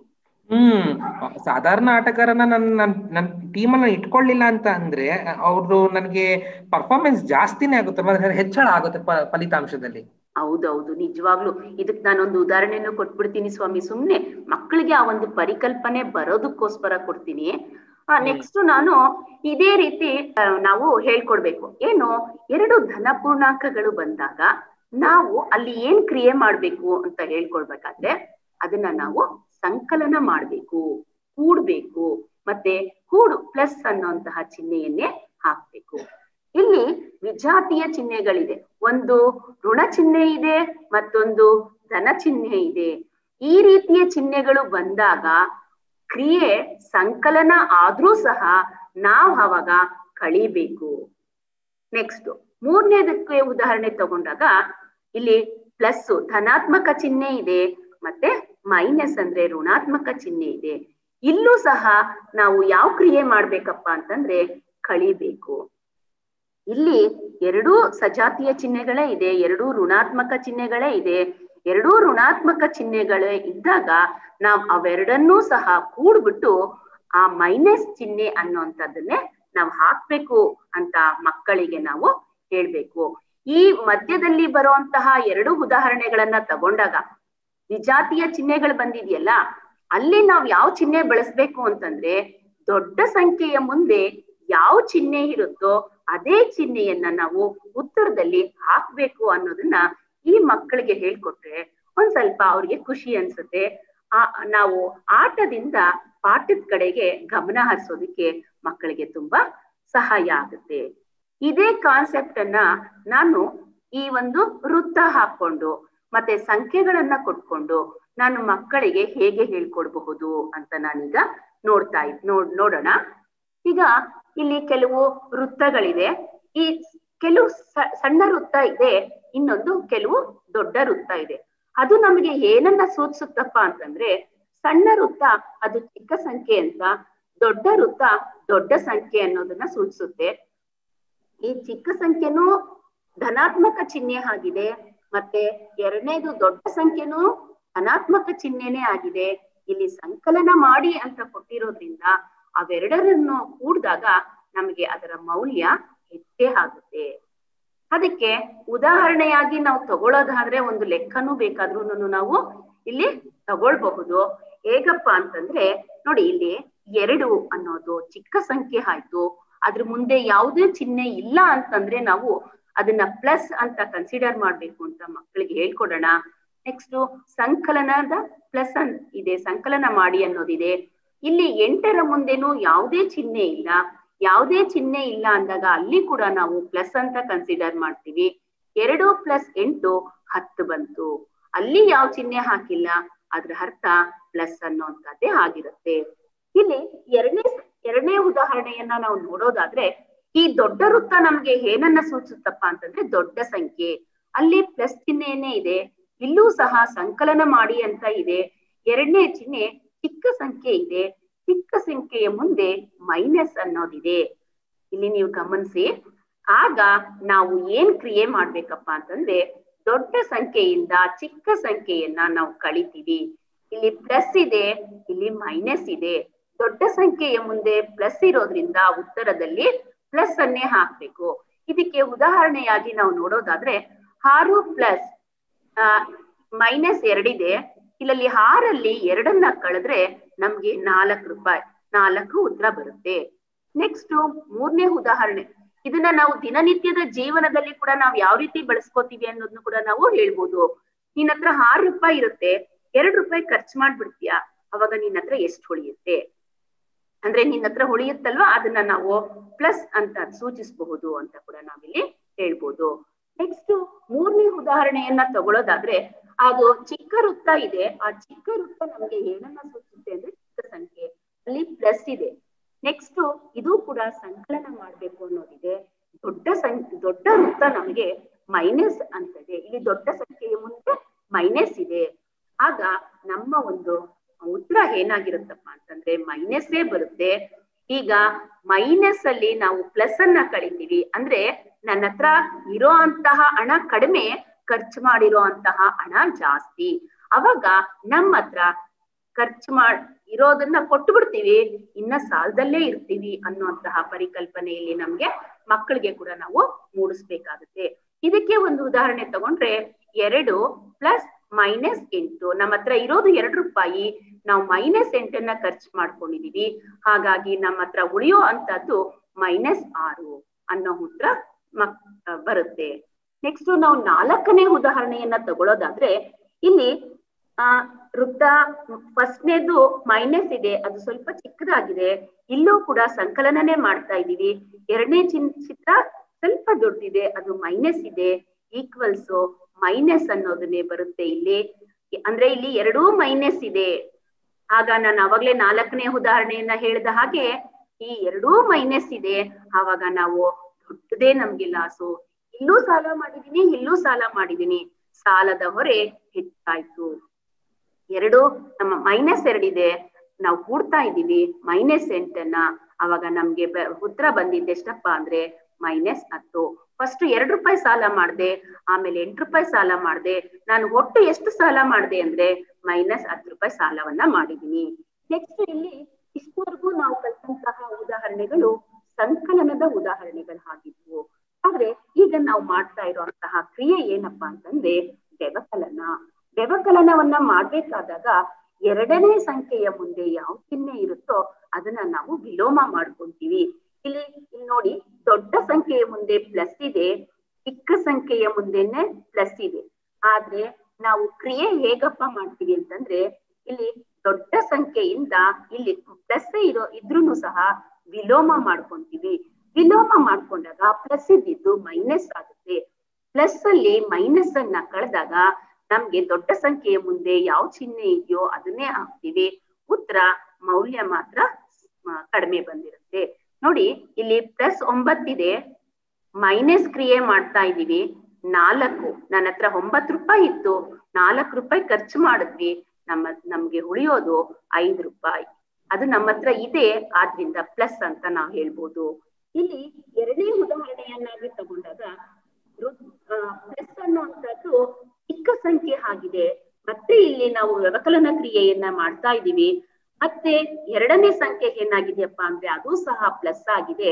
ಹ್ಮ್ ಸಾಧಾರಣ ಆಟಗಾರನ ನನ್ ನನ್ ನನ್ ಟೀಮನ್ನ ಇಟ್ಕೊಳ್ಳಿಲ್ಲ ಅಂತ ಅಂದ್ರೆ ಅವ್ರದ್ದು ನನಗೆ ಪರ್ಫಾರ್ಮೆನ್ಸ್ ಜಾಸ್ತಿನೇ ಆಗುತ್ತೆ ಮತ್ತೆ ಹೆಚ್ಚಳ ಆಗುತ್ತೆ ಪ- ಫಲಿತಾಂಶದಲ್ಲಿ ಹೌದೌದು ನಿಜವಾಗ್ಲು ಇದಕ್ ನಾನೊಂದು ಉದಾಹರಣೆಯನ್ನು ಕೊಟ್ಬಿಡ್ತೀನಿ ಸ್ವಾಮಿ ಸುಮ್ನೆ ಮಕ್ಕಳಿಗೆ ಆ ಒಂದು ಪರಿಕಲ್ಪನೆ ಬರೋದಕ್ಕೋಸ್ಕರ ಕೊಡ್ತೀನಿ ನೆಕ್ಸ್ಟ್ ನಾನು ಇದೇ ರೀತಿ ಆ, ನಾವು ಹೇಳ್ಕೊಡ್ಬೇಕು ಏನು ಎರಡು ಧನ ಪೂರ್ಣಾಂಕಗಳು ಬಂದಾಗ ನಾವು ಅಲ್ಲಿ ಏನ್ ಕ್ರಿಯೆ ಮಾಡ್ಬೇಕು ಅಂತ ಹೇಳ್ಕೊಡ್ಬೇಕಾದ್ರೆ ಅದನ್ನ ನಾವು ಸಂಕಲನ ಮಾಡ್ಬೇಕು ಕೂಡ್ಬೇಕು ಮತ್ತೆ ಕೂಡು ಪ್ಲಸ್ ಅನ್ನುವಂತಹ ಚಿಹ್ನೆಯನ್ನೇ ಹಾಕ್ಬೇಕು ಇಲ್ಲಿ ವಿಜಾತಿಯ ಚಿಹ್ನೆಗಳಿದೆ ಒಂದು ಋಣ ಚಿಹ್ನೆ ಇದೆ ಮತ್ತೊಂದು ಧನ ಚಿಹ್ನೆ ಇದೆ ಈ ರೀತಿಯ ಚಿಹ್ನೆಗಳು ಬಂದಾಗ ಕ್ರಿಯೆ ಸಂಕಲನ ಆದ್ರೂ ಸಹ ನಾವ್ ಅವಾಗ ಕಳಿಬೇಕು ನೆಕ್ಸ್ಟ್ ಮೂರನೇದಕ್ಕೆ ಉದಾಹರಣೆ ತಗೊಂಡಾಗ ಇಲ್ಲಿ ಪ್ಲಸ್ ಧನಾತ್ಮಕ ಚಿಹ್ನೆ ಇದೆ ಮತ್ತೆ ಮೈನಸ್ ಅಂದ್ರೆ ಋಣಾತ್ಮಕ ಚಿಹ್ನೆ ಇದೆ ಇಲ್ಲೂ ಸಹ ನಾವು ಯಾವ ಕ್ರಿಯೆ ಮಾಡ್ಬೇಕಪ್ಪ ಅಂತಂದ್ರೆ ಕಳಿಬೇಕು ಇಲ್ಲಿ ಎರಡೂ ಸಜಾತಿಯ ಚಿಹ್ನೆಗಳೇ ಇದೆ ಎರಡೂ ಋಣಾತ್ಮಕ ಚಿಹ್ನೆಗಳೇ ಇದೆ ಎರಡೂ ಋಣಾತ್ಮಕ ಚಿಹ್ನೆಗಳೇ ಇದ್ದಾಗ ನಾವ್ ಅವೆರಡನ್ನೂ ಸಹ ಕೂಡ್ಬಿಟ್ಟು ಆ ಮೈನಸ್ ಚಿಹ್ನೆ ಅನ್ನುವಂಥದ್ದನ್ನೇ ನಾವು ಹಾಕ್ಬೇಕು ಅಂತ ಮಕ್ಕಳಿಗೆ ನಾವು ಹೇಳ್ಬೇಕು ಈ ಮಧ್ಯದಲ್ಲಿ ಬರುವಂತಹ ಎರಡು ಉದಾಹರಣೆಗಳನ್ನ ತಗೊಂಡಾಗ ವಿಜಾತಿಯ ಚಿಹ್ನೆಗಳು ಬಂದಿದೆಯಲ್ಲ ಅಲ್ಲಿ ನಾವ್ ಯಾವ ಚಿಹ್ನೆ ಬಳಸ್ಬೇಕು ಅಂತಂದ್ರೆ ದೊಡ್ಡ ಸಂಖ್ಯೆಯ ಮುಂದೆ ಯಾವ ಚಿಹ್ನೆ ಇರುತ್ತೋ ಅದೇ ಚಿಹ್ನೆಯನ್ನ ನಾವು ಉತ್ತರದಲ್ಲಿ ಹಾಕ್ಬೇಕು ಅನ್ನೋದನ್ನ ಈ ಮಕ್ಕಳಿಗೆ ಹೇಳ್ಕೊಟ್ರೆ ಒಂದ್ ಸ್ವಲ್ಪ ಅವ್ರಿಗೆ ಖುಷಿ ಅನ್ಸುತ್ತೆ ಆ ನಾವು ಆಟದಿಂದ ಪಾಠದ ಕಡೆಗೆ ಗಮನ ಹರಿಸೋದಕ್ಕೆ ಮಕ್ಕಳಿಗೆ ತುಂಬಾ ಸಹಾಯ ಆಗುತ್ತೆ ಇದೇ ಕಾನ್ಸೆಪ್ಟ್ ಅನ್ನ ನಾನು ಈ ಒಂದು ವೃತ್ತ ಹಾಕೊಂಡು ಮತ್ತೆ ಸಂಖ್ಯೆಗಳನ್ನ ಕೊಟ್ಕೊಂಡು ನಾನು ಮಕ್ಕಳಿಗೆ ಹೇಗೆ ಹೇಳ್ಕೊಡ್ಬಹುದು ಅಂತ ನಾನೀಗ ನೋಡ್ತಾ ಇದ್ ನೋಡ್ ನೋಡೋಣ ಈಗ ಇಲ್ಲಿ ಕೆಲವು ವೃತ್ತಗಳಿದೆ ಈ ಕೆಲವು ಸ- ಸಣ್ಣ ವೃತ್ತ ಇದೆ ಇನ್ನೊಂದು ಕೆಲವು ದೊಡ್ಡ ವೃತ್ತ ಇದೆ ಅದು ನಮಗೆ ಏನನ್ನ ಸೂಚಿಸುತ್ತಪ್ಪ ಅಂತಂದ್ರೆ ಸಣ್ಣ ವೃತ್ತ ಅದು ಚಿಕ್ಕ ಸಂಖ್ಯೆ ಅಂತ ದೊಡ್ಡ ವೃತ್ತ ದೊಡ್ಡ ಸಂಖ್ಯೆ ಅನ್ನೋದನ್ನ ಸೂಚಿಸುತ್ತೆ ಈ ಚಿಕ್ಕ ಸಂಖ್ಯೆನೂ ಧನಾತ್ಮಕ ಚಿಹ್ನೆ ಆಗಿದೆ ಮತ್ತೆ ಎರಡನೇದು ದೊಡ್ಡ ಸಂಖ್ಯೆನೂ ಧನಾತ್ಮಕ ಚಿಹ್ನೆನೇ ಆಗಿದೆ ಇಲ್ಲಿ ಸಂಕಲನ ಮಾಡಿ ಅಂತ ಕೊಟ್ಟಿರೋದ್ರಿಂದ ಅವೆರಡರನ್ನು ಕೂಡಿದಾಗ ನಮಗೆ ಅದರ ಮೌಲ್ಯ ಹೆಚ್ಚೇ ಆಗುತ್ತೆ ಅದಕ್ಕೆ ಉದಾಹರಣೆಯಾಗಿ ನಾವು ತಗೊಳ್ಳೋದಾದ್ರೆ ಒಂದು ಲೆಕ್ಕನೂ ಬೇಕಾದ್ರೂ ನಾವು ಇಲ್ಲಿ ತಗೊಳ್ಬಹುದು ಹೇಗಪ್ಪ ಅಂತಂದ್ರೆ ನೋಡಿ ಇಲ್ಲಿ ಎರಡು ಅನ್ನೋದು ಚಿಕ್ಕ ಸಂಖ್ಯೆ ಆಯ್ತು ಅದ್ರ ಮುಂದೆ ಯಾವುದೇ ಚಿಹ್ನೆ ಇಲ್ಲ ಅಂತಂದ್ರೆ ನಾವು ಅದನ್ನ ಪ್ಲಸ್ ಅಂತ ಕನ್ಸಿಡರ್ ಮಾಡ್ಬೇಕು ಅಂತ ಮಕ್ಕಳಿಗೆ ಹೇಳ್ಕೊಡೋಣ ನೆಕ್ಸ್ಟ್ ಸಂಕಲನದ ಪ್ಲಸ್ ಅನ್ ಇದೆ ಸಂಕಲನ ಮಾಡಿ ಅನ್ನೋದಿದೆ ಇಲ್ಲಿ ಎಂಟರ ಮುಂದೆನೂ ಯಾವುದೇ ಚಿಹ್ನೆ ಇಲ್ಲ ಯಾವುದೇ ಚಿಹ್ನೆ ಇಲ್ಲ ಅಂದಾಗ ಅಲ್ಲಿ ಕೂಡ ನಾವು ಪ್ಲಸ್ ಅಂತ ಕನ್ಸಿಡರ್ ಮಾಡ್ತೀವಿ ಎರಡು ಪ್ಲಸ್ ಎಂಟು ಹತ್ತು ಬಂತು ಅಲ್ಲಿ ಯಾವ ಚಿಹ್ನೆ ಹಾಕಿಲ್ಲ ಅದ್ರ ಅರ್ಥ ಪ್ಲಸ್ ಅನ್ನೋಂಥದ್ದೇ ಆಗಿರುತ್ತೆ ಇಲ್ಲಿ ಎರಡನೇ ಎರಡನೇ ಉದಾಹರಣೆಯನ್ನ ನಾವು ನೋಡೋದಾದ್ರೆ ಈ ದೊಡ್ಡ ವೃತ್ತ ನಮ್ಗೆ ಏನನ್ನ ಸೂಚಿಸುತ್ತಪ್ಪ ಅಂತಂದ್ರೆ ದೊಡ್ಡ ಸಂಖ್ಯೆ ಅಲ್ಲಿ ಪ್ಲಸ್ ಚಿಹ್ನೆಯನ್ನೇ ಇದೆ ಇಲ್ಲೂ ಸಹ ಸಂಕಲನ ಮಾಡಿ ಅಂತ ಇದೆ ಎರಡನೇ ಚಿಹ್ನೆ ಚಿಕ್ಕ ಸಂಖ್ಯೆ ಇದೆ ಚಿಕ್ಕ ಸಂಖ್ಯೆಯ ಮುಂದೆ ಮೈನಸ್ ಅನ್ನೋದಿದೆ ಇಲ್ಲಿ ನೀವು ಗಮನಿಸಿ ಆಗ ನಾವು ಏನ್ ಕ್ರಿಯೆ ಮಾಡ್ಬೇಕಪ್ಪ ಅಂತಂದ್ರೆ ದೊಡ್ಡ ಸಂಖ್ಯೆಯಿಂದ ಚಿಕ್ಕ ಸಂಖ್ಯೆಯನ್ನ ನಾವು ಕಳಿತೀವಿ ಇಲ್ಲಿ ಪ್ಲಸ್ ಇದೆ ಇಲ್ಲಿ ಮೈನಸ್ ಇದೆ ದೊಡ್ಡ ಸಂಖ್ಯೆಯ ಮುಂದೆ ಪ್ಲಸ್ ಇರೋದ್ರಿಂದ ಉತ್ತರದಲ್ಲಿ ಪ್ಲಸ್ ಅನ್ನೇ ಹಾಕ್ಬೇಕು ಇದಕ್ಕೆ ಉದಾಹರಣೆಯಾಗಿ ನಾವು ನೋಡೋದಾದ್ರೆ ಆರು ಪ್ಲಸ್ ಮೈನಸ್ ಎರಡಿದೆ ಇಲ್ಲಲ್ಲಿ ಆರಲ್ಲಿ ಎರಡನ್ನ ಕಳೆದ್ರೆ ನಮ್ಗೆ ನಾಲ್ಕು ರೂಪಾಯಿ ನಾಲ್ಕು ಉತ್ತರ ಬರುತ್ತೆ ನೆಕ್ಸ್ಟ್ ಮೂರನೇ ಉದಾಹರಣೆ ಇದನ್ನ ನಾವು ದಿನನಿತ್ಯದ ಜೀವನದಲ್ಲಿ ಕೂಡ ನಾವು ಯಾವ ರೀತಿ ಬಳಸ್ಕೋತೀವಿ ಅನ್ನೋದನ್ನು ಕೂಡ ನಾವು ಹೇಳ್ಬೋದು ನಿನ್ನ ಹತ್ರ ಆರು ರೂಪಾಯಿ ಇರುತ್ತೆ ಎರಡ್ ರೂಪಾಯಿ ಖರ್ಚು ಮಾಡ್ಬಿಡ್ತೀಯಾ ಅವಾಗ ನಿನ್ನ ಹತ್ರ ಎಷ್ಟು ಉಳಿಯುತ್ತೆ ಅಂದ್ರೆ ನಿನ್ನ ಹತ್ರ ಉಳಿಯುತ್ತಲ್ವಾ ಅದನ್ನ ನಾವು ಪ್ಲಸ್ ಅಂತ ಸೂಚಿಸಬಹುದು ಅಂತ ಕೂಡ ನಾವಿಲ್ಲಿ ಹೇಳ್ಬೋದು ನೆಕ್ಸ್ಟ್ ಮೂರನೇ ಉದಾಹರಣೆಯನ್ನ ತಗೊಳ್ಳೋದಾದ್ರೆ ಅದು ಚಿಕ್ಕ ವೃತ್ತ ಇದೆ ಆ ಚಿಕ್ಕ ವೃತ್ತ ನಮ್ಗೆ ಏನನ್ನ ಸೂಚಿಸುತ್ತೆ ಅಂದ್ರೆ ಚಿಕ್ಕ ಸಂಖ್ಯೆ ಅಲ್ಲಿ ಪ್ಲಸ್ ಇದೆ ನೆಕ್ಸ್ಟ್ ಇದು ಕೂಡ ಸಂಕಲನ ಮಾಡ್ಬೇಕು ಅನ್ನೋದಿದೆ ದೊಡ್ಡ ಸಂಖ್ಯೆ ದೊಡ್ಡ ವೃತ್ತ ನಮಗೆ ಮೈನಸ್ ಅಂತದೆ ಇಲ್ಲಿ ದೊಡ್ಡ ಸಂಖ್ಯೆಯ ಮುಂದೆ ಮೈನಸ್ ಇದೆ ಆಗ ನಮ್ಮ ಒಂದು ಉತ್ತರ ಏನಾಗಿರುತ್ತಪ್ಪ ಅಂತಂದ್ರೆ ಮೈನಸ್ಸೇ ಬರುತ್ತೆ ಈಗ ಮೈನಸ್ ಅಲ್ಲಿ ನಾವು ಪ್ಲಸ್ ಅನ್ನ ಕಳಿತೀವಿ ಅಂದ್ರೆ ನನ್ನ ಹತ್ರ ಇರೋ ಅಂತಹ ಹಣ ಕಡಿಮೆ ಖರ್ಚು ಮಾಡಿರೋ ಅಂತಹ ಹಣ ಜಾಸ್ತಿ ಅವಾಗ ನಮ್ಮ ಹತ್ರ ಖರ್ಚು ಮಾಡ್ ಇರೋದನ್ನ ಕೊಟ್ಟು ಬಿಡ್ತೀವಿ ಇನ್ನ ಸಾಲದಲ್ಲೇ ಇರ್ತೀವಿ ಅನ್ನುವಂತಹ ಪರಿಕಲ್ಪನೆಯಲ್ಲಿ ನಮ್ಗೆ ಮಕ್ಕಳಿಗೆ ಕೂಡ ನಾವು ಮೂಡಿಸ್ಬೇಕಾಗುತ್ತೆ ಇದಕ್ಕೆ ಒಂದು ಉದಾಹರಣೆ ತಗೊಂಡ್ರೆ ಎರಡು ಪ್ಲಸ್ ಮೈನಸ್ ಎಂಟು ನಮ್ಮ ಹತ್ರ ಇರೋದು ಎರಡು ರೂಪಾಯಿ ನಾವು ಮೈನಸ್ ಎಂಟನ್ನ ಖರ್ಚು ಮಾಡ್ಕೊಂಡಿದೀವಿ ಹಾಗಾಗಿ ನಮ್ಮ ಹತ್ರ ಉಳಿಯೋ ಅಂತದ್ದು ಮೈನಸ್ ಆರು ಅನ್ನೋ ಉತ್ತರ ಮಕ್ ಬರುತ್ತೆ ನೆಕ್ಸ್ಟ್ ನಾವು ನಾಲ್ಕನೇ ಉದಾಹರಣೆಯನ್ನ ತಗೊಳ್ಳೋದಾದ್ರೆ ಇಲ್ಲಿ ಆ ವೃತ್ತ ಫಸ್ಟ್ನೇದು ಮೈನಸ್ ಇದೆ ಅದು ಸ್ವಲ್ಪ ಚಿಕ್ಕದಾಗಿದೆ ಇಲ್ಲೂ ಕೂಡ ಸಂಕಲನನೇ ಮಾಡ್ತಾ ಇದೀವಿ ಎರಡನೇ ಚಿನ್ ಚಿತ್ರ ಸ್ವಲ್ಪ ದೊಡ್ಡದಿದೆ ಅದು ಮೈನಸ್ ಇದೆ ಈಕ್ವಲ್ಸ್ ಮೈನಸ್ ಅನ್ನೋದನ್ನೇ ಬರುತ್ತೆ ಇಲ್ಲಿ ಅಂದ್ರೆ ಇಲ್ಲಿ ಎರಡೂ ಮೈನಸ್ ಇದೆ ಆಗ ನಾನು ಅವಾಗ್ಲೇ ನಾಲ್ಕನೇ ಉದಾಹರಣೆಯನ್ನ ಹೇಳಿದ ಹಾಗೆ ಈ ಎರಡೂ ಮೈನಸ್ ಇದೆ ಆವಾಗ ನಾವು ದೊಡ್ಡದೇ ನಮ್ಗೆ ಲಾಸು ಇಲ್ಲೂ ಸಾಲ ಮಾಡಿದೀನಿ ಇಲ್ಲೂ ಸಾಲ ಮಾಡಿದೀನಿ ಸಾಲದ ಹೊರೆ ಹೆಚ್ಚಾಯ್ತು ಎರಡು ನಮ್ಮ ಮೈನಸ್ ಎರಡಿದೆ ನಾವು ಕೂಡ್ತಾ ಇದ್ದೀವಿ ಮೈನಸ್ ಎಂಟನ್ನ ಅವಾಗ ನಮ್ಗೆ ಉತ್ತರ ಬಂದಿದ್ದೆ ಎಷ್ಟಪ್ಪ ಅಂದ್ರೆ ಮೈನಸ್ ಹತ್ತು ಫಸ್ಟ್ ಎರಡು ರೂಪಾಯಿ ಸಾಲ ಮಾಡಿದೆ ಆಮೇಲೆ ಎಂಟು ರೂಪಾಯಿ ಸಾಲ ಮಾಡಿದೆ ನಾನು ಒಟ್ಟು ಎಷ್ಟು ಸಾಲ ಮಾಡಿದೆ ಅಂದ್ರೆ ಮೈನಸ್ ಹತ್ತು ರೂಪಾಯಿ ಸಾಲವನ್ನ ಮಾಡಿದೀನಿ ನೆಕ್ಸ್ಟ್ ಇಲ್ಲಿ ಇಷ್ಟವರೆಗೂ ನಾವು ಕಲಿತಂತಹ ಉದಾಹರಣೆಗಳು ಸಂಕಲನದ ಉದಾಹರಣೆಗಳಾಗಿದ್ವು ಆದ್ರೆ ಈಗ ನಾವು ಮಾಡ್ತಾ ಇರುವಂತಹ ಕ್ರಿಯೆ ಏನಪ್ಪಾ ಅಂತಂದ್ರೆ ವ್ಯವಕಲನ ವ್ಯವಕಲನವನ್ನ ಮಾಡ್ಬೇಕಾದಾಗ ಎರಡನೇ ಸಂಖ್ಯೆಯ ಮುಂದೆ ಯಾವ ಚಿಹ್ನೆ ಇರುತ್ತೋ ಅದನ್ನ ನಾವು ವಿಲೋಮ ಮಾಡ್ಕೊಂತೀವಿ ಇಲ್ಲಿ ಇಲ್ಲಿ ನೋಡಿ ದೊಡ್ಡ ಸಂಖ್ಯೆಯ ಮುಂದೆ ಪ್ಲಸ್ ಇದೆ ಚಿಕ್ಕ ಸಂಖ್ಯೆಯ ಮುಂದೆನೆ ಪ್ಲಸ್ ಇದೆ ಆದ್ರೆ ನಾವು ಕ್ರಿಯೆ ಹೇಗಪ್ಪ ಮಾಡ್ತೀವಿ ಅಂತಂದ್ರೆ ಇಲ್ಲಿ ದೊಡ್ಡ ಸಂಖ್ಯೆಯಿಂದ ಇಲ್ಲಿ ಪ್ಲಸ್ ಇರೋ ಇದ್ರೂನು ಸಹ ವಿಲೋಮ ಮಾಡ್ಕೊಂತೀವಿ ವಿಲೋಮ ಮಾಡ್ಕೊಂಡಾಗ ಪ್ಲಸ್ ಇದ್ದಿದ್ದು ಮೈನಸ್ ಆಗುತ್ತೆ ಪ್ಲಸ್ ಅಲ್ಲಿ ಮೈನಸ್ ಅನ್ನ ಕಳೆದಾಗ ನಮ್ಗೆ ದೊಡ್ಡ ಸಂಖ್ಯೆಯ ಮುಂದೆ ಯಾವ ಚಿಹ್ನೆ ಇದೆಯೋ ಅದನ್ನೇ ಹಾಕ್ತಿವಿ ಉತ್ತರ ಮೌಲ್ಯ ಮಾತ್ರ ಕಡಿಮೆ ಬಂದಿರುತ್ತೆ ನೋಡಿ ಇಲ್ಲಿ ಪ್ಲಸ್ ಒಂಬತ್ತಿದೆ ಮೈನಸ್ ಕ್ರಿಯೆ ಮಾಡ್ತಾ ಇದೀವಿ ನಾಲ್ಕು ನನ್ನ ಹತ್ರ ಒಂಬತ್ತು ರೂಪಾಯಿ ಇತ್ತು ನಾಲ್ಕು ರೂಪಾಯಿ ಖರ್ಚು ಮಾಡಿದ್ವಿ ನಮ್ಮ ನಮ್ಗೆ ಉಳಿಯೋದು ಐದು ರೂಪಾಯಿ ಅದು ನಮ್ಮ ಹತ್ರ ಇದೆ ಆದ್ರಿಂದ ಪ್ಲಸ್ ಅಂತ ನಾವು ಹೇಳ್ಬೋದು ಇಲ್ಲಿ ಎರಡನೇ ಉದಾಹರಣೆಯನ್ನಾಗಿ ತಗೊಂಡಾಗ ಪ್ಲಸ್ ಅನ್ನುವಂಥದ್ದು ಚಿಕ್ಕ ಸಂಖ್ಯೆ ಆಗಿದೆ ಮತ್ತೆ ಇಲ್ಲಿ ನಾವು ವ್ಯವಕಲನ ಕ್ರಿಯೆಯನ್ನ ಮಾಡ್ತಾ ಇದೀವಿ ಮತ್ತೆ ಎರಡನೇ ಸಂಖ್ಯೆ ಏನಾಗಿದೆಯಪ್ಪ ಅಂದ್ರೆ ಅದು ಸಹ ಪ್ಲಸ್ ಆಗಿದೆ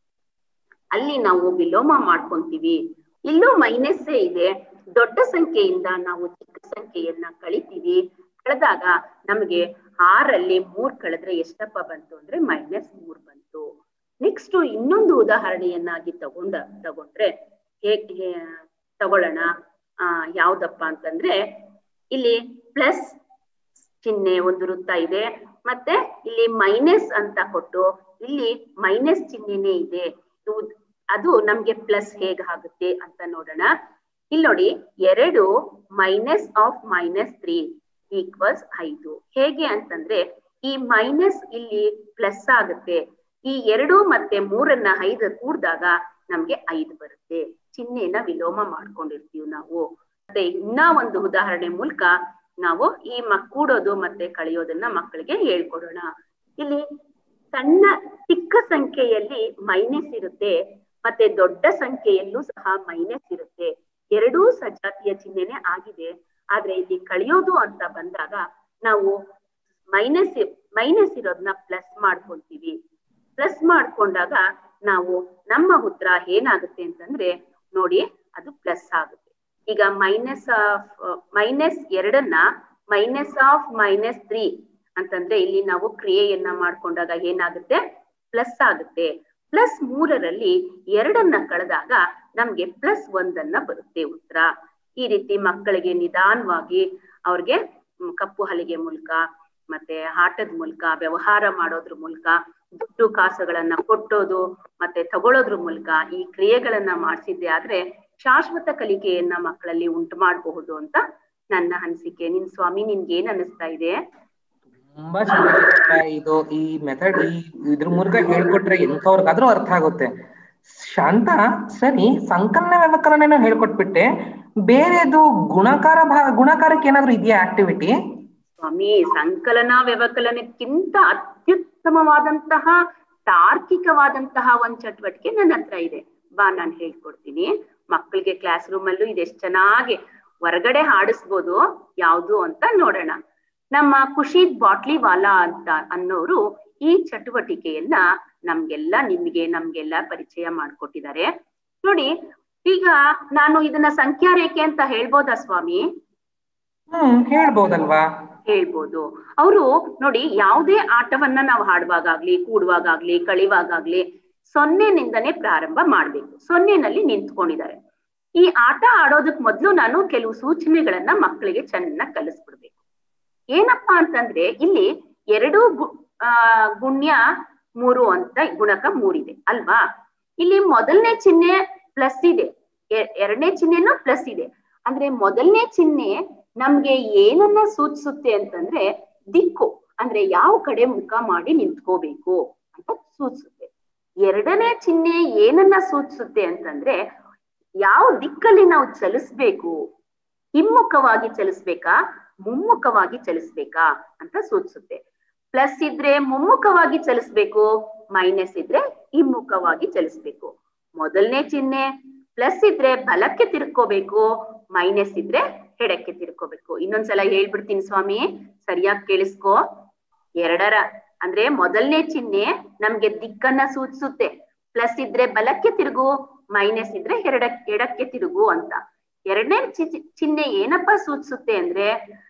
ಅಲ್ಲಿ ನಾವು ವಿಲೋಮ ಮಾಡ್ಕೊಂತೀವಿ ಇಲ್ಲೂ ಮೈನಸ್ಸೇ ಇದೆ ದೊಡ್ಡ ಸಂಖ್ಯೆಯಿಂದ ನಾವು ಚಿಕ್ಕ ಸಂಖ್ಯೆಯನ್ನ ಕಳಿತೀವಿ ಕಳೆದಾಗ ನಮಗೆ ಆರಲ್ಲಿ ಮೂರ್ ಕಳೆದ್ರೆ ಎಷ್ಟಪ್ಪ ಬಂತು ಅಂದ್ರೆ ಮೈನಸ್ ಮೂರ್ ಬಂತು ನೆಕ್ಸ್ಟ್ ಇನ್ನೊಂದು ಉದಾಹರಣೆಯನ್ನಾಗಿ ತಗೊಂಡ ತಗೊಂಡ್ರೆ ಹೇಗೆ ತಗೊಳ್ಳೋಣ ಆ ಯಾವ್ದಪ್ಪ ಅಂತಂದ್ರೆ ಇಲ್ಲಿ ಪ್ಲಸ್ ಚಿಹ್ನೆ ಒಂದು ವೃತ್ತ ಇದೆ ಮತ್ತೆ ಇಲ್ಲಿ ಮೈನಸ್ ಅಂತ ಕೊಟ್ಟು ಇಲ್ಲಿ ಮೈನಸ್ ಚಿಹ್ನೆನೇ ಇದೆ ಅದು ನಮ್ಗೆ ಪ್ಲಸ್ ಹೇಗಾಗುತ್ತೆ ಅಂತ ನೋಡೋಣ ಇಲ್ಲಿ ನೋಡಿ ಎರಡು minus of minus three equals ಐದು ಹೇಗೆ ಅಂತಂದ್ರೆ ಈ ಮೈನಸ್ ಇಲ್ಲಿ ಪ್ಲಸ್ ಆಗುತ್ತೆ ಈ ಎರಡು ಮತ್ತೆ ಮೂರನ್ನ ಐದು ಕೂಡ್ದಾಗ ನಮ್ಗೆ ಐದು ಬರುತ್ತೆ ಚಿಹ್ನೆನ ವಿಲೋಮ ಮಾಡ್ಕೊಂಡಿರ್ತೀವಿ ನಾವು ಮತ್ತೆ ಇನ್ನ ಒಂದು ಉದಾಹರಣೆ ಮೂಲಕ ನಾವು ಈ ಮಕ್ ಕೂಡೋದು ಮತ್ತೆ ಕಳೆಯೋದನ್ನ ಮಕ್ಕಳಿಗೆ ಹೇಳ್ಕೊಡೋಣ ಇಲ್ಲಿ ಸಣ್ಣ ಚಿಕ್ಕ ಸಂಖ್ಯೆಯಲ್ಲಿ ಮೈನಸ್ ಇರುತ್ತೆ ಮತ್ತೆ ದೊಡ್ಡ ಸಂಖ್ಯೆಯಲ್ಲೂ ಸಹ ಮೈನಸ್ ಇರುತ್ತೆ ಎರಡೂ ಸಜಾತಿಯ ಚಿಹ್ನೆನೆ ಆಗಿದೆ ಆದ್ರೆ ಇಲ್ಲಿ ಕಳೆಯೋದು ಅಂತ ಬಂದಾಗ ನಾವು ಮೈನಸ್ ಮೈನಸ್ ಇರೋದನ್ನ ಪ್ಲಸ್ ಮಾಡ್ಕೊಂತೀವಿ ಪ್ಲಸ್ ಮಾಡ್ಕೊಂಡಾಗ ನಾವು ನಮ್ಮ ಉತ್ತರ ಏನಾಗುತ್ತೆ ಅಂತಂದ್ರೆ ನೋಡಿ ಅದು ಪ್ಲಸ್ ಆಗುತ್ತೆ ಈಗ ಮೈನಸ್ ಆಫ್ ಮೈನಸ್ ಎರಡನ್ನ ಮೈನಸ್ ಆಫ್ ಮೈನಸ್ ತ್ರೀ ಅಂತಂದ್ರೆ ಇಲ್ಲಿ ನಾವು ಕ್ರಿಯೆಯನ್ನ ಮಾಡ್ಕೊಂಡಾಗ ಏನಾಗುತ್ತೆ ಪ್ಲಸ್ ಆಗುತ್ತೆ ಪ್ಲಸ್ ಮೂರರಲ್ಲಿ ಎರಡನ್ನ ಕಳೆದಾಗ ನಮ್ಗೆ ಪ್ಲಸ್ ಒಂದನ್ನ ಬರುತ್ತೆ ಉತ್ತರ ಈ ರೀತಿ ಮಕ್ಕಳಿಗೆ ನಿಧಾನವಾಗಿ ಅವ್ರಿಗೆ ಕಪ್ಪು ಹಲಿಗೆ ಮೂಲಕ ಮತ್ತೆ ಆಟದ ಮೂಲಕ ವ್ಯವಹಾರ ಮಾಡೋದ್ರ ಮೂಲಕ ದುಡ್ಡು ಕಾಸುಗಳನ್ನ ಕೊಟ್ಟೋದು ಮತ್ತೆ ತಗೊಳ್ಳೋದ್ರ ಮೂಲಕ ಈ ಕ್ರಿಯೆಗಳನ್ನ ಮಾಡಿಸಿದ್ದೆ ಆದ್ರೆ ಶಾಶ್ವತ ಕಲಿಕೆಯನ್ನ ಮಕ್ಕಳಲ್ಲಿ ಉಂಟು ಮಾಡಬಹುದು ಅಂತ ನನ್ನ ಅನಿಸಿಕೆ ನಿನ್ ಸ್ವಾಮಿ ನಿನ್ಗೆ ಏನ್ ಅನಿಸ್ತಾ ಇದೆ ತುಂಬಾ ಚೆನ್ನಾಗಿರುತ್ತೆ ಇದು ಈ ಮೆಥಡ್ ಈ ಇದ್ರ ಮೂಲಕ ಹೇಳ್ಕೊಟ್ರೆ ಎಂತವ್ರಿಗಾದ್ರೂ ಅರ್ಥ ಆಗುತ್ತೆ ಶಾಂತ ಸರಿ ಸಂಕಲನ ವ್ಯವಕಲನ ಹೇಳ್ಕೊಟ್ಬಿಟ್ಟೆ ಬೇರೆದು ಗುಣಕಾರ ಭಾ ಗುಣಕಾರಕ್ಕೆ ಏನಾದ್ರು ಇದೆಯಾ ಆಕ್ಟಿವಿಟಿ ಸ್ವಾಮಿ ಸಂಕಲನ ವ್ಯವಕಲನಕ್ಕಿಂತ ಅತ್ಯುತ್ತಮವಾದಂತಹ ತಾರ್ಕಿಕವಾದಂತಹ ಒಂದ್ ಚಟುವಟಿಕೆ ನನ್ನ ಹತ್ರ ಇದೆ ಬಾ ನಾನು ಹೇಳ್ಕೊಡ್ತೀನಿ ಮಕ್ಕಳಿಗೆ ಕ್ಲಾಸ್ ರೂಮ್ ಅಲ್ಲೂ ಇದೆಷ್ಟ್ ಚೆನ್ನಾಗಿ ಹೊರಗಡೆ ಹಾಡಿಸ್ಬೋದು ಯಾವ್ದು ಅಂತ ನೋಡೋಣ ನಮ್ಮ ಖುಷಿದ್ ಬಾಟ್ಲಿವಾಲಾ ಅಂತ ಅನ್ನೋರು ಈ ಚಟುವಟಿಕೆಯನ್ನ ನಮ್ಗೆಲ್ಲ ನಿಮ್ಗೆ ನಮ್ಗೆಲ್ಲ ಪರಿಚಯ ಮಾಡ್ಕೊಟ್ಟಿದ್ದಾರೆ ನೋಡಿ ಈಗ ನಾನು ಇದನ್ನ ಸಂಖ್ಯಾ ರೇಖೆ ಅಂತ ಹೇಳ್ಬೋದಾ ಸ್ವಾಮಿ ಹ್ಮ್ ಹೇಳ್ಬೋದಲ್ವಾ ಹೇಳ್ಬೋದು ಅವರು ನೋಡಿ ಯಾವುದೇ ಆಟವನ್ನ ನಾವು ಹಾಡುವಾಗಾಗ್ಲಿ ಕೂಡುವಾಗಾಗ್ಲಿ ಕಳಿವಾಗಾಗ್ಲಿ ಸೊನ್ನೆನಿಂದನೇ ಪ್ರಾರಂಭ ಮಾಡ್ಬೇಕು ಸೊನ್ನೆನಲ್ಲಿ ನಿಂತ್ಕೊಂಡಿದ್ದಾರೆ ಈ ಆಟ ಆಡೋದಕ್ ಮೊದ್ಲು ನಾನು ಕೆಲವು ಸೂಚನೆಗಳನ್ನ ಮಕ್ಕಳಿಗೆ ಚೆನ್ನಾಗಿ ಕಲಿಸ್ಬಿಡ್ಬೇಕು ಏನಪ್ಪಾ ಅಂತಂದ್ರೆ ಇಲ್ಲಿ ಎರಡು ಗು- ಆ ಗುಣ್ಯ ಮೂರು ಅಂತ ಗುಣಕ ಮೂರಿದೆ ಅಲ್ವಾ ಇಲ್ಲಿ ಮೊದಲನೇ ಚಿಹ್ನೆ ಪ್ಲಸ್ ಇದೆ ಎ- ಎರಡನೇ ಚಿಹ್ನೆನೂ ಪ್ಲಸ್ ಇದೆ ಅಂದ್ರೆ ಮೊದಲನೇ ಚಿಹ್ನೆ ನಮ್ಗೆ ಏನನ್ನ ಸೂಚಿಸುತ್ತೆ ಅಂತಂದ್ರೆ ದಿಕ್ಕು ಅಂದ್ರೆ ಯಾವ ಕಡೆ ಮುಖ ಮಾಡಿ ನಿಂತ್ಕೋಬೇಕು ಅಂತ ಸೂಚಿಸುತ್ತೆ ಎರಡನೇ ಚಿಹ್ನೆ ಏನನ್ನ ಸೂಚಿಸುತ್ತೆ ಅಂತಂದ್ರೆ ಯಾವ ದಿಕ್ಕಲ್ಲಿ ನಾವು ಚಲಿಸ್ಬೇಕು ಹಿಮ್ಮುಖವಾಗಿ ಚಲಿಸ್ಬೇಕಾ ಮುಮ್ಮುಖವಾಗಿ ಚಲಿಸ್ಬೇಕಾ ಅಂತ ಸೂಚಿಸುತ್ತೆ ಪ್ಲಸ್ ಇದ್ರೆ ಮುಮ್ಮುಖವಾಗಿ ಚಲಿಸ್ಬೇಕು ಮೈನಸ್ ಇದ್ರೆ ಹಿಮ್ಮುಖವಾಗಿ ಚಲಿಸ್ಬೇಕು ಮೊದಲನೇ ಚಿಹ್ನೆ ಪ್ಲಸ್ ಇದ್ರೆ ಬಲಕ್ಕೆ ತಿರ್ಕೋಬೇಕು ಮೈನಸ್ ಇದ್ರೆ ಎಡಕ್ಕೆ ತಿರ್ಕೋಬೇಕು ಇನ್ನೊಂದ್ಸಲ ಹೇಳ್ಬಿಡ್ತೀನಿ ಸ್ವಾಮಿ ಸರಿಯಾಗಿ ಕೇಳಿಸ್ಕೋ ಎರಡರ ಅಂದ್ರೆ ಮೊದಲನೇ ಚಿಹ್ನೆ ನಮ್ಗೆ ದಿಕ್ಕನ್ನ ಸೂಚಿಸುತ್ತೆ ಪ್ಲಸ್ ಇದ್ರೆ ಬಲಕ್ಕೆ ತಿರುಗು ಮೈನಸ್ ಇದ್ರೆ ಎಡ ಎಡಕ್ಕೆ ತಿರುಗು ಅಂತ ಎರಡನೇ ಚಿ- ಚಿಹ್ನೆ ಏನಪ್ಪಾ ಸೂಚಿಸುತ್ತೆ ಅಂದ್ರೆ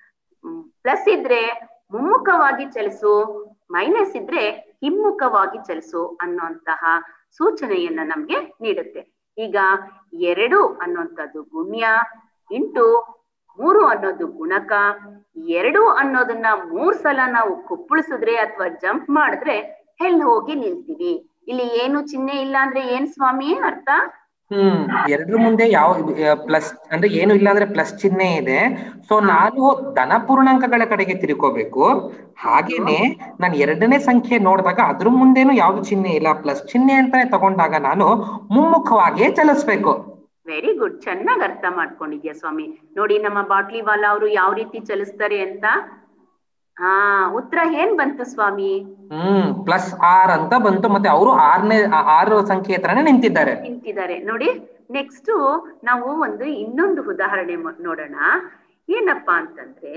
ಪ್ಲಸ್ ಇದ್ರೆ ಮುಮ್ಮುಖವಾಗಿ ಚಲಿಸು ಮೈನಸ್ ಇದ್ರೆ ಹಿಮ್ಮುಖವಾಗಿ ಚಲಿಸು ಅನ್ನುವಂತಹ ಸೂಚನೆಯನ್ನ ನಮ್ಗೆ ನೀಡುತ್ತೆ ಈಗ ಎರಡು ಅನ್ನುವಂಥದ್ದು ಗುಣ್ಯ ಇಂಟು ಮೂರು ಅನ್ನೋದು ಗುಣಕ ಎರಡು ಅನ್ನೋದನ್ನ ಮೂರ್ ಸಲ ನಾವು ಕುಪ್ಪಳಿಸಿದ್ರೆ ಅಥವಾ ಜಂಪ್ ಮಾಡಿದ್ರೆ ಎಲ್ಲಿ ಹೋಗಿ ನಿಲ್ತೀವಿ ಇಲ್ಲಿ ಏನು ಚಿಹ್ನೆ ಇಲ್ಲ ಅಂದ್ರೆ ಏನ್ ಸ್ವಾಮಿ ಅರ್ಥ ಹ್ಮ್ ಎರಡ್ರ ಮುಂದೆ ಯಾವ ಪ್ಲಸ್ ಅಂದ್ರೆ ಏನು ಇಲ್ಲ ಅಂದ್ರೆ ಪ್ಲಸ್ ಚಿಹ್ನೆ ಇದೆ ಸೊ ನಾನು ಧನ ಪೂರ್ಣಾಂಕಗಳ ಕಡೆಗೆ ತಿರ್ಕೋಬೇಕು ಹಾಗೇನೆ ನಾನು ಎರಡನೇ ಸಂಖ್ಯೆ ನೋಡಿದಾಗ ಅದ್ರ ಮುಂದೇನು ಯಾವ್ದು ಚಿಹ್ನೆ ಇಲ್ಲ ಪ್ಲಸ್ ಚಿಹ್ನೆ ಅಂತಾನೆ ತಗೊಂಡಾಗ ನಾನು ಮುಮ್ಮುಖವಾಗಿಯೇ ಚಲಿಸ್ಬೇಕು ವೆರಿ ಗುಡ್ ಚೆನ್ನಾಗಿ ಅರ್ಥ ಮಾಡ್ಕೊಂಡಿದ್ಯಾ ಸ್ವಾಮಿ ನೋಡಿ ನಮ್ಮ ಬಾಟ್ಲಿ ವಾಲಾ ಅವರು ಯಾವ ರೀತಿ ಚಲಿಸ್ತಾರೆ ಅಂತ ಹಾ ಉತ್ತರ ಏನ್ ಬಂತು ಸ್ವಾಮಿ ಹ್ಮ್ ಪ್ಲಸ್ ಆರ್ ಅಂತ ಬಂತು ಮತ್ತೆ ಅವರು ಆರನೇ ಆರು ಸಂಖ್ಯೆ ಹತ್ರನೇ ನಿಂತಿದ್ದಾರೆ ನಿಂತಿದ್ದಾರೆ ನೋಡಿ ನೆಕ್ಸ್ಟ್ ನಾವು ಒಂದು ಇನ್ನೊಂದು ಉದಾಹರಣೆ ಮ- ನೋಡೋಣ ಏನಪ್ಪಾ ಅಂತಂದ್ರೆ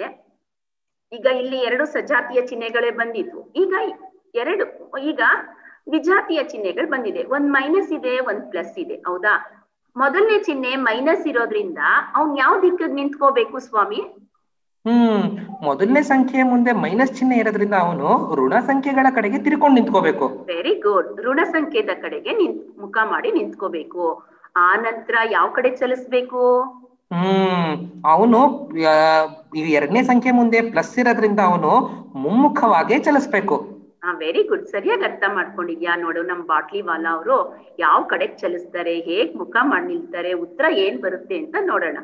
ಈಗ ಇಲ್ಲಿ ಎರಡು ಸಜಾತಿಯ ಚಿಹ್ನೆಗಳೇ ಬಂದಿದ್ವು ಈಗ ಎರಡು ಈಗ ವಿಜಾತಿಯ ಚಿಹ್ನೆಗಳು ಬಂದಿದೆ ಒಂದ್ ಮೈನಸ್ ಇದೆ ಒಂದ್ ಪ್ಲಸ್ ಇದೆ ಹೌದಾ ಮೊದಲನೇ ಚಿಹ್ನೆ ಮೈನಸ್ ಇರೋದ್ರಿಂದ ಅವ್ನ್ ಯಾವ ದಿಕ್ಕಿಗೆ ನಿಂತ್ಕೋಬೇಕು ಸ್ವಾಮಿ ಹ್ಮ್ ಮೊದಲನೇ ಸಂಖ್ಯೆಯ ಮುಂದೆ ಮೈನಸ್ ಚಿಹ್ನೆ ಇರೋದ್ರಿಂದ ಅವನು ಋಣ ಸಂಖ್ಯೆಗಳ ಕಡೆಗೆ ತಿರ್ಕೊಂಡು ನಿಂತ್ಕೋಬೇಕು ವೆರಿ ಗುಡ್ ಋಣ ಸಂಖ್ಯೆದ ಕಡೆಗೆ ನಿಂತ್ ಮುಖ ಮಾಡಿ ನಿಂತ್ಕೋಬೇಕು ಆ ನಂತರ ಯಾವ ಕಡೆ ಚಲಿಸ್ಬೇಕು ಹ್ಮ್ ಅವನು ಈ ಎರಡನೇ ಸಂಖ್ಯೆ ಮುಂದೆ ಪ್ಲಸ್ ಇರೋದ್ರಿಂದ ಅವನು ಮುಮ್ಮುಖವಾಗೇ ಚಲಿಸ್ಬೇಕು ಹಾ ವೆರಿ ಗುಡ್ ಸರಿಯಾಗಿ ಅರ್ಥ ಮಾಡ್ಕೊಂಡಿದ್ಯಾ ನೋಡು ನಮ್ ಬಾಟ್ಲಿ ವಾಲಾ ಅವರು ಯಾವ ಕಡೆ ಚಲಿಸ್ತಾರೆ ಹೇಗ್ ಮುಖ ಮಾಡಿ ನಿಲ್ತಾರೆ ಉತ್ತರ ಏನ್ ಬರುತ್ತೆ ಅಂತ ನೋಡೋಣ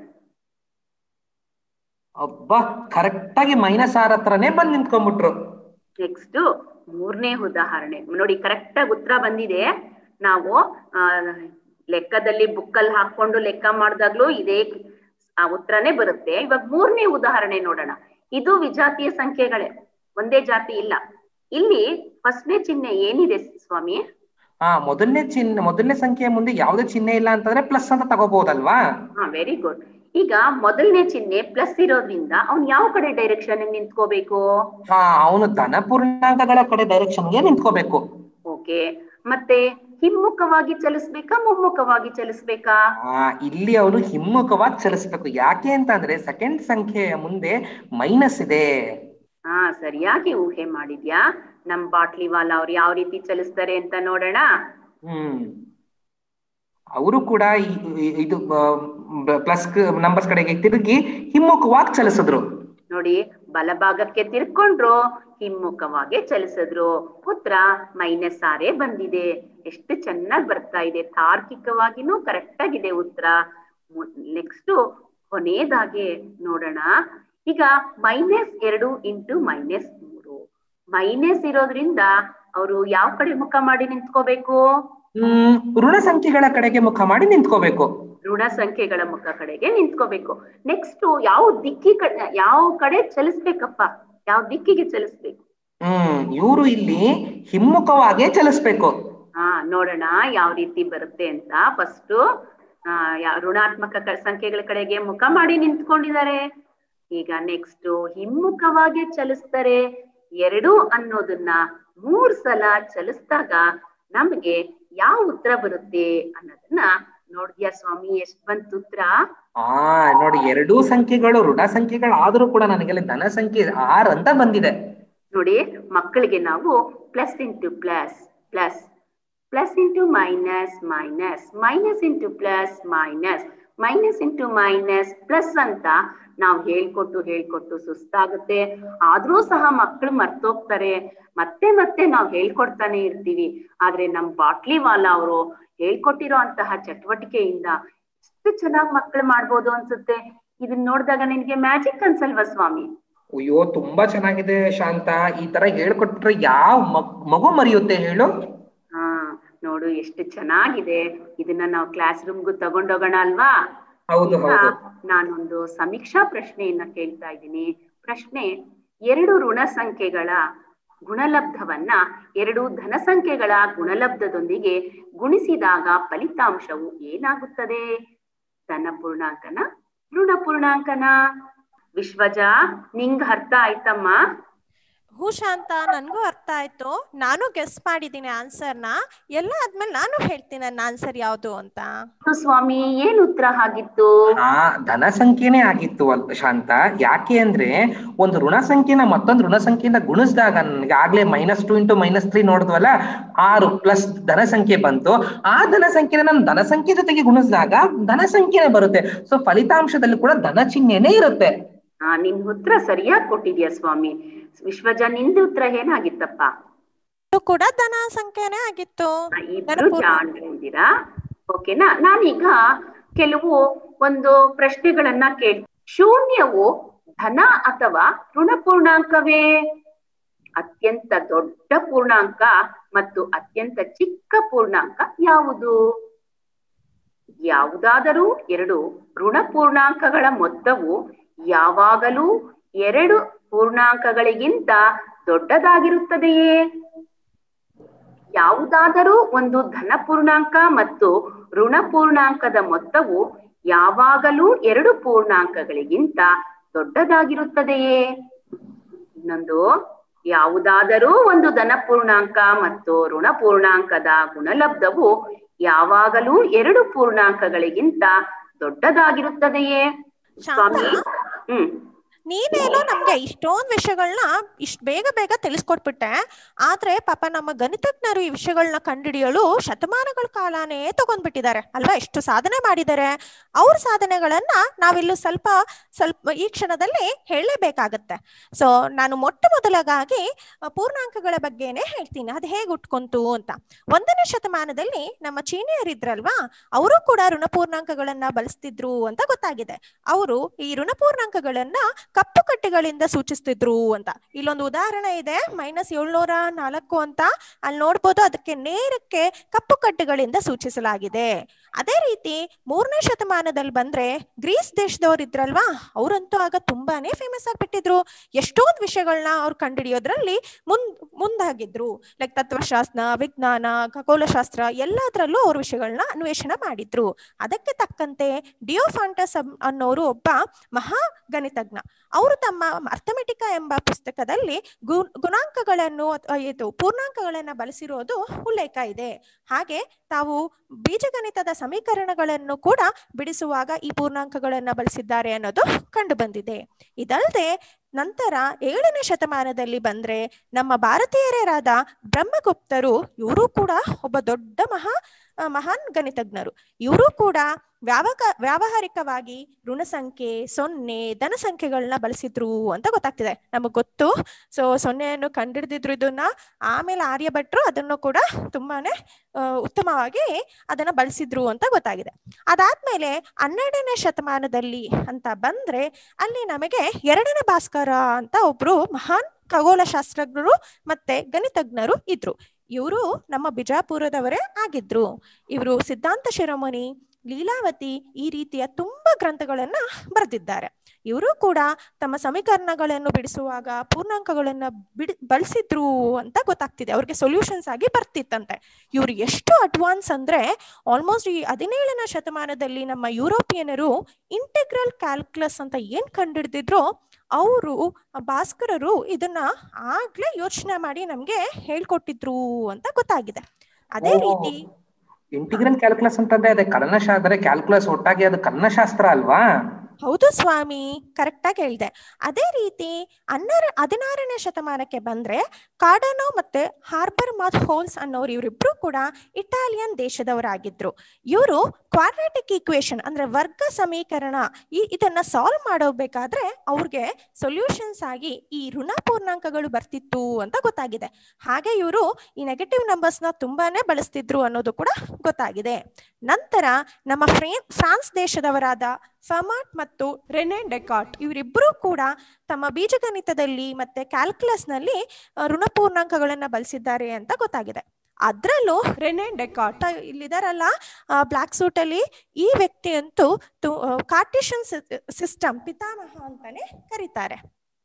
ಅಬ್ಬಾ ಕರೆಕ್ಟ್ ಆಗಿ ಮೈನಸ್ ಆರ್ ಹತ್ರನೇ ಬಂದ್ ನಿಂತ್ಕೊಂಡ್ಬಿಟ್ರು ನೆಕ್ಸ್ಟ್ ಮೂರನೇ ಉದಾಹರಣೆ ನೋಡಿ ಕರೆಕ್ಟ್ ಆಗಿ ಉತ್ತರ ಬಂದಿದೆ ನಾವು ಆ ಲೆಕ್ಕದಲ್ಲಿ ಬುಕ್ಕಲ್ಲಿ ಹಾಕೊಂಡು ಲೆಕ್ಕ ಮಾಡಿದಾಗ್ಲೂ ಇದೇ ಆ ಉತ್ತರನೇ ಬರುತ್ತೆ ಇವಾಗ ಮೂರನೇ ಉದಾಹರಣೆ ನೋಡೋಣ ಇದು ವಿಜಾತಿಯ ಸಂಖ್ಯೆಗಳೇ ಒಂದೇ ಜಾತಿ ಇಲ್ಲ ಇಲ್ಲಿ ಫಸ್ಟ್ನೇ ಚಿಹ್ನೆ ಏನಿದೆ ಸ್ವಾಮಿ ಹಾ ಮೊದಲನೇ ಚಿಹ್ನೆ ಮೊದಲನೇ ಸಂಖ್ಯೆಯ ಮುಂದೆ ಯಾವುದೇ ಚಿಹ್ನೆ ಇಲ್ಲ ಅಂತಂದ್ರೆ ಪ್ಲಸ್ ಅಂತ ತಗೋಬಹುದಲ್ವಾ ಹಾ ವೆರಿ ಗುಡ್ ಈಗ ಮೊದಲನೇ ಚಿಹ್ನೆ ಪ್ಲಸ್ ಇರೋದ್ರಿಂದ ಅವ್ನ್ ಯಾವ ಕಡೆ ಡೈರೆಕ್ಷನ್ ನಿಂತ್ಕೋಬೇಕು ಹಾ ಅವನು ಧನ ಪೂರ್ಣಾಂಕಗಳ ಕಡೆ ಡೈರೆಕ್ಷನ್ಗೆ ನಿಂತ್ಕೋಬೇಕು ಓಕೆ ಮತ್ತೆ ಹಿಮ್ಮುಖವಾಗಿ ಚಲಿಸ್ಬೇಕಾ ಮುಮ್ಮುಖವಾಗಿ ಚಲಿಸ್ಬೇಕಾ ಆ ಇಲ್ಲಿ ಅವನು ಹಿಮ್ಮುಖವಾಗಿ ಚಲಿಸ್ಬೇಕು ಯಾಕೆ ಅಂತ ಅಂದ್ರೆ ಸೆಕೆಂಡ್ ಸಂಖ್ಯೆಯ ಮುಂದೆ ಮೈನಸ್ ಇದೆ ಹಾ ಸರಿಯಾಗಿ ಊಹೆ ಮಾಡಿದ್ಯಾ ನಮ್ ಬಾಟ್ಲಿ ವಾಲಾ ಅವ್ರು ಯಾವ ರೀತಿ ಚಲಿಸ್ತಾರೆ ಅಂತ ನೋಡೋಣ ಹ್ಮ್ ಅವರು ಕೂಡ ಈ- ಈ- ಇದು ಪ್ಲಸ್ ನಂಬರ್ಸ್ ಕಡೆಗೆ ತಿರುಗಿ ಹಿಮ್ಮುಖವಾಗಿ ಚಲಿಸಿದ್ರು ನೋಡಿ ಬಲಭಾಗಕ್ಕೆ ತಿರ್ಕೊಂಡ್ರು ಹಿಮ್ಮುಖವಾಗಿ ಚಲಿಸಿದ್ರು ಉತ್ತರ ಮೈನಸ್ ಆರೇ ಬಂದಿದೆ ಎಷ್ಟು ಚೆನ್ನಾಗಿ ಬರ್ತಾ ಇದೆ ತಾರ್ಕಿಕವಾಗಿನೂ ಕರೆಕ್ಟ್ ಆಗಿದೆ ಉತ್ತರ ನೆಕ್ಸ್ಟ್ ಕೊನೆಯದಾಗಿ ನೋಡೋಣ ಈಗ ಮೈನಸ್ ಎರಡು ಇಂಟು ಮೈನಸ್ ಮೂರು ಮೈನಸ್ ಇರೋದ್ರಿಂದ ಅವರು ಯಾವ ಕಡೆ ಮುಖ ಮಾಡಿ ನಿಂತ್ಕೋಬೇಕು ಹ್ಮ್ ಋಣ ಸಂಖ್ಯೆಗಳ ಕಡೆಗೆ ಮುಖ ಮಾಡಿ ನಿಂತ್ಕೋಬೇಕು ಋಣ ಸಂಖ್ಯೆಗಳ ಮುಖ ಕಡೆಗೆ ನಿಂತ್ಕೋಬೇಕು ನೆಕ್ಸ್ಟ್ ಯಾವ ದಿಕ್ಕಿ ಕಡೆ ಯಾವ ಕಡೆ ಚಲಿಸ್ಬೇಕಪ್ಪ ಯಾವ ದಿಕ್ಕಿಗೆ ಚಲಿಸ್ಬೇಕು ಹ್ಮ್ ಇವರು ಇಲ್ಲಿ ಹಿಮ್ಮುಖವಾಗೇ ಚಲಿಸ್ಬೇಕು ಹಾ ನೋಡೋಣ ಯಾವ ರೀತಿ ಬರುತ್ತೆ ಅಂತ ಫಸ್ಟ್ ಋಣಾತ್ಮಕ ಕ- ಸಂಖ್ಯೆಗಳ ಕಡೆಗೆ ಮುಖ ಮಾಡಿ ನಿಂತ್ಕೊಂಡಿದ್ದಾರೆ ಈಗ ನೆಕ್ಸ್ಟ್ ಹಿಮ್ಮುಖವಾಗಿ ಚಲಿಸ್ತಾರೆ ಎರಡು ಅನ್ನೋದನ್ನ ಮೂರ್ ಸಲ ಚಲಿಸಿದಾಗ ನಮ್ಗೆ ಯಾವ ಉತ್ತರ ಬರುತ್ತೆ ಅನ್ನೋದನ್ನ ನೋಡ್ದ್ಯಾ ಸ್ವಾಮಿ ಎಷ್ಟ್ ಬಂತು ಉತ್ತರ ಆ ನೋಡಿ ಎರಡೂ ಸಂಖ್ಯೆಗಳು ಋಣ ಸಂಖ್ಯೆಗಳು ಆದ್ರೂ ಕೂಡ ನನಗೆ ಅಲ್ಲಿ ಧನ ಸಂಖ್ಯೆ ಆರ್ ಅಂತ ಬಂದಿದೆ ನೋಡಿ ಮಕ್ಕಳಿಗೆ ನಾವು plus into plus plus plus into minus minus minus into plus minus minus into minus plus ಅಂತ ನಾವು ಹೇಳ್ಕೊಟ್ಟು ಹೇಳ್ಕೊಟ್ಟು ಸುಸ್ತಾಗುತ್ತೆ ಆದ್ರೂ ಸಹ ಮಕ್ಕಳು ಮರ್ತೋಗ್ತಾರೆ ಮತ್ತೆ ಮತ್ತೆ ನಾವು ಹೇಳ್ಕೊಡ್ತಾನೆ ಇರ್ತೀವಿ ಆದ್ರೆ ನಮ್ ಬಾಟ್ಲಿ ವಾಲಾ ಅವರು ಹೇಳ್ಕೊಟ್ಟಿರೋ ಅಂತಹ ಚಟುವಟಿಕೆಯಿಂದ ಎಷ್ಟು ಚೆನ್ನಾಗಿ ಮಕ್ಕಳು ಮಾಡ್ಬೋದು ಅನ್ಸುತ್ತೆ ಇದನ್ನ ನೋಡಿದಾಗ ನಿನ್ಗೆ ಮ್ಯಾಜಿಕ್ ಅನ್ಸಲ್ವಾ ಸ್ವಾಮಿ ಅಯ್ಯೋ ತುಂಬಾ ಚೆನ್ನಾಗಿದೆ ಶಾಂತ ಈ ತರ ಹೇಳ್ಕೊಟ್ರೆ ಯಾವ ಮಗ್- ಮಗು ಮರಿಯುತ್ತೆ ಹೇಳು ಹಾ ನೋಡು ಎಷ್ಟು ಚೆನ್ನಾಗಿದೆ ಇದನ್ನ ನಾವು ಕ್ಲಾಸ್ ರೂಮ್ಗೂ ತಗೊಂಡೋಗೋಣ ಅಲ್ವಾ ಹೌದು ಈಗ ಹೌದು ನಾನೊಂದು ಸಮೀಕ್ಷಾ ಪ್ರಶ್ನೆಯನ್ನ ಕೇಳ್ತಾ ಇದ್ದೀನಿ ಪ್ರಶ್ನೆ ಎರಡು ಋಣ ಸಂಖ್ಯೆಗಳ ಗುಣಲಬ್ಧವನ್ನ ಎರಡು ಧನ ಸಂಖ್ಯೆಗಳ ಗುಣಲಬ್ಧದೊಂದಿಗೆ ಗುಣಿಸಿದಾಗ ಫಲಿತಾಂಶವು ಏನಾಗುತ್ತದೆ ಧನ ಪೂರ್ಣಾಂಕನ ಋಣ ಪೂರ್ಣಾಂಕನ ವಿಶ್ವಜ ನಿಂಗ್ ಅರ್ಥ ಆಯ್ತಮ್ಮ ಹೂ ಶಾಂತ ನನಗೂ ಅರ್ಥ ಆಯ್ತು ನಾನು ಗೆಸ್ ಮಾಡಿದ್ದೀನಿ ಆನ್ಸರ್ನ ಎಲ್ಲ ಆದ್ಮೇಲೆ ನಾನು ಹೇಳ್ತೀನಿ ನನ್ನ ಆನ್ಸರ್ ಯಾವುದು ಅಂತ ಸ್ವಾಮಿ ಏನ್ ಉತ್ತರ ಆಗಿತ್ತು ಹಾ ಧನ ಸಂಖ್ಯೆನೇ ಆಗಿತ್ತು ಅಲ್ ಶಾಂತ ಯಾಕೆ ಅಂದ್ರೆ ಒಂದು ಋಣ ಸಂಖ್ಯೆನ ಮತ್ತೊಂದು ಋಣ ಸಂಖ್ಯೆಯಿಂದ ಗುಣಿಸಿದಾಗ ನನ್ಗೆ ಆಗ್ಲೇ minus two into minus three ನೋಡಿದ್ವಲ್ಲ ಆರು ಪ್ಲಸ್ ಧನ ಸಂಖ್ಯೆ ಬಂತು ಆ ಧನ ಸಂಖ್ಯೆನ ನಾನು ಧನ ಸಂಖ್ಯೆ ಜೊತೆಗೆ ಗುಣಿಸಿದಾಗ ಧನ ಸಂಖ್ಯೆನೇ ಬರುತ್ತೆ ಸೊ ಫಲಿತಾಂಶದಲ್ಲಿ ಕೂಡ ಧನ ಚಿಹ್ನೆನೇ ಇರುತ್ತೆ ಆ ನಿನ್ ಉತ್ತರ ಸರಿಯಾಗಿ ಕೊಟ್ಟಿದ್ಯಾ ಸ್ವಾಮಿ ವಿಶ್ವಜ ನಿಂದ ಉತ್ತರ ಏನಾಗಿತ್ತಪ್ಪ ಇದು ಕೂಡ ಧನ ಸಂಖ್ಯೆನೇ ಆಗಿತ್ತು ಆ, ಇಬ್ರು ಧನಪೂರ್ಣ- ಜಾಣರಿದ್ದೀರಾ ಓಕೆನಾ ನಾನೀಗ ಕೆಲವು ಒಂದು ಪ್ರಶ್ನೆಗಳನ್ನ ಕೇಳ್ ಶೂನ್ಯವು ಧನ ಅಥವಾ ಋಣ ಪೂರ್ಣಾಂಕವೇ ಅತ್ಯಂತ ದೊಡ್ಡ ಪೂರ್ಣಾಂಕ ಮತ್ತು ಅತ್ಯಂತ ಚಿಕ್ಕ ಪೂರ್ಣಾಂಕ ಯಾವುದು ಯಾವುದಾದರೂ ಎರಡು ಋಣ ಪೂರ್ಣಾಂಕಗಳ ಮೊತ್ತವು ಯಾವಾಗಲೂ ಎರಡು ಪೂರ್ಣಾಂಕಗಳಿಗಿಂತ ದೊಡ್ಡದಾಗಿರುತ್ತದೆಯೇ ಯಾವುದಾದರೂ ಒಂದು ಧನ ಪೂರ್ಣಾಂಕ ಮತ್ತು ಋಣ ಪೂರ್ಣಾಂಕದ ಮೊತ್ತವು ಯಾವಾಗಲೂ ಎರಡು ಪೂರ್ಣಾಂಕಗಳಿಗಿಂತ ದೊಡ್ಡದಾಗಿರುತ್ತದೆಯೇ ಇನ್ನೊಂದು ಯಾವುದಾದರೂ ಒಂದು ಧನ ಪೂರ್ಣಾಂಕ ಮತ್ತು ಋಣ ಪೂರ್ಣಾಂಕದ ಗುಣಲಬ್ಧವು ಯಾವಾಗಲೂ ಎರಡು ಪೂರ್ಣಾಂಕಗಳಿಗಿಂತ ದೊಡ್ಡದಾಗಿರುತ್ತದೆಯೇ ಸ್ವಾಮಿ ಶಾಂತ ಹ್ಮ್ ನೀನೇನೋ ನಮ್ಗೆ ಇಷ್ಟೊಂದ್ ವಿಷಯಗಳನ್ನ ಇಷ್ಟ ಬೇಗ ಬೇಗ ತಿಳಿಸ್ಕೊಟ್ಬಿಟ್ಟೆ ಆದ್ರೆ ಪಾಪ ನಮ್ಮ ಗಣಿತಜ್ಞರು ಈ ವಿಷಯಗಳನ್ನ ಕಂಡುಹಿಡಿಯಲು ಶತಮಾನಗಳ ಕಾಲನೇ ತಗೊಂಡ್ಬಿಟ್ಟಿದ್ದಾರೆ ಅಲ್ವಾ ಎಷ್ಟು ಸಾಧನೆ ಮಾಡಿದ್ದಾರೆ ಅವ್ರ ಸಾಧನೆಗಳನ್ನ ನಾವಿಲ್ಲಿ ಸ್ವಲ್ಪ ಸ್ವಲ್ಪ ಈ ಕ್ಷಣದಲ್ಲಿ ಹೇಳಲೇಬೇಕಾಗತ್ತೆ ಸೊ ನಾನು ಮೊಟ್ಟ ಮೊದಲಗಾಗಿ ಅ, ಪೂರ್ಣಾಂಕಗಳ ಬಗ್ಗೆನೇ ಹೇಳ್ತೀನಿ ಅದು ಹೇಗೆ ಉಟ್ಕೊಂತು ಅಂತ ಒಂದನೇ ಶತಮಾನದಲ್ಲಿ ನಮ್ಮ ಚೀನಿಯರಿದ್ರಲ್ವಾ ಅವರು ಕೂಡ ಋಣಪೂರ್ಣಾಂಕಗಳನ್ನ ಬಳಸ್ತಿದ್ರು ಅಂತ ಗೊತ್ತಾಗಿದೆ ಅವರು ಈ ಋಣಪೂರ್ಣಾಂಕಗಳನ್ನ ಕಪ್ಪು ಕಟ್ಟೆಗಳಿಂದ ಸೂಚಿಸ್ತಿದ್ರು ಅಂತ ಇಲ್ಲೊಂದು ಉದಾಹರಣೆ ಇದೆ ಮೈನಸ್ ಏಳ್ನೂರ ನಾಲ್ಕು ಅಂತ ಅಲ್ಲಿ ನೋಡ್ಬೋದು ಅದಕ್ಕೆ ನೇರಕ್ಕೆ ಕಪ್ಪು ಕಟ್ಟೆಗಳಿಂದ ಸೂಚಿಸಲಾಗಿದೆ ಅದೇ ರೀತಿ ಮೂರನೇ ಶತಮಾನದಲ್ಲಿ ಬಂದ್ರೆ ಗ್ರೀಸ್ ದೇಶದವ್ರು ಇದ್ರಲ್ವಾ ಅವರಂತೂ ಆಗ ತುಂಬಾನೇ ಫೇಮಸ್ ಆಗ್ಬಿಟ್ಟಿದ್ರು ಎಷ್ಟೊಂದು ವಿಷಯಗಳನ್ನ ಅವ್ರು ಕಂಡುಹಿಡಿಯೋದ್ರಲ್ಲಿ ಮುಂದ್ ಮುಂದಾಗಿದ್ರು ಲೈಕ್ ತತ್ವಶಾಸ್ತ್ರ ವಿಜ್ಞಾನ ಖಗೋಳಶಾಸ್ತ್ರ ಎಲ್ಲದರಲ್ಲೂ ಅವ್ರ ವಿಷಯಗಳನ್ನ ಅನ್ವೇಷಣೆ ಮಾಡಿದ್ರು ಅದಕ್ಕೆ ತಕ್ಕಂತೆ ಡಿಯೋಫಾಂಟಸ್ ಅನ್ನೋರು ಒಬ್ಬ ಮಹಾ ಗಣಿತಜ್ಞ ಅವರು ತಮ್ಮ ಅರ್ಥಮೆಟಿಕಾ ಎಂಬ ಪುಸ್ತಕದಲ್ಲಿ ಗು ಗುಣಾಂಕಗಳನ್ನು ಅಥವಾ ಇದು ಪೂರ್ಣಾಂಕಗಳನ್ನ ಬಳಸಿರೋದು ಉಲ್ಲೇಖ ಇದೆ ಹಾಗೆ ತಾವು ಬೀಜಗಣಿತದ ಸಮೀಕರಣಗಳನ್ನು ಕೂಡ ಬಿಡಿಸುವಾಗ ಈ ಪೂರ್ಣಾಂಕಗಳನ್ನ ಬಳಸಿದ್ದಾರೆ ಅನ್ನೋದು ಕಂಡು ಬಂದಿದೆ ಇದಲ್ಲದೆ ನಂತರ ಏಳನೇ ಶತಮಾನದಲ್ಲಿ ಬಂದ್ರೆ ನಮ್ಮ ಭಾರತೀಯರಾದ ಬ್ರಹ್ಮಗುಪ್ತರು ಇವರು ಕೂಡ ಒಬ್ಬ ದೊಡ್ಡ ಮಹಾ ಆ, ಮಹಾನ್ ಗಣಿತಜ್ಞರು ಇವರು ಕೂಡ ವ್ಯಾವಕ ವ್ಯಾವಹಾರಿಕವಾಗಿ ಋಣ ಸಂಖ್ಯೆ ಸೊನ್ನೆ ಧನ ಸಂಖ್ಯೆಗಳನ್ನ ಬಳಸಿದ್ರು ಅಂತ ಗೊತ್ತಾಗ್ತಿದೆ ನಮಗ್ ಗೊತ್ತು ಸೊ ಸೊನ್ನೆಯನ್ನು ಕಂಡಿಡಿದಿದ್ರು ಇದನ್ನ ಆಮೇಲೆ ಆರ್ಯಭಟ್ರು ಅದನ್ನು ಕೂಡ ತುಂಬಾನೇ ಆ, ಉತ್ತಮವಾಗಿ ಅದನ್ನ ಬಳಸಿದ್ರು ಅಂತ ಗೊತ್ತಾಗಿದೆ ಅದಾದ್ಮೇಲೆ ಹನ್ನೆರಡನೇ ಶತಮಾನದಲ್ಲಿ ಅಂತ ಬಂದ್ರೆ ಅಲ್ಲಿ ನಮಗೆ ಎರಡನೇ ಭಾಸ್ಕರ ಅಂತ ಒಬ್ರು ಮಹಾನ್ ಖಗೋಳಶಾಸ್ತ್ರಜ್ಞರು ಮತ್ತೆ ಗಣಿತಜ್ಞರು ಇದ್ರು ಇವರು ನಮ್ಮ ಬಿಜಾಪುರದವರೇ ಆಗಿದ್ರು ಇವರು ಸಿದ್ಧಾಂತ ಶಿರೋಮಣಿ ಲೀಲಾವತಿ ಈ ರೀತಿಯ ತುಂಬಾ ಗ್ರಂಥಗಳನ್ನ ಬರೆದಿದ್ದಾರೆ ಇವರು ಕೂಡ ತಮ್ಮ ಸಮೀಕರಣಗಳನ್ನು ಬಿಡಿಸುವಾಗ ಪೂರ್ಣಾಂಕಗಳನ್ನ ಬಿಡಿ ಬಳಸಿದ್ರು ಅಂತ ಗೊತ್ತಾಗ್ತಿದೆ ಅವ್ರಿಗೆ ಸೊಲ್ಯೂಷನ್ಸ್ ಆಗಿ ಬರ್ತಿತ್ತಂತೆ ಇವ್ರು ಎಷ್ಟು ಅಡ್ವಾನ್ಸ್ ಅಂದ್ರೆ ಆಲ್ಮೋಸ್ಟ್ ಈ ಹದಿನೇಳನೇ ಶತಮಾನದಲ್ಲಿ ನಮ್ಮ ಯುರೋಪಿಯನರು ಇಂಟೆಗ್ರಲ್ ಕ್ಯಾಲ್ಕುಲಸ್ ಅಂತ ಏನ್ ಕಂಡಿಡ್ದಿದ್ರು ಅವರು ಭಾಸ್ಕರರು ಇದನ್ನ ಆಗ್ಲೇ ಯೋಚನೆ ಮಾಡಿ ನಮ್ಗೆ ಹೇಳ್ಕೊಟ್ಟಿದ್ರು ಅಂತ ಗೊತ್ತಾಗಿದೆ ಅದೇ ಓ. ರೀತಿ ಇಂಟಿಗ್ರಲ್ ಕ್ಯಾಲ್ಕುಲಸ್ ಅಂತಂದ್ರೆ ಅದೇ ಕಲನಶಾಸ್ತ್ರ ಕ್ಯಾಲ್ಕುಲಸ್ ಒಟ್ಟಾಗಿ ಅದು ಕಲನಶಾಸ್ತ್ರ ಅಲ್ವಾ ಹೌದು ಸ್ವಾಮಿ ಕರೆಕ್ಟಾಗಿ ಹೇಳಿದೆ ಅದೇ ರೀತಿ ಹನ್ನೆರ ಹದಿನಾರನೇ ಶತಮಾನಕ್ಕೆ ಬಂದ್ರೆ ಕಾರ್ಡನೋ ಮತ್ತೆ ಹಾರ್ಬರ್ ಮಾತ್ ಹೋಲ್ಸ್ ಅನ್ನೋರು ಇವರಿಬ್ರು ಕೂಡ ಇಟಾಲಿಯನ್ ದೇಶದವರಾಗಿದ್ರು ಇವರು ಕ್ವಾಡ್ರಾಟಿಕ್ ಈಕ್ವೇಶನ್ ಅಂದ್ರೆ ವರ್ಗ ಸಮೀಕರಣ ಈ ಇದನ್ನ ಸಾಲ್ವ್ ಮಾಡೋಬೇಕಾದ್ರೆ ಅವ್ರಿಗೆ ಸೊಲ್ಯೂಷನ್ಸ್ ಆಗಿ ಈ ಋಣ ಪೂರ್ಣಾಂಕಗಳು ಬರ್ತಿತ್ತು ಅಂತ ಗೊತ್ತಾಗಿದೆ ಹಾಗೆ ಇವರು ಈ ನೆಗೆಟಿವ್ ನಂಬರ್ಸ್ನ ತುಂಬಾನೇ ಬಳಸ್ತಿದ್ರು ಅನ್ನೋದು ಕೂಡ ಗೊತ್ತಾಗಿದೆ ನಂತರ ನಮ್ಮ ಫ್ರೇ ಫ್ರಾನ್ಸ್ ದೇಶದವರಾದ ಫಮಾಟ್ ಮತ್ತು ರೆನೆ ಡೆಕಾಟ್ ಇವರಿಬ್ಬರು ಕೂಡ ತಮ್ಮ ಬೀಜಗಣಿತದಲ್ಲಿ ಮತ್ತೆ ಕ್ಯಾಲ್ಕುಲಸ್ ನಲ್ಲಿ ಆ, ಋಣಪೂರ್ಣಾಂಕಗಳನ್ನ ಬಳಸಿದ್ದಾರೆ ಅಂತ ಗೊತ್ತಾಗಿದೆ ಅದ್ರಲ್ಲೂ ರೆನೆ ಡೆಕಾಟ್ ಇಲ್ಲಿದಾರಲ್ಲ ಬ್ಲಾಕ್ ಸೂಟ್ ಅಲ್ಲಿ ಈ ವ್ಯಕ್ತಿ ಅಂತೂ ಕಾರ್ಟಿಷನ್ ಸಿಸ್ಟಮ್ ಪಿತಾಮಹ ಅಂತಾನೆ ಕರೀತಾರೆ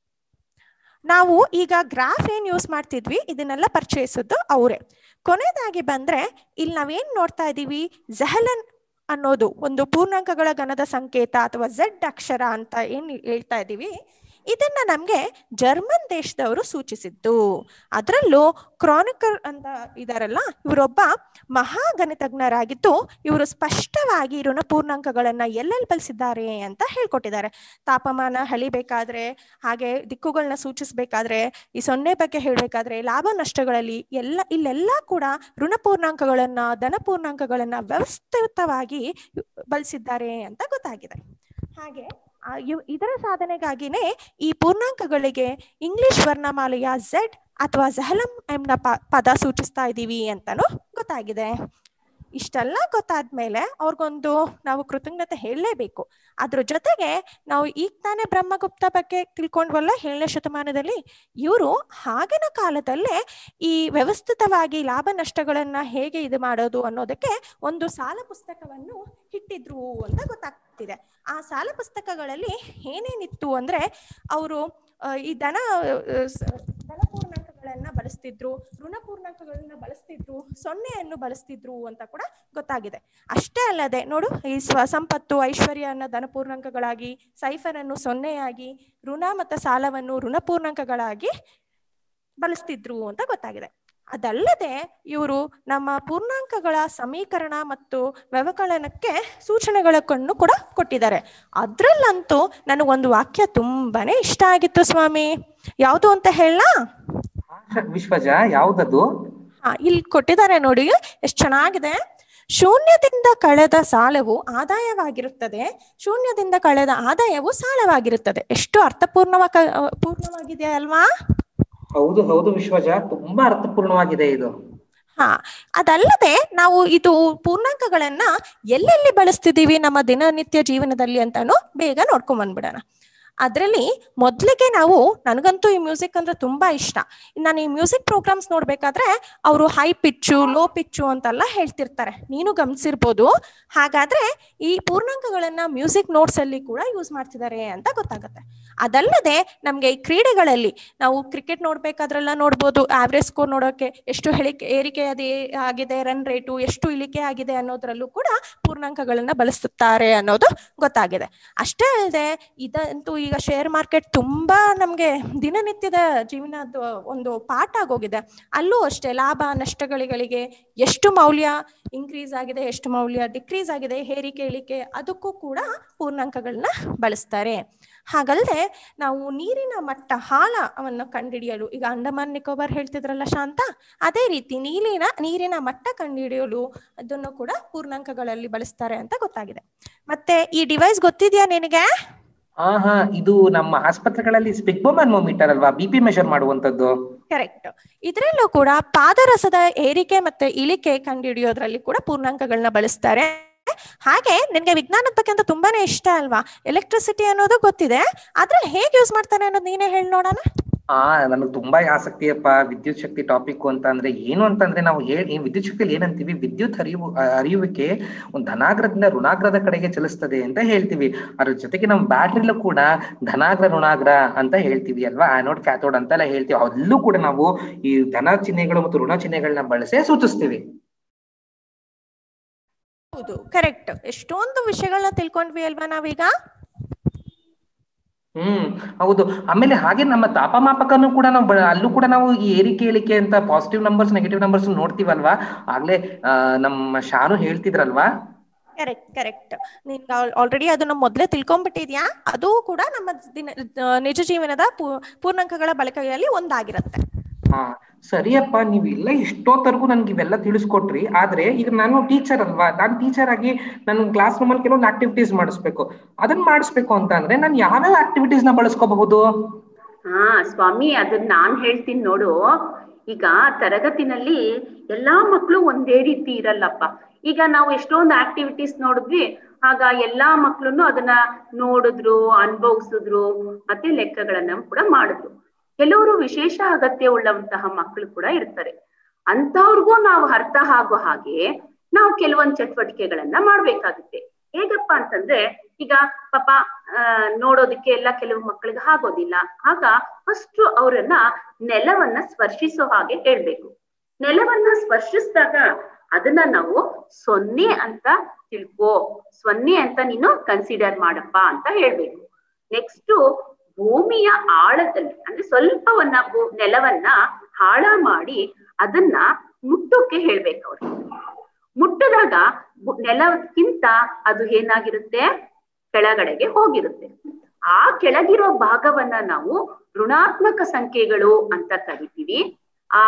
ನಾವು ಈಗ ಗ್ರಾಫ್ ಏನ್ ಯೂಸ್ ಮಾಡ್ತಿದ್ವಿ ಇದನ್ನೆಲ್ಲ ಪರಿಚಯಿಸಿದ್ದು ಅವರೇ ಕೊನೆಯದಾಗಿ ಬಂದ್ರೆ ಇಲ್ಲಿ ನಾವೇನ್ ನೋಡ್ತಾ ಇದೀವಿ ಜಹಲನ್ ಅನ್ನೋದು ಒಂದು ಪೂರ್ಣಾಂಕಗಳ ಗಣದ ಸಂಕೇತ ಅಥವಾ ಝೆಡ್ ಅಕ್ಷರ ಅಂತ ಏನ್ ಹೇಳ್ತಾ ಇದೀವಿ ಇದನ್ನ ನಮ್ಗೆ ಜರ್ಮನ್ ದೇಶದವರು ಸೂಚಿಸಿದ್ದು ಅದರಲ್ಲೂ ಕ್ರಾನಿಕಲ್ ಅಂತ ಇದಾರಲ್ಲ ಇವರೊಬ್ಬ ಮಹಾಗಣಿತಜ್ಞರಾಗಿದ್ದು ಇವರು ಸ್ಪಷ್ಟವಾಗಿ ಋಣಪೂರ್ಣಾಂಕಗಳನ್ನ ಎಲ್ಲೆಲ್ಲಿ ಬಳಸಿದ್ದಾರೆ ಅಂತ ಹೇಳ್ಕೊಟ್ಟಿದ್ದಾರೆ ತಾಪಮಾನ ಹಳಿಬೇಕಾದ್ರೆ ಹಾಗೆ ದಿಕ್ಕುಗಳನ್ನ ಸೂಚಿಸಬೇಕಾದ್ರೆ ಈ ಸೊನ್ನೆ ಬಗ್ಗೆ ಹೇಳಬೇಕಾದ್ರೆ ಲಾಭ ನಷ್ಟಗಳಲ್ಲಿ ಎಲ್ಲ ಇಲ್ಲೆಲ್ಲ ಕೂಡ ಋಣಪೂರ್ಣಾಂಕಗಳನ್ನ ಧನಪೂರ್ಣಾಂಕಗಳನ್ನ ವ್ಯವಸ್ಥಿತವಾಗಿ ಬಳಸಿದ್ದಾರೆ ಅಂತ ಗೊತ್ತಾಗಿದೆ ಹಾಗೆ ಆ, ಇವ್- ಇದರ ಸಾಧನೆಗಾಗಿನೇ ಈ ಪೂರ್ಣಾಂಕಗಳಿಗೆ ಇಂಗ್ಲಿಷ್ ವರ್ಣಮಾಲೆಯ ಝೆಡ್ ಅಥವಾ ಝಹಲಂ ಎಂಬ ಪ- ಪದ ಸೂಚಿಸ್ತಾ ಇದ್ದೀವಿ ಅಂತಾನು ಗೊತ್ತಾಗಿದೆ ಇಷ್ಟೆಲ್ಲ ಗೊತ್ತಾದ್ಮೇಲೆ ಅವ್ರಿಗೊಂದು ನಾವು ಕೃತಜ್ಞತೆ ಹೇಳಲೇಬೇಕು ಅದ್ರ ಜೊತೆಗೆ ನಾವು ಈಗ ತಾನೇ ಬ್ರಹ್ಮಗುಪ್ತ ಬಗ್ಗೆ ತಿಳ್ಕೊಂಡ್ವಲ್ಲ ಏಳನೇ ಶತಮಾನದಲ್ಲಿ ಇವರು ಆಗಿನ ಕಾಲದಲ್ಲೇ ಈ ವ್ಯವಸ್ಥಿತವಾಗಿ ಲಾಭ ನಷ್ಟಗಳನ್ನ ಹೇಗೆ ಇದು ಮಾಡೋದು ಅನ್ನೋದಕ್ಕೆ ಒಂದು ಸಾಲ ಪುಸ್ತಕವನ್ನು ಇಟ್ಟಿದ್ರು ಅಂತ ಗೊತ್ತಾಗ್ತಿದೆ ಆ ಸಾಲ ಪುಸ್ತಕಗಳಲ್ಲಿ ಏನೇನಿತ್ತು ಅಂದ್ರೆ ಅವರು ಈ ಧನ ಆ, ಸ- ಧನಪೂರ್ಣಾಂಕಗಳನ್ನ ಬಳಸ್ತಿದ್ರು ಋಣಪೂರ್ಣಾಂಕಗಳನ್ನ ಬಳಸ್ತಿದ್ರು ಸೊನ್ನೆಯನ್ನು ಬಳಸ್ತಿದ್ರು ಅಂತ ಕೂಡ ಗೊತ್ತಾಗಿದೆ ಅಷ್ಟೇ ಅಲ್ಲದೆ ನೋಡು ಈ ಸ್ವ ಸಂಪತ್ತು ಐಶ್ವರ್ಯ ಅನ್ನೋ ಧನಪೂರ್ಣಾಂಕಗಳಾಗಿ ಸೈಫರ್ ಅನ್ನು ಸೊನ್ನೆಯಾಗಿ ಋಣ ಮತ್ತು ಸಾಲವನ್ನು ಋಣಪೂರ್ಣಾಂಕಗಳಾಗಿ ಬಳಸ್ತಿದ್ರು ಅಂತ ಗೊತ್ತಾಗಿದೆ ಅದಲ್ಲದೆ ಇವರು ನಮ್ಮ ಪೂರ್ಣಾಂಕಗಳ ಸಮೀಕರಣ ಮತ್ತು ವ್ಯವಕಲನಕ್ಕೆ ಸೂಚನೆಗಳನ್ನು ಕೂಡ ಕೊಟ್ಟಿದ್ದಾರೆ ಅದ್ರಲ್ಲಂತೂ ನನಗೊಂದು ವಾಕ್ಯ ತುಂಬಾನೇ ಇಷ್ಟ ಆಗಿತ್ತು ಸ್ವಾಮಿ ಯಾವುದು ಅಂತ ಹೇಳ ವಿಶ್ವಜ ಯಾವ್ದದು ಹಾ ಇಲ್ಲಿ ಕೊಟ್ಟಿದ್ದಾರೆ ನೋಡಿ ಎಷ್ಟು ಚೆನ್ನಾಗಿದೆ ಶೂನ್ಯದಿಂದ ಕಳೆದ ಸಾಲವು ಆದಾಯವಾಗಿರುತ್ತದೆ ಶೂನ್ಯದಿಂದ ಕಳೆದ ಆದಾಯವು ಸಾಲವಾಗಿರುತ್ತದೆ ಎಷ್ಟು ಅರ್ಥಪೂರ್ಣವ ಪೂರ್ಣವಾಗಿದೆ ಅಲ್ವಾ ಹೌದು ಹೌದು ವಿಶ್ವಜ ತುಂಬಾ ಅರ್ಥಪೂರ್ಣವಾಗಿದೆ ಇದು ಹಾ ಅದಲ್ಲದೆ ನಾವು ಇದು ಪೂರ್ಣಾಂಕಗಳನ್ನ ಎಲ್ಲೆಲ್ಲಿ ಬಳಸ್ತಿದೀವಿ ನಮ್ಮ ದಿನನಿತ್ಯ ಜೀವನದಲ್ಲಿ ಅಂತಾನು ಬೇಗ ನೋಡ್ಕೊಂಡ್ ಬಂದ್ಬಿಡೋಣ ಅದರಲ್ಲಿ ಮೊದಲಿಗೆ ನಾವು ನನಗಂತೂ ಈ ಮ್ಯೂಸಿಕ್ ಅಂದ್ರೆ ತುಂಬಾ ಇಷ್ಟ ನಾನು ಈ ಮ್ಯೂಸಿಕ್ ಪ್ರೋಗ್ರಾಮ್ಸ್ ನೋಡ್ಬೇಕಾದ್ರೆ ಅವರು ಹೈ ಪಿಚ್ಚು ಲೋ ಪಿಚ್ಚು ಅಂತೆಲ್ಲ ಹೇಳ್ತಿರ್ತಾರೆ ನೀನು ಗಮನಿಸಿರ್ಬೋದು ಹಾಗಾದ್ರೆ ಈ ಪೂರ್ಣಾಂಕಗಳನ್ನ ಮ್ಯೂಸಿಕ್ ನೋಟ್ಸ್ ಅಲ್ಲಿ ಕೂಡ ಯೂಸ್ ಮಾಡ್ತಿದ್ದಾರೆ ಅಂತ ಗೊತ್ತಾಗುತ್ತೆ ಅದಲ್ಲದೆ ನಮ್ಗೆ ಈ ಕ್ರೀಡೆಗಳಲ್ಲಿ ನಾವು ಕ್ರಿಕೆಟ್ ನೋಡ್ಬೇಕಾದ್ರೆಲ್ಲ ನೋಡ್ಬೋದು ಆವ್ರೇಜ್ ಸ್ಕೋರ್ ನೋಡೋಕೆ ಎಷ್ಟು ಹೇಳಿಕೆ ಏರಿಕೆ ಅದೇ ಆಗಿದೆ ರನ್ ರೇಟು ಎಷ್ಟು ಇಳಿಕೆ ಆಗಿದೆ ಅನ್ನೋದ್ರಲ್ಲೂ ಕೂಡ ಪೂರ್ಣಾಂಕಗಳನ್ನ ಬಳಸುತ್ತಾರೆ ಅನ್ನೋದು ಗೊತ್ತಾಗಿದೆ ಅಷ್ಟೇ ಅಲ್ಲದೆ ಇದಂತೂ ಈಗ ಶೇರ್ ಮಾರ್ಕೆಟ್ ತುಂಬಾ ನಮ್ಗೆ ದಿನನಿತ್ಯದ ಜೀವನದ ಒಂದು ಪಾಠ ಆಗೋಗಿದೆ ಅಲ್ಲೂ ಅಷ್ಟೇ ಲಾಭ ನಷ್ಟಗಳಿಗೆ ಎಷ್ಟು ಮೌಲ್ಯ ಇನ್ಕ್ರೀಸ್ ಆಗಿದೆ ಎಷ್ಟು ಮೌಲ್ಯ ಡಿಕ್ರೀಸ್ ಆಗಿದೆ ಏರಿಕೆ ಇಳಿಕೆ ಅದಕ್ಕೂ ಕೂಡ ಪೂರ್ಣಾಂಕಗಳನ್ನ ಬಳಸ್ತಾರೆ ಹಾಗಲ್ಲದೆ ನಾವು ನೀರಿನ ಮಟ್ಟ ಹಾಲವನ್ನು ಕಂಡುಹಿಡಿಯಲು ಈಗ ಅಂಡಮಾನ್ ನಿಕೋಬಾರ್ ಹೇಳ್ತಿದ್ರಲ್ಲ ಶಾಂತ ಅದೇ ರೀತಿ ನೀರಿನ ನೀರಿನ ಮಟ್ಟ ಕಂಡುಹಿಡಿಯಲು ಅದನ್ನು ಕೂಡ ಪೂರ್ಣಾಂಕಗಳಲ್ಲಿ ಬಳಸ್ತಾರೆ ಅಂತ ಗೊತ್ತಾಗಿದೆ ಮತ್ತೆ ಈ ಡಿವೈಸ್ ಗೊತ್ತಿದ್ಯಾ ನಿನಗೆ ಹಾ ಹಾ ಇದು ನಮ್ಮ ಆಸ್ಪತ್ರೆಗಳಲ್ಲಿ ಸ್ಪಿಗ್ಬೋಮರ್ಮೋಮೀಟರ್ ಅಲ್ವಾ ಬಿ ಪಿ ಮೆಷರ್ ಮಾಡುವಂತದ್ದು ಕರೆಕ್ಟ್ ಇದರಲ್ಲೂ ಕೂಡ ಪಾದರಸದ ಏರಿಕೆ ಮತ್ತೆ ಇಳಿಕೆ ಕಂಡುಹಿಡಿಯೋದ್ರಲ್ಲಿ ಕೂಡ ಪೂರ್ಣಾಂಕಗಳನ್ನ ಬಳಸ್ತಾರೆ ಹಾಗೆ ನಿನ್ಗೆ ವಿಜ್ಞಾನದ ಬಗ್ಗೆ ಅಂತ ತುಂಬಾನೇ ಇಷ್ಟ ಅಲ್ವಾ ಎಲೆಕ್ಟ್ರಿಸಿಟಿ ಅನ್ನೋದು ಗೊತ್ತಿದೆ ಆದ್ರೆ ಹೇಗೆ ಯೂಸ್ ಮಾಡ್ತಾರೆ ಅನ್ನೋದು ನೀನೇ ಹೇಳಿ ನೋಡೋಣ ಆ ನನಗೆ ತುಂಬಾ ಆಸಕ್ತಿಯಪ್ಪ ವಿದ್ಯುತ್ ಶಕ್ತಿ ಟಾಪಿಕ್ ಅಂತ ಅಂದ್ರೆ ಏನು ಅಂತಂದ್ರೆ ನಾವು ಹೇಳಿ ವಿದ್ಯುತ್ ಶಕ್ತಿಯಲ್ಲಿ ಏನಂತೀವಿ ವಿದ್ಯುತ್ ಹರಿವು ಆ, ಹರಿಯುವಿಕೆ ಒಂದು ಧನಾಗ್ರದಿಂದ ಋಣಾಗ್ರದ ಕಡೆಗೆ ಚಲಿಸ್ತದೆ ಅಂತ ಹೇಳ್ತೀವಿ ಅದ್ರ ಜೊತೆಗೆ ನಮ್ಮ ಬ್ಯಾಟ್ರಿಲೂ ಕೂಡ ಧನಾಗ್ರ ಋಣಾಗ್ರ ಅಂತ ಹೇಳ್ತೀವಿ ಅಲ್ವಾ ಆನೋಡ್ ಕ್ಯಾಥೋಡ್ ಅಂತೆಲ್ಲ ಹೇಳ್ತೀವಿ ಅಲ್ಲೂ ಕೂಡ ನಾವು ಈ ಧನ ಚಿಹ್ನೆಗಳು ಮತ್ತು ಋಣ ಚಿಹ್ನೆಗಳನ್ನ ಬಳಸೇ ಸೂಚಿಸ್ತೀವಿ ಹೌದು ಕರೆಕ್ಟ್ ಎಷ್ಟೊಂದು ವಿಷಯಗಳನ್ನ ತಿಳ್ಕೊಂಡ್ವಿ ಅಲ್ವಾ ನಾವೀಗ ಹ್ಮ್ ಹೌದು ಆಮೇಲೆ ಹಾಗೆ ನಮ್ಮ ತಾಪಮಾಪಕನು ಕೂಡ ನಾವು ಬ- ಅಲ್ಲೂ ಕೂಡ ನಾವು ಈ ಏರಿಕೆ ಇಳಿಕೆ ಅಂತ ಪಾಸಿಟಿವ್ ನಂಬರ್ಸ್ ನೆಗೆಟಿವ್ ನಂಬರ್ಸ್ ನೋಡ್ತೀವಲ್ವಾ ಆಗ್ಲೇ ಆ, ನಮ್ಮ ಶಾನು ಹೇಳ್ತಿದ್ರಲ್ವಾ ಕರೆಕ್ಟ್ ಕರೆಕ್ಟ್ ನಿನ್ಗೆ ಆಲ್ರೆಡಿ ಅದನ್ನ ಮೊದಲೇ ತಿಳ್ಕೊಂಡ್ಬಿಟ್ಟಿದ್ಯಾ ಅದು ಕೂಡ ನಮ್ಮ ದಿನ ಆ, ನಿಜ ಜೀವನದ ಪೂ- ಪೂರ್ಣಾಂಕಗಳ ಬಳಕೆಯಲ್ಲಿ ಒಂದಾಗಿರುತ್ತೆ ಹಾ ಸರಿಯಪ್ಪ ನೀವೆಲ್ಲ ಇಷ್ಟೊತ್ತರೆಗೂ ನನ್ಗೆ ಇವೆಲ್ಲ ತಿಳಿಸ್ಕೊಟ್ರಿ ಆದ್ರೆ ಈಗ ನಾನು ಟೀಚರ್ ಅಲ್ವಾ ನಾನು ಟೀಚರ್ ಆಗಿ ನನ್ನ ಕ್ಲಾಸ್ ರೂಮ್ ಅಲ್ಲಿ ಕೆಲವೊಂದು ಆಕ್ಟಿವಿಟೀಸ್ ಮಾಡಿಸ್ಬೇಕು ಅದನ್ನ ಮಾಡಿಸ್ಬೇಕು ಅಂತ ಅಂದ್ರೆ ನಾನು ಯಾವ್ಯಾವ ಆಕ್ಟಿವಿಟೀಸ್ ನ ಬಳಸ್ಕೋಬಹುದು ಹಾ ಸ್ವಾಮಿ ಅದನ್ನ ನಾನ್ ಹೇಳ್ತೀನಿ ನೋಡು ಈಗ ತರಗತಿನಲ್ಲಿ ಎಲ್ಲಾ ಮಕ್ಳು ಒಂದೇ ರೀತಿ ಇರಲ್ಲಪ್ಪ ಈಗ ನಾವು ಎಷ್ಟೊಂದು ಆಕ್ಟಿವಿಟೀಸ್ ನೋಡಿದ್ವಿ ಆಗ ಎಲ್ಲಾ ಮಕ್ಳುನು ಅದನ್ನ ನೋಡಿದ್ರು ಅನುಭವಿಸಿದ್ರು ಮತ್ತೆ ಲೆಕ್ಕಗಳನ್ನ ಕೂಡ ಮಾಡಿದ್ರು ಕೆಲವರು ವಿಶೇಷ ಅಗತ್ಯ ಉಳ್ಳಂತಹ ಮಕ್ಕಳು ಕೂಡ ಇರ್ತಾರೆ ಅಂತವ್ರಿಗೂ ನಾವು ಅರ್ಥ ಆಗೋ ಹಾಗೆ ನಾವು ಕೆಲವೊಂದ್ ಚಟುವಟಿಕೆಗಳನ್ನ ಮಾಡ್ಬೇಕಾಗುತ್ತೆ ಹೇಗಪ್ಪ ಅಂತಂದ್ರೆ ಈಗ ಪಾಪ ಆ ನೋಡೋದಕ್ಕೆ ಎಲ್ಲ ಕೆಲವು ಮಕ್ಕಳಿಗೆ ಆಗೋದಿಲ್ಲ ಆಗ ಫಸ್ಟ್ ಅವರನ್ನ ನೆಲವನ್ನ ಸ್ಪರ್ಶಿಸೋ ಹಾಗೆ ಹೇಳ್ಬೇಕು ನೆಲವನ್ನ ಸ್ಪರ್ಶಿಸಿದಾಗ ಅದನ್ನ ನಾವು ಸೊನ್ನೆ ಅಂತ ತಿಳ್ಕೋ ಸೊನ್ನೆ ಅಂತ ನೀನು ಕನ್ಸಿಡರ್ ಮಾಡಪ್ಪ ಅಂತ ಹೇಳ್ಬೇಕು ನೆಕ್ಸ್ಟ್ ಭೂಮಿಯ ಆಳದಲ್ಲಿ ಅಂದ್ರೆ ಸ್ವಲ್ಪವನ್ನ ಭೂ- ನೆಲವನ್ನ ಹಾಳ ಮಾಡಿ ಅದನ್ನ ಮುಟ್ಟೋಕೆ ಹೇಳ್ಬೇಕು ಅವ್ರಿಗೆ ಮುಟ್ಟದಾಗ ಬು- ನೆಲಕ್ಕಿಂತ ಅದು ಏನಾಗಿರುತ್ತೆ ಕೆಳಗಡೆಗೆ ಹೋಗಿರುತ್ತೆ ಆ ಕೆಳಗಿರೋ ಭಾಗವನ್ನ ನಾವು ಋಣಾತ್ಮಕ ಸಂಖ್ಯೆಗಳು ಅಂತ ಕರಿತೀವಿ ಆ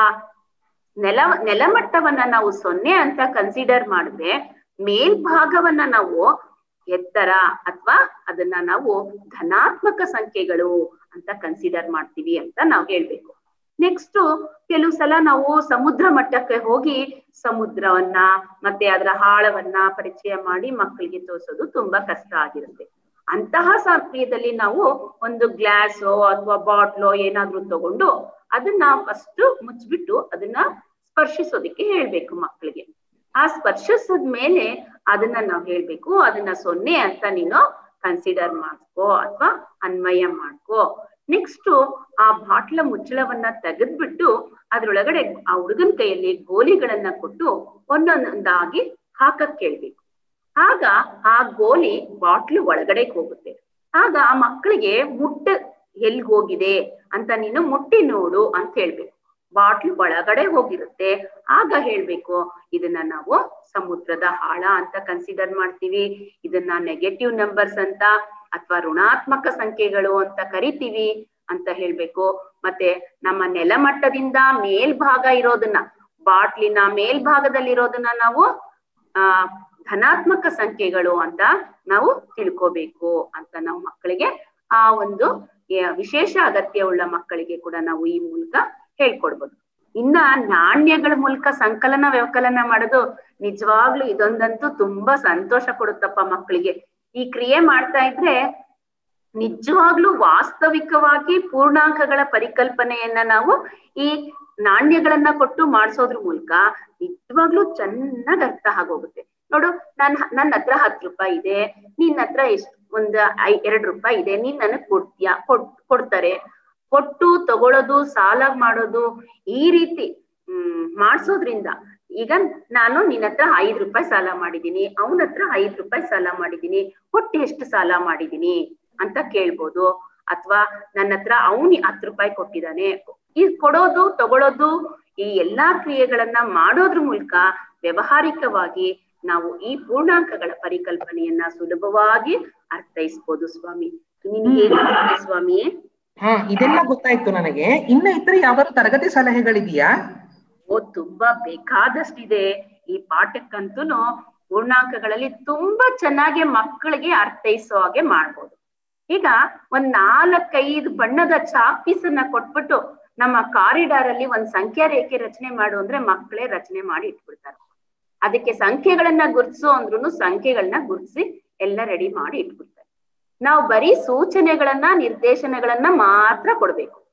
ನೆಲ ನೆಲಮಟ್ಟವನ್ನ ನಾವು ಸೊನ್ನೆ ಅಂತ ಕನ್ಸಿಡರ್ ಮಾಡಿದ್ರೆ ಮೇಲ್ಭಾಗವನ್ನ ನಾವು ಎತ್ತರ ಅಥವಾ ಅದನ್ನ ನಾವು ಧನಾತ್ಮಕ ಸಂಖ್ಯೆಗಳು ಅಂತ ಕನ್ಸಿಡರ್ ಮಾಡ್ತೀವಿ ಅಂತ ನಾವು ಹೇಳ್ಬೇಕು ನೆಕ್ಸ್ಟ್ ಕೆಲವು ಸಲ ನಾವು ಸಮುದ್ರ ಮಟ್ಟಕ್ಕೆ ಹೋಗಿ ಸಮುದ್ರವನ್ನ ಮತ್ತೆ ಅದರ ಆಳವನ್ನ ಪರಿಚಯ ಮಾಡಿ ಮಕ್ಕಳಿಗೆ ತೋರಿಸೋದು ತುಂಬಾ ಕಷ್ಟ ಆಗಿರುತ್ತೆ ಅಂತಹ ಸಮಯದಲ್ಲಿ ನಾವು ಒಂದು ಗ್ಲಾಸೋ ಅಥವಾ ಬಾಟ್ಲೋ ಏನಾದ್ರೂ ತಗೊಂಡು ಅದನ್ನ ಫಸ್ಟ್ ಮುಚ್ಚಿಬಿಟ್ಟು ಅದನ್ನ ಸ್ಪರ್ಶಿಸೋದಕ್ಕೆ ಹೇಳ್ಬೇಕು ಮಕ್ಕಳಿಗೆ ಆ ಸ್ಪರ್ಶಿಸಿದ ಮೇಲೆ ಅದನ್ನ ನಾವ್ ಹೇಳ್ಬೇಕು ಅದನ್ನ ಸೊನ್ನೆ ಅಂತ ನೀನು ಕನ್ಸಿಡರ್ ಮಾಡ್ಕೋ ಅಥವಾ ಅನ್ವಯ ಮಾಡ್ಕೋ ನೆಕ್ಸ್ಟ್ ಆ ಬಾಟ್ಲ ಮುಚ್ಚಳವನ್ನ ತೆಗೆದ್ಬಿಟ್ಟು ಅದ್ರೊಳಗಡೆ ಆ ಹುಡುಗನ ಕೈಯಲ್ಲಿ ಗೋಲಿಗಳನ್ನ ಕೊಟ್ಟು ಒಂದೊಂದಾಗಿ ಹಾಕಕ್ ಕೇಳ್ಬೇಕು ಆಗ ಆ ಗೋಲಿ ಬಾಟ್ಲು ಒಳಗಡೆ ಹೋಗುತ್ತೆ ಆಗ ಆ ಮಕ್ಕಳಿಗೆ ಮುಟ್ಟ ಎಲ್ಗ್ ಹೋಗಿದೆ ಅಂತ ನೀನು ಮುಟ್ಟಿ ನೋಡು ಅಂತ ಹೇಳ್ಬೇಕು ಬಾಟ್ಲು ಒಳಗಡೆ ಹೋಗಿರುತ್ತೆ ಆಗ ಹೇಳ್ಬೇಕು ಇದನ್ನ ನಾವು ಸಮುದ್ರದ ಆಳ ಅಂತ ಕನ್ಸಿಡರ್ ಮಾಡ್ತೀವಿ ಇದನ್ನ ನೆಗೆಟಿವ್ ನಂಬರ್ಸ್ ಅಂತ ಅಥವಾ ಋಣಾತ್ಮಕ ಸಂಖ್ಯೆಗಳು ಅಂತ ಕರಿತೀವಿ ಅಂತ ಹೇಳ್ಬೇಕು ಮತ್ತೆ ನಮ್ಮ ನೆಲಮಟ್ಟದಿಂದ ಮೇಲ್ಭಾಗ ಇರೋದನ್ನ ಬಾಟ್ಲಿನ ಮೇಲ್ಭಾಗದಲ್ಲಿರೋದನ್ನ ನಾವು ಆ ಧನಾತ್ಮಕ ಸಂಖ್ಯೆಗಳು ಅಂತ ನಾವು ತಿಳ್ಕೋಬೇಕು ಅಂತ ನಾವು ಮಕ್ಕಳಿಗೆ ಆ ಒಂದು ಯ- ವಿಶೇಷ ಅಗತ್ಯವುಳ್ಳ ಮಕ್ಕಳಿಗೆ ಕೂಡ ನಾವು ಈ ಮೂಲಕ ಹೇಳ್ಕೊಡ್ಬೋದು ಇನ್ನ ನಾಣ್ಯಗಳ ಮೂಲಕ ಸಂಕಲನ ವ್ಯವಕಲನ ಮಾಡೋದು ನಿಜವಾಗ್ಲೂ ಇದೊಂದಂತೂ ತುಂಬಾ ಸಂತೋಷ ಕೊಡುತ್ತಪ್ಪ ಮಕ್ಕಳಿಗೆ ಈ ಕ್ರಿಯೆ ಮಾಡ್ತಾ ಇದ್ರೆ ನಿಜವಾಗ್ಲೂ ವಾಸ್ತವಿಕವಾಗಿ ಪೂರ್ಣಾಂಕಗಳ ಪರಿಕಲ್ಪನೆಯನ್ನ ನಾವು ಈ ನಾಣ್ಯಗಳನ್ನ ಕೊಟ್ಟು ಮಾಡಿಸೋದ್ರ ಮೂಲಕ ನಿಜವಾಗ್ಲೂ ಚೆನ್ನಾಗ್ ಅರ್ಥ ಆಗೋಗುತ್ತೆ ನೋಡು ನನ್ ನನ್ನ ಹತ್ರ ಹತ್ತು ರೂಪಾಯಿ ಇದೆ ನಿನ್ನ ಹತ್ರ ಎಷ್ಟು ಒಂದ್ ಐ ಎರಡ್ ರೂಪಾಯಿ ಇದೆ ನೀನ್ ನನಗ್ ಕೊಡ್ತೀಯಾ ಕೊಡ್ ಕೊಡ್ತಾರೆ ಕೊಟ್ಟು ತಗೊಳ್ಳೋದು ಸಾಲ ಮಾಡೋದು ಈ ರೀತಿ ಹ್ಮ್ ಮಾಡ್ಸೋದ್ರಿಂದ ಈಗ ನಾನು ನಿನ್ನ ಹತ್ರ ಐದ್ ರೂಪಾಯಿ ಸಾಲ ಮಾಡಿದೀನಿ ಅವನ ಹತ್ರ ಐದ್ ರೂಪಾಯಿ ಸಾಲ ಮಾಡಿದೀನಿ ಒಟ್ಟು ಎಷ್ಟು ಸಾಲ ಮಾಡಿದೀನಿ ಅಂತ ಕೇಳ್ಬೋದು ಅಥವಾ ನನ್ನ ಹತ್ರ ಅವನಿ ಹತ್ತು ರೂಪಾಯಿ ಕೊಟ್ಟಿದ್ದಾನೆ ಈ ಕೊಡೋದು ತಗೊಳ್ಳೋದು ಈ ಎಲ್ಲಾ ಕ್ರಿಯೆಗಳನ್ನ ಮಾಡೋದ್ರ ಮೂಲಕ ವ್ಯವಹಾರಿಕವಾಗಿ ನಾವು ಈ ಪೂರ್ಣಾಂಕಗಳ ಪರಿಕಲ್ಪನೆಯನ್ನ ಸುಲಭವಾಗಿ ಅರ್ಥೈಸ್ಬೋದು ಸ್ವಾಮಿ ನಿನ್ಗೆ ಏನ್ ಅನ್ಸುತ್ತೆ ಸ್ವಾಮಿ ಹಾ ಇದೆಲ್ಲ ಗೊತ್ತಾಯ್ತು ನನಗೆ ಇನ್ನ ಇತರ ಯಾವ್ದಾದ್ರು ತರಗತಿ ಸಲಹೆಗಳಿದೆಯಾ ಓ ತುಂಬಾ ಬೇಕಾದಷ್ಟಿದೆ ಈ ಪಾಠಕ್ಕಂತೂ ಪೂರ್ಣಾಂಕಗಳಲ್ಲಿ ತುಂಬಾ ಚೆನ್ನಾಗಿ ಮಕ್ಕಳಿಗೆ ಅರ್ಥೈಸೋ ಹಾಗೆ ಮಾಡ್ಬೋದು ಈಗ ಒಂದ್ ನಾಲ್ಕೈದು ಬಣ್ಣದ ಚಾಕ್ ಪೀಸ್ ಅನ್ನ ಕೊಟ್ಬಿಟ್ಟು ನಮ್ಮ ಕಾರಿಡಾರ್ ಅಲ್ಲಿ ಒಂದ್ ಸಂಖ್ಯಾ ರೇಖೆ ರಚನೆ ಮಾಡು ಅಂದ್ರೆ ಮಕ್ಕಳೇ ರಚನೆ ಮಾಡಿ ಇಟ್ಬಿಡ್ತಾರೆ ಅದಕ್ಕೆ ಸಂಖ್ಯೆಗಳನ್ನ ಗುರ್ತಿಸು ಅಂದ್ರೂ ಸಂಖ್ಯೆಗಳನ್ನ ಗುರ್ತಿಸಿ ಎಲ್ಲ ರೆಡಿ ಮಾಡಿ ಇಟ್ಬಿಡ್ತಾರೆ ನಾವು ಬರೀ ಸೂಚನೆಗಳನ್ನ ನಿರ್ದೇಶನಗಳನ್ನ ಮಾತ್ರ ಕೊಡ್ಬೇಕು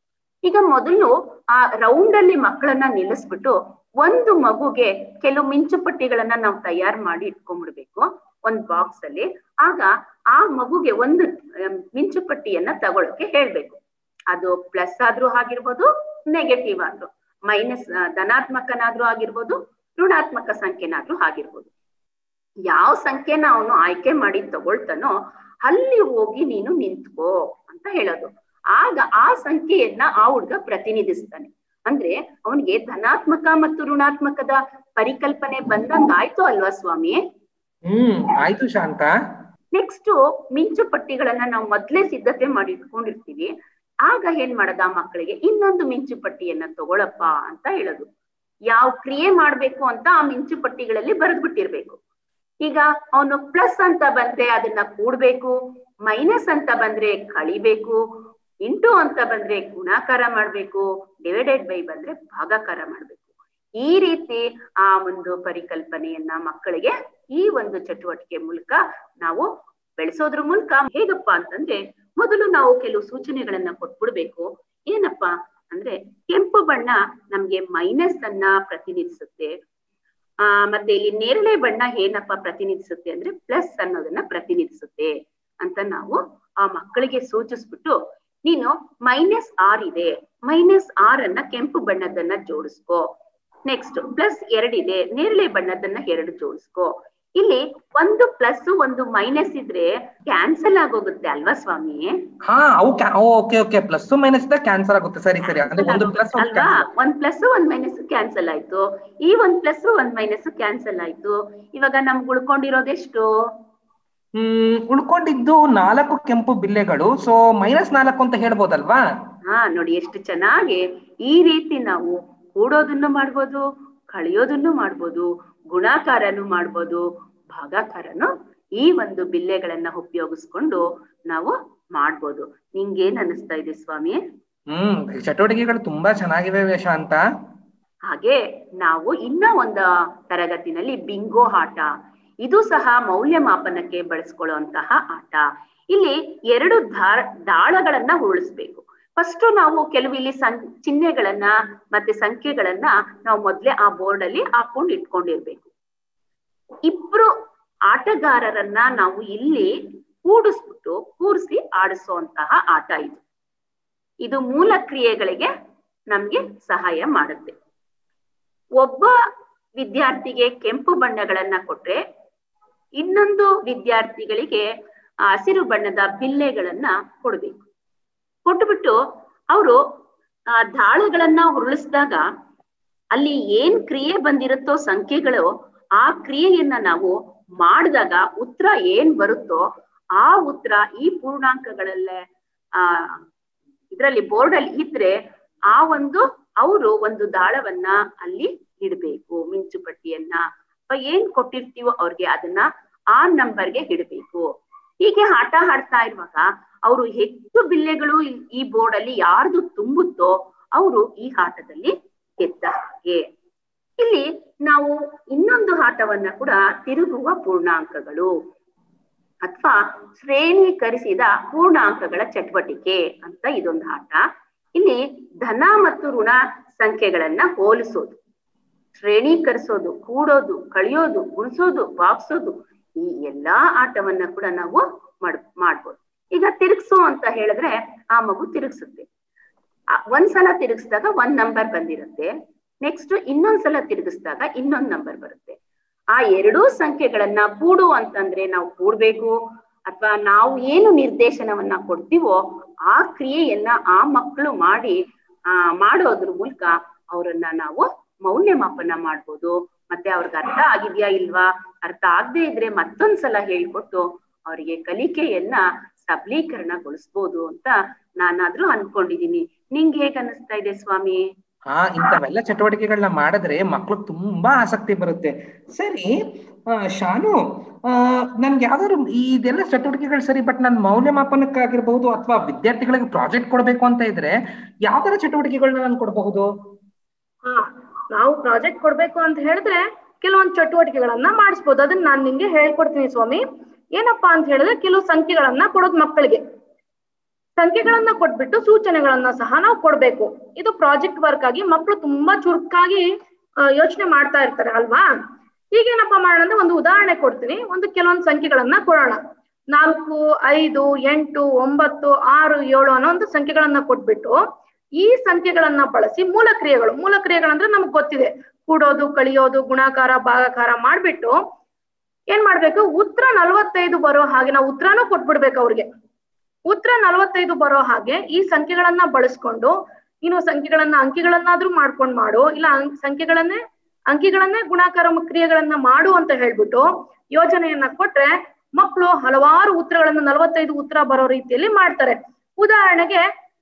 ಈಗ ಮೊದಲು ಆ ರೌಂಡ್ ಅಲ್ಲಿ ಮಕ್ಕಳನ್ನ ನಿಲ್ಲಿಸ್ಬಿಟ್ಟು ಒಂದು ಮಗುಗೆ ಕೆಲವು ಮಿಂಚುಪಟ್ಟಿಗಳನ್ನ ನಾವು ತಯಾರು ಮಾಡಿ ಇಟ್ಕೊಂಡ್ಬಿಡ್ಬೇಕು ಒಂದ್ ಬಾಕ್ಸ್ ಅಲ್ಲಿ ಆಗ ಆ ಮಗುಗೆ ಒಂದು ಅಹ್, ಮಿಂಚುಪಟ್ಟಿಯನ್ನ ತಗೊಳಕ್ಕೆ ಹೇಳ್ಬೇಕು ಅದು ಪ್ಲಸ್ ಆದ್ರೂ ಆಗಿರ್ಬೋದು ನೆಗೆಟಿವ್ ಆದ್ರೂ ಮೈನಸ್ ಧನಾತ್ಮಕನಾದ್ರೂ ಆಗಿರ್ಬೋದು ಋಣಾತ್ಮಕ ಸಂಖ್ಯೆನಾದ್ರೂ ಆಗಿರ್ಬೋದು ಯಾವ ಸಂಖ್ಯೆನ ಅವನು ಆಯ್ಕೆ ಮಾಡಿ ತಗೊಳ್ತಾನೋ ಅಲ್ಲಿ ಹೋಗಿ ನೀನು ನಿಂತ್ಕೋ ಅಂತ ಹೇಳೋದು ಆಗ ಆ ಸಂಖ್ಯೆಯನ್ನ ಆ ಹುಡ್ಗ ಪ್ರತಿನಿಧಿಸ್ತಾನೆ ಅಂದ್ರೆ ಅವನಿಗೆ ಧನಾತ್ಮಕ ಮತ್ತು ಋಣಾತ್ಮಕದ ಪರಿಕಲ್ಪನೆ ಬಂದಂಗ ಆಯ್ತು ಅಲ್ವಾ ಸ್ವಾಮಿ ಹ್ಮ್ ಆಯ್ತು ಶಾಂತ ನೆಕ್ಸ್ಟ್ ಮಿಂಚು ಪಟ್ಟಿಗಳನ್ನ ನಾವು ಮೊದ್ಲೇ ಸಿದ್ಧತೆ ಮಾಡಿ ಇಟ್ಕೊಂಡಿರ್ತೀವಿ ಆಗ ಏನ್ ಮಾಡದ ಆ ಮಕ್ಕಳಿಗೆ ಇನ್ನೊಂದು ಮಿಂಚು ಪಟ್ಟಿಯನ್ನ ತಗೊಳಪ್ಪ ಅಂತ ಹೇಳೋದು ಯಾವ ಕ್ರಿಯೆ ಮಾಡ್ಬೇಕು ಅಂತ ಆ ಮಿಂಚು ಪಟ್ಟಿಗಳಲ್ಲಿ ಬರೆದ್ಬಿಟ್ಟಿರ್ಬೇಕು ಈಗ ಅವನು ಪ್ಲಸ್ ಅಂತ ಬಂದ್ರೆ ಅದನ್ನ ಕೂಡ್ಬೇಕು ಮೈನಸ್ ಅಂತ ಬಂದ್ರೆ ಕಳಿಬೇಕು ಇಂಟು ಅಂತ ಬಂದ್ರೆ ಗುಣಾಕಾರ ಮಾಡ್ಬೇಕು ಡಿವೈಡೆಡ್ ಬೈ ಬಂದ್ರೆ ಭಾಗಾಕಾರ ಮಾಡ್ಬೇಕು ಈ ರೀತಿ ಆ ಒಂದು ಪರಿಕಲ್ಪನೆಯನ್ನ ಮಕ್ಕಳಿಗೆ ಈ ಒಂದು ಚಟುವಟಿಕೆ ಮೂಲಕ ನಾವು ಬೆಳೆಸೋದ್ರ ಮೂಲಕ ಹೇಗಪ್ಪ ಅಂತಂದ್ರೆ ಮೊದಲು ನಾವು ಕೆಲವು ಸೂಚನೆಗಳನ್ನ ಕೊಟ್ಬಿಡ್ಬೇಕು ಏನಪ್ಪಾ ಅಂದ್ರೆ ಕೆಂಪು ಬಣ್ಣ ನಮ್ಗೆ ಮೈನಸ್ ಅನ್ನ ಪ್ರತಿನಿಧಿಸುತ್ತೆ ಆ ಮತ್ತೆ ಇಲ್ಲಿ ನೇರಳೆ ಬಣ್ಣ ಏನಪ್ಪ ಪ್ರತಿನಿಧಿಸುತ್ತೆ ಅಂದ್ರೆ ಪ್ಲಸ್ ಅನ್ನೋದನ್ನ ಪ್ರತಿನಿಧಿಸುತ್ತೆ ಅಂತ ನಾವು ಆ ಮಕ್ಕಳಿಗೆ ಸೂಚಿಸ್ಬಿಟ್ಟು ನೀನು ಮೈನಸ್ ಆರ್ ಇದೆ ಮೈನಸ್ ಆರ್ ಅನ್ನ ಕೆಂಪು ಬಣ್ಣದನ್ನ ಜೋಡಿಸ್ಕೋ ನೆಕ್ಸ್ಟ್ ಪ್ಲಸ್ ಎರಡಿದೆ ನೇರಳೆ ಬಣ್ಣದನ್ನ ಎರಡು ಜೋಡಿಸ್ಕೋ ಇಲ್ಲಿ ಒಂದು ಪ್ಲಸ್ ಒಂದು ಮೈನಸ್ ಇದ್ರೆ ಕ್ಯಾನ್ಸಲ್ ಆಗೋಗುತ್ತೆ ಅಲ್ವಾ ಸ್ವಾಮಿ ಹಾ ಅವು ಓಕೆ ಓಕೆ ಪ್ಲಸ್ ಮೈನಸ್ ಇದ್ದ ಕ್ಯಾನ್ಸಲ್ ಆಗುತ್ತೆ ಸರಿ ಸರಿ ಅಂದ್ರೆ ಒಂದು ಪ್ಲಸ್ ಅಲ್ವಾ ಒಂದ್ ಪ್ಲಸ್ ಒಂದ್ ಮೈನಸ್ ಕ್ಯಾನ್ಸಲ್ ಆಯ್ತು ಈ ಒಂದ್ ಪ್ಲಸ್ ಒಂದ್ ಮೈನಸ್ ಕ್ಯಾನ್ಸಲ್ ಆಯ್ತು ಇವಾಗ ನಮ್ಗೆ ಉಳ್ಕೊಂಡಿರೋದೆಷ್ಟು ಹ್ಮ್ ಉಳ್ಕೊಂಡಿದ್ದು ನಾಲ್ಕು ಕೆಂಪು ಬಿಲ್ಲೆಗಳು ಸೊ ಮೈನಸ್ ನಾಲ್ಕು ಅಂತ ಹೇಳ್ಬೋದಲ್ವಾ ಹಾ ನೋಡಿ ಎಷ್ಟು ಚೆನ್ನಾಗಿ ಈ ರೀತಿ ನಾವು ಕೂಡೋದನ್ನು ಮಾಡ್ಬೋದು ಕಳೆಯೋದನ್ನು ಮಾಡ್ಬೋದು ಗುಣಾಕಾರನು ಮಾಡ್ಬೋದು ಭಾಗಾಕಾರನು ಈ ಒಂದು ಬಿಲ್ಲೆಗಳನ್ನ ಉಪಯೋಗಿಸ್ಕೊಂಡು ನಾವು ಮಾಡ್ಬೋದು ನಿಂಗೇನ್ ಅನಿಸ್ತಾ ಇದೆ ಸ್ವಾಮಿ ಹ್ಮ್ ಚಟುವಟಿಕೆಗಳು ತುಂಬಾ ಚೆನ್ನಾಗಿವೆ ವೇಷ ಅಂತ ಹಾಗೆ ನಾವು ಇನ್ನ ಒಂದು ತರಗತಿನಲ್ಲಿ ಬಿಂಗೋ ಆಟ ಇದು ಸಹ ಮೌಲ್ಯಮಾಪನಕ್ಕೆ ಬಳಸ್ಕೊಳ್ಳುವಂತಹ ಆಟ ಇಲ್ಲಿ ಎರಡು ದಾಳ ದಾಳಗಳನ್ನ ಉರುಳಿಸ್ಬೇಕು ಫಸ್ಟ್ ನಾವು ಕೆಲವು ಇಲ್ಲಿ ಸಂ ಚಿಹ್ನೆಗಳನ್ನ ಮತ್ತೆ ಸಂಖ್ಯೆಗಳನ್ನ ನಾವು ಮೊದ್ಲೇ ಆ ಬೋರ್ಡ್ ಅಲ್ಲಿ ಹಾಕೊಂಡು ಇಟ್ಕೊಂಡಿರ್ಬೇಕು ಇಬ್ರು ಆಟಗಾರರನ್ನ ನಾವು ಇಲ್ಲಿ ಕೂಡಿಸ್ಬಿಟ್ಟು ಕೂರಿಸಿ ಆಡಿಸುವಂತಹ ಆಟ ಇದು ಇದು ಮೂಲ ಕ್ರಿಯೆಗಳಿಗೆ ನಮ್ಗೆ ಸಹಾಯ ಮಾಡುತ್ತೆ ಒಬ್ಬ ವಿದ್ಯಾರ್ಥಿಗೆ ಕೆಂಪು ಬಣ್ಣಗಳನ್ನ ಕೊಟ್ರೆ ಇನ್ನೊಂದು ವಿದ್ಯಾರ್ಥಿಗಳಿಗೆ ಆ ಹಸಿರು ಬಣ್ಣದ ಬಿಲ್ಲೆಗಳನ್ನ ಕೊಡ್ಬೇಕು ಕೊಟ್ಬಿಟ್ಟು ಅವರು ಆ ದಾಳಗಳನ್ನ ಉರುಳಿಸಿದಾಗ ಅಲ್ಲಿ ಏನ್ ಕ್ರಿಯೆ ಬಂದಿರುತ್ತೋ ಸಂಖ್ಯೆಗಳು ಆ ಕ್ರಿಯೆಯನ್ನ ನಾವು ಮಾಡಿದಾಗ ಉತ್ತರ ಏನ್ ಬರುತ್ತೋ ಆ ಉತ್ತರ ಈ ಪೂರ್ಣಾಂಕಗಳಲ್ಲೇ ಆ ಇದ್ರಲ್ಲಿ ಬೋರ್ಡ್ ಅಲ್ಲಿ ಇದ್ರೆ ಆ ಒಂದು ಅವರು ಒಂದು ದಾಳವನ್ನ ಅಲ್ಲಿ ಇಡ್ಬೇಕು ಮಿಂಚುಪಟ್ಟಿಯನ್ನ ಅಥವಾ ಏನ್ ಕೊಟ್ಟಿರ್ತೀವೋ ಅವ್ರಿಗೆ ಅದನ್ನ ಆ ನಂಬರ್ಗೆ ಇಡ್ಬೇಕು ಹೀಗೆ ಆಟ ಆಡ್ತಾ ಇರುವಾಗ ಅವರು ಹೆಚ್ಚು ಬಿಲ್ಲೆಗಳು ಈ- ಈ ಬೋರ್ಡ್ ಅಲ್ಲಿ ಯಾರ್ದು ತುಂಬುತ್ತೋ ಅವರು ಈ ಆಟದಲ್ಲಿ ಗೆದ್ದ ಹಾಗೆ ಇಲ್ಲಿ ನಾವು ಇನ್ನೊಂದು ಆಟವನ್ನ ಕೂಡ ತಿರುಗುವ ಪೂರ್ಣಾಂಕಗಳು ಅಥವಾ ಶ್ರೇಣೀಕರಿಸಿದ ಪೂರ್ಣಾಂಕಗಳ ಚಟುವಟಿಕೆ ಅಂತ ಇದೊಂದು ಆಟ ಇಲ್ಲಿ ಧನ ಮತ್ತು ಋಣ ಸಂಖ್ಯೆಗಳನ್ನ ಹೋಲಿಸೋದು ಶ್ರೇಣೀಕರಿಸೋದು ಕೂಡೋದು ಕಳಿಯೋದು ಗುಣಿಸೋದು ಬಾಗ್ಸೋದು ಈ ಎಲ್ಲಾ ಆಟವನ್ನ ಕೂಡ ನಾವು ಮಾಡ್ ಮಾಡ್ಬೋದು ಈಗ ತಿರುಗ್ಸು ಅಂತ ಹೇಳಿದ್ರೆ ಆ ಮಗು ತಿರುಗ್ಸುತ್ತೆ ಆ, ಒಂದ್ಸಲ ತಿರುಗಿಸಿದಾಗ ಒಂದ್ ನಂಬರ್ ಬಂದಿರುತ್ತೆ ನೆಕ್ಸ್ಟ್ ಇನ್ನೊಂದ್ಸಲ ತಿರುಗಿಸಿದಾಗ ಇನ್ನೊಂದ್ ನಂಬರ್ ಬರುತ್ತೆ ಆ ಎರಡೂ ಸಂಖ್ಯೆಗಳನ್ನ ಕೂಡು ಅಂತಂದ್ರೆ ನಾವು ಕೂಡ್ಬೇಕು ಅಥವಾ ನಾವು ಏನು ನಿರ್ದೇಶನವನ್ನ ಕೊಡ್ತೀವೋ ಆ ಕ್ರಿಯೆಯನ್ನ ಆ ಮಕ್ಕಳು ಮಾಡಿ ಆ ಮಾಡೋದ್ರ ಮೂಲಕ ಅವರನ್ನ ನಾವು ಮೌಲ್ಯಮಾಪನ ಮಾಡ್ಬೋದು ಮತ್ತೆ ಅವ್ರಿಗೆ ಅರ್ಥ ಆಗಿದ್ಯಾ ಇಲ್ವಾ ಅರ್ಥ ಆಗದೆ ಇದ್ರೆ ಮತ್ತೊಂದ್ಸಲ ಹೇಳ್ಕೊಟ್ಟು ಅವರಿಗೆ ಕಲಿಕೆಯನ್ನ ಸಬಲೀಕರಣಗೊಳಿಸ್ಬೋದು ಅಂತ ನಾನಾದ್ರೂ ಅನ್ಕೊಂಡಿದೀನಿ ನಿಂಗೆ ಹೇಗ್ ಅನ್ನಿಸ್ತಾ ಇದೆ ಸ್ವಾಮಿ ಹಾ ಇಂಥವೆಲ್ಲ ಚಟುವಟಿಕೆಗಳನ್ನ ಮಾಡಿದ್ರೆ ಮಕ್ಳು ತುಂಬಾ ಆಸಕ್ತಿ ಬರುತ್ತೆ ಸರಿ ಆ, ಶಾನು ಆ ನನ್ಗೆ ಯಾವ್ದಾದ್ರು ಇದೆಲ್ಲ ಚಟುವಟಿಕೆಗಳು ಸರಿ ಬಟ್ ನನ್ ಮೌಲ್ಯಮಾಪನಕ್ಕಾಗಿರ್ಬಹುದು ಅಥವಾ ವಿದ್ಯಾರ್ಥಿಗಳಿಗೆ ಪ್ರಾಜೆಕ್ಟ್ ಕೊಡ್ಬೇಕು ಅಂತ ಇದ್ರೆ ಯಾವ ತರ ಚಟುವಟಿಕೆಗಳನ್ನ ನಾನು ಕೊಡಬಹುದು ಹಾ ನಾವು ಪ್ರಾಜೆಕ್ಟ್ ಕೊಡ್ಬೇಕು ಅಂತ ಹೇಳಿದ್ರೆ ಕೆಲವೊಂದು ಚಟುವಟಿಕೆಗಳನ್ನ ಮಾಡಿಸ್ಬೋದು ಅದನ್ನ ನಾನ್ ನಿಂಗೆ ಹೇಳ್ಕೊಡ್ತೀನಿ ಸ್ವಾಮಿ ಏನಪ್ಪಾ ಅಂತ ಹೇಳಿದ್ರೆ ಕೆಲವು ಸಂಖ್ಯೆಗಳನ್ನ ಕೊಡೋದು ಮಕ್ಕಳಿಗೆ ಸಂಖ್ಯೆಗಳನ್ನ ಕೊಟ್ಬಿಟ್ಟು ಸೂಚನೆಗಳನ್ನ ಸಹ ನಾವು ಕೊಡ್ಬೇಕು ಇದು ಪ್ರಾಜೆಕ್ಟ್ ವರ್ಕ್ ಆಗಿ ಮಕ್ಕಳು ತುಂಬಾ ಚುರುಕಾಗಿ ಯೋಚನೆ ಮಾಡ್ತಾ ಇರ್ತಾರೆ ಅಲ್ವಾ ಈಗೇನಪ್ಪ ಮಾಡೋಣ ಅಂದ್ರೆ ಒಂದು ಉದಾಹರಣೆ ಕೊಡ್ತೀನಿ ಒಂದು ಕೆಲವೊಂದು ಸಂಖ್ಯೆಗಳನ್ನ ಕೊಡೋಣ ನಾಲ್ಕು ಐದು ಎಂಟು ಒಂಬತ್ತು ಆರು ಏಳು ಅನ್ನೋ ಒಂದು ಸಂಖ್ಯೆಗಳನ್ನ ಕೊಟ್ಬಿಟ್ಟು ಈ ಸಂಖ್ಯೆಗಳನ್ನ ಬಳಸಿ ಮೂಲ ಕ್ರಿಯೆಗಳು ಮೂಲ ಕ್ರಿಯೆಗಳಂದ್ರೆ ನಮ್ಗೆ ಗೊತ್ತಿದೆ ಕೂಡೋದು ಕಳಿಯೋದು ಗುಣಾಕಾರ ಭಾಗಾಕಾರ ಮಾಡ್ಬಿಟ್ಟು ಏನ್ ಮಾಡ್ಬೇಕು ಉತ್ತರ ನಲವತ್ತೈದು ಬರೋ ಹಾಗೆ ನಾವು ಉತ್ತರನೂ ಕೊಟ್ಬಿಡ್ಬೇಕು ಅವ್ರಿಗೆ ಉತ್ತರ ನಲವತ್ತೈದು ಬರೋ ಹಾಗೆ ಈ ಸಂಖ್ಯೆಗಳನ್ನ ಬಳಸ್ಕೊಂಡು ಇನ್ನು ಸಂಖ್ಯೆಗಳನ್ನ ಅಂಕಿಗಳನ್ನಾದ್ರೂ ಮಾಡ್ಕೊಂಡ್ ಮಾಡು ಇಲ್ಲ ಅಂ- ಸಂಖ್ಯೆಗಳನ್ನೇ ಅಂಕಿಗಳನ್ನೇ ಗುಣಾಕಾರ ಮ- ಕ್ರಿಯೆಗಳನ್ನ ಮಾಡು ಅಂತ ಹೇಳ್ಬಿಟ್ಟು ಯೋಜನೆಯನ್ನ ಕೊಟ್ರೆ ಮಕ್ಕಳು ಹಲವಾರು ಉತ್ತರಗಳನ್ನ ನಲವತ್ತೈದು ಉತ್ತರ ಬರೋ ರೀತಿಯಲ್ಲಿ ಮಾಡ್ತಾರೆ ಉದಾಹರಣೆಗೆ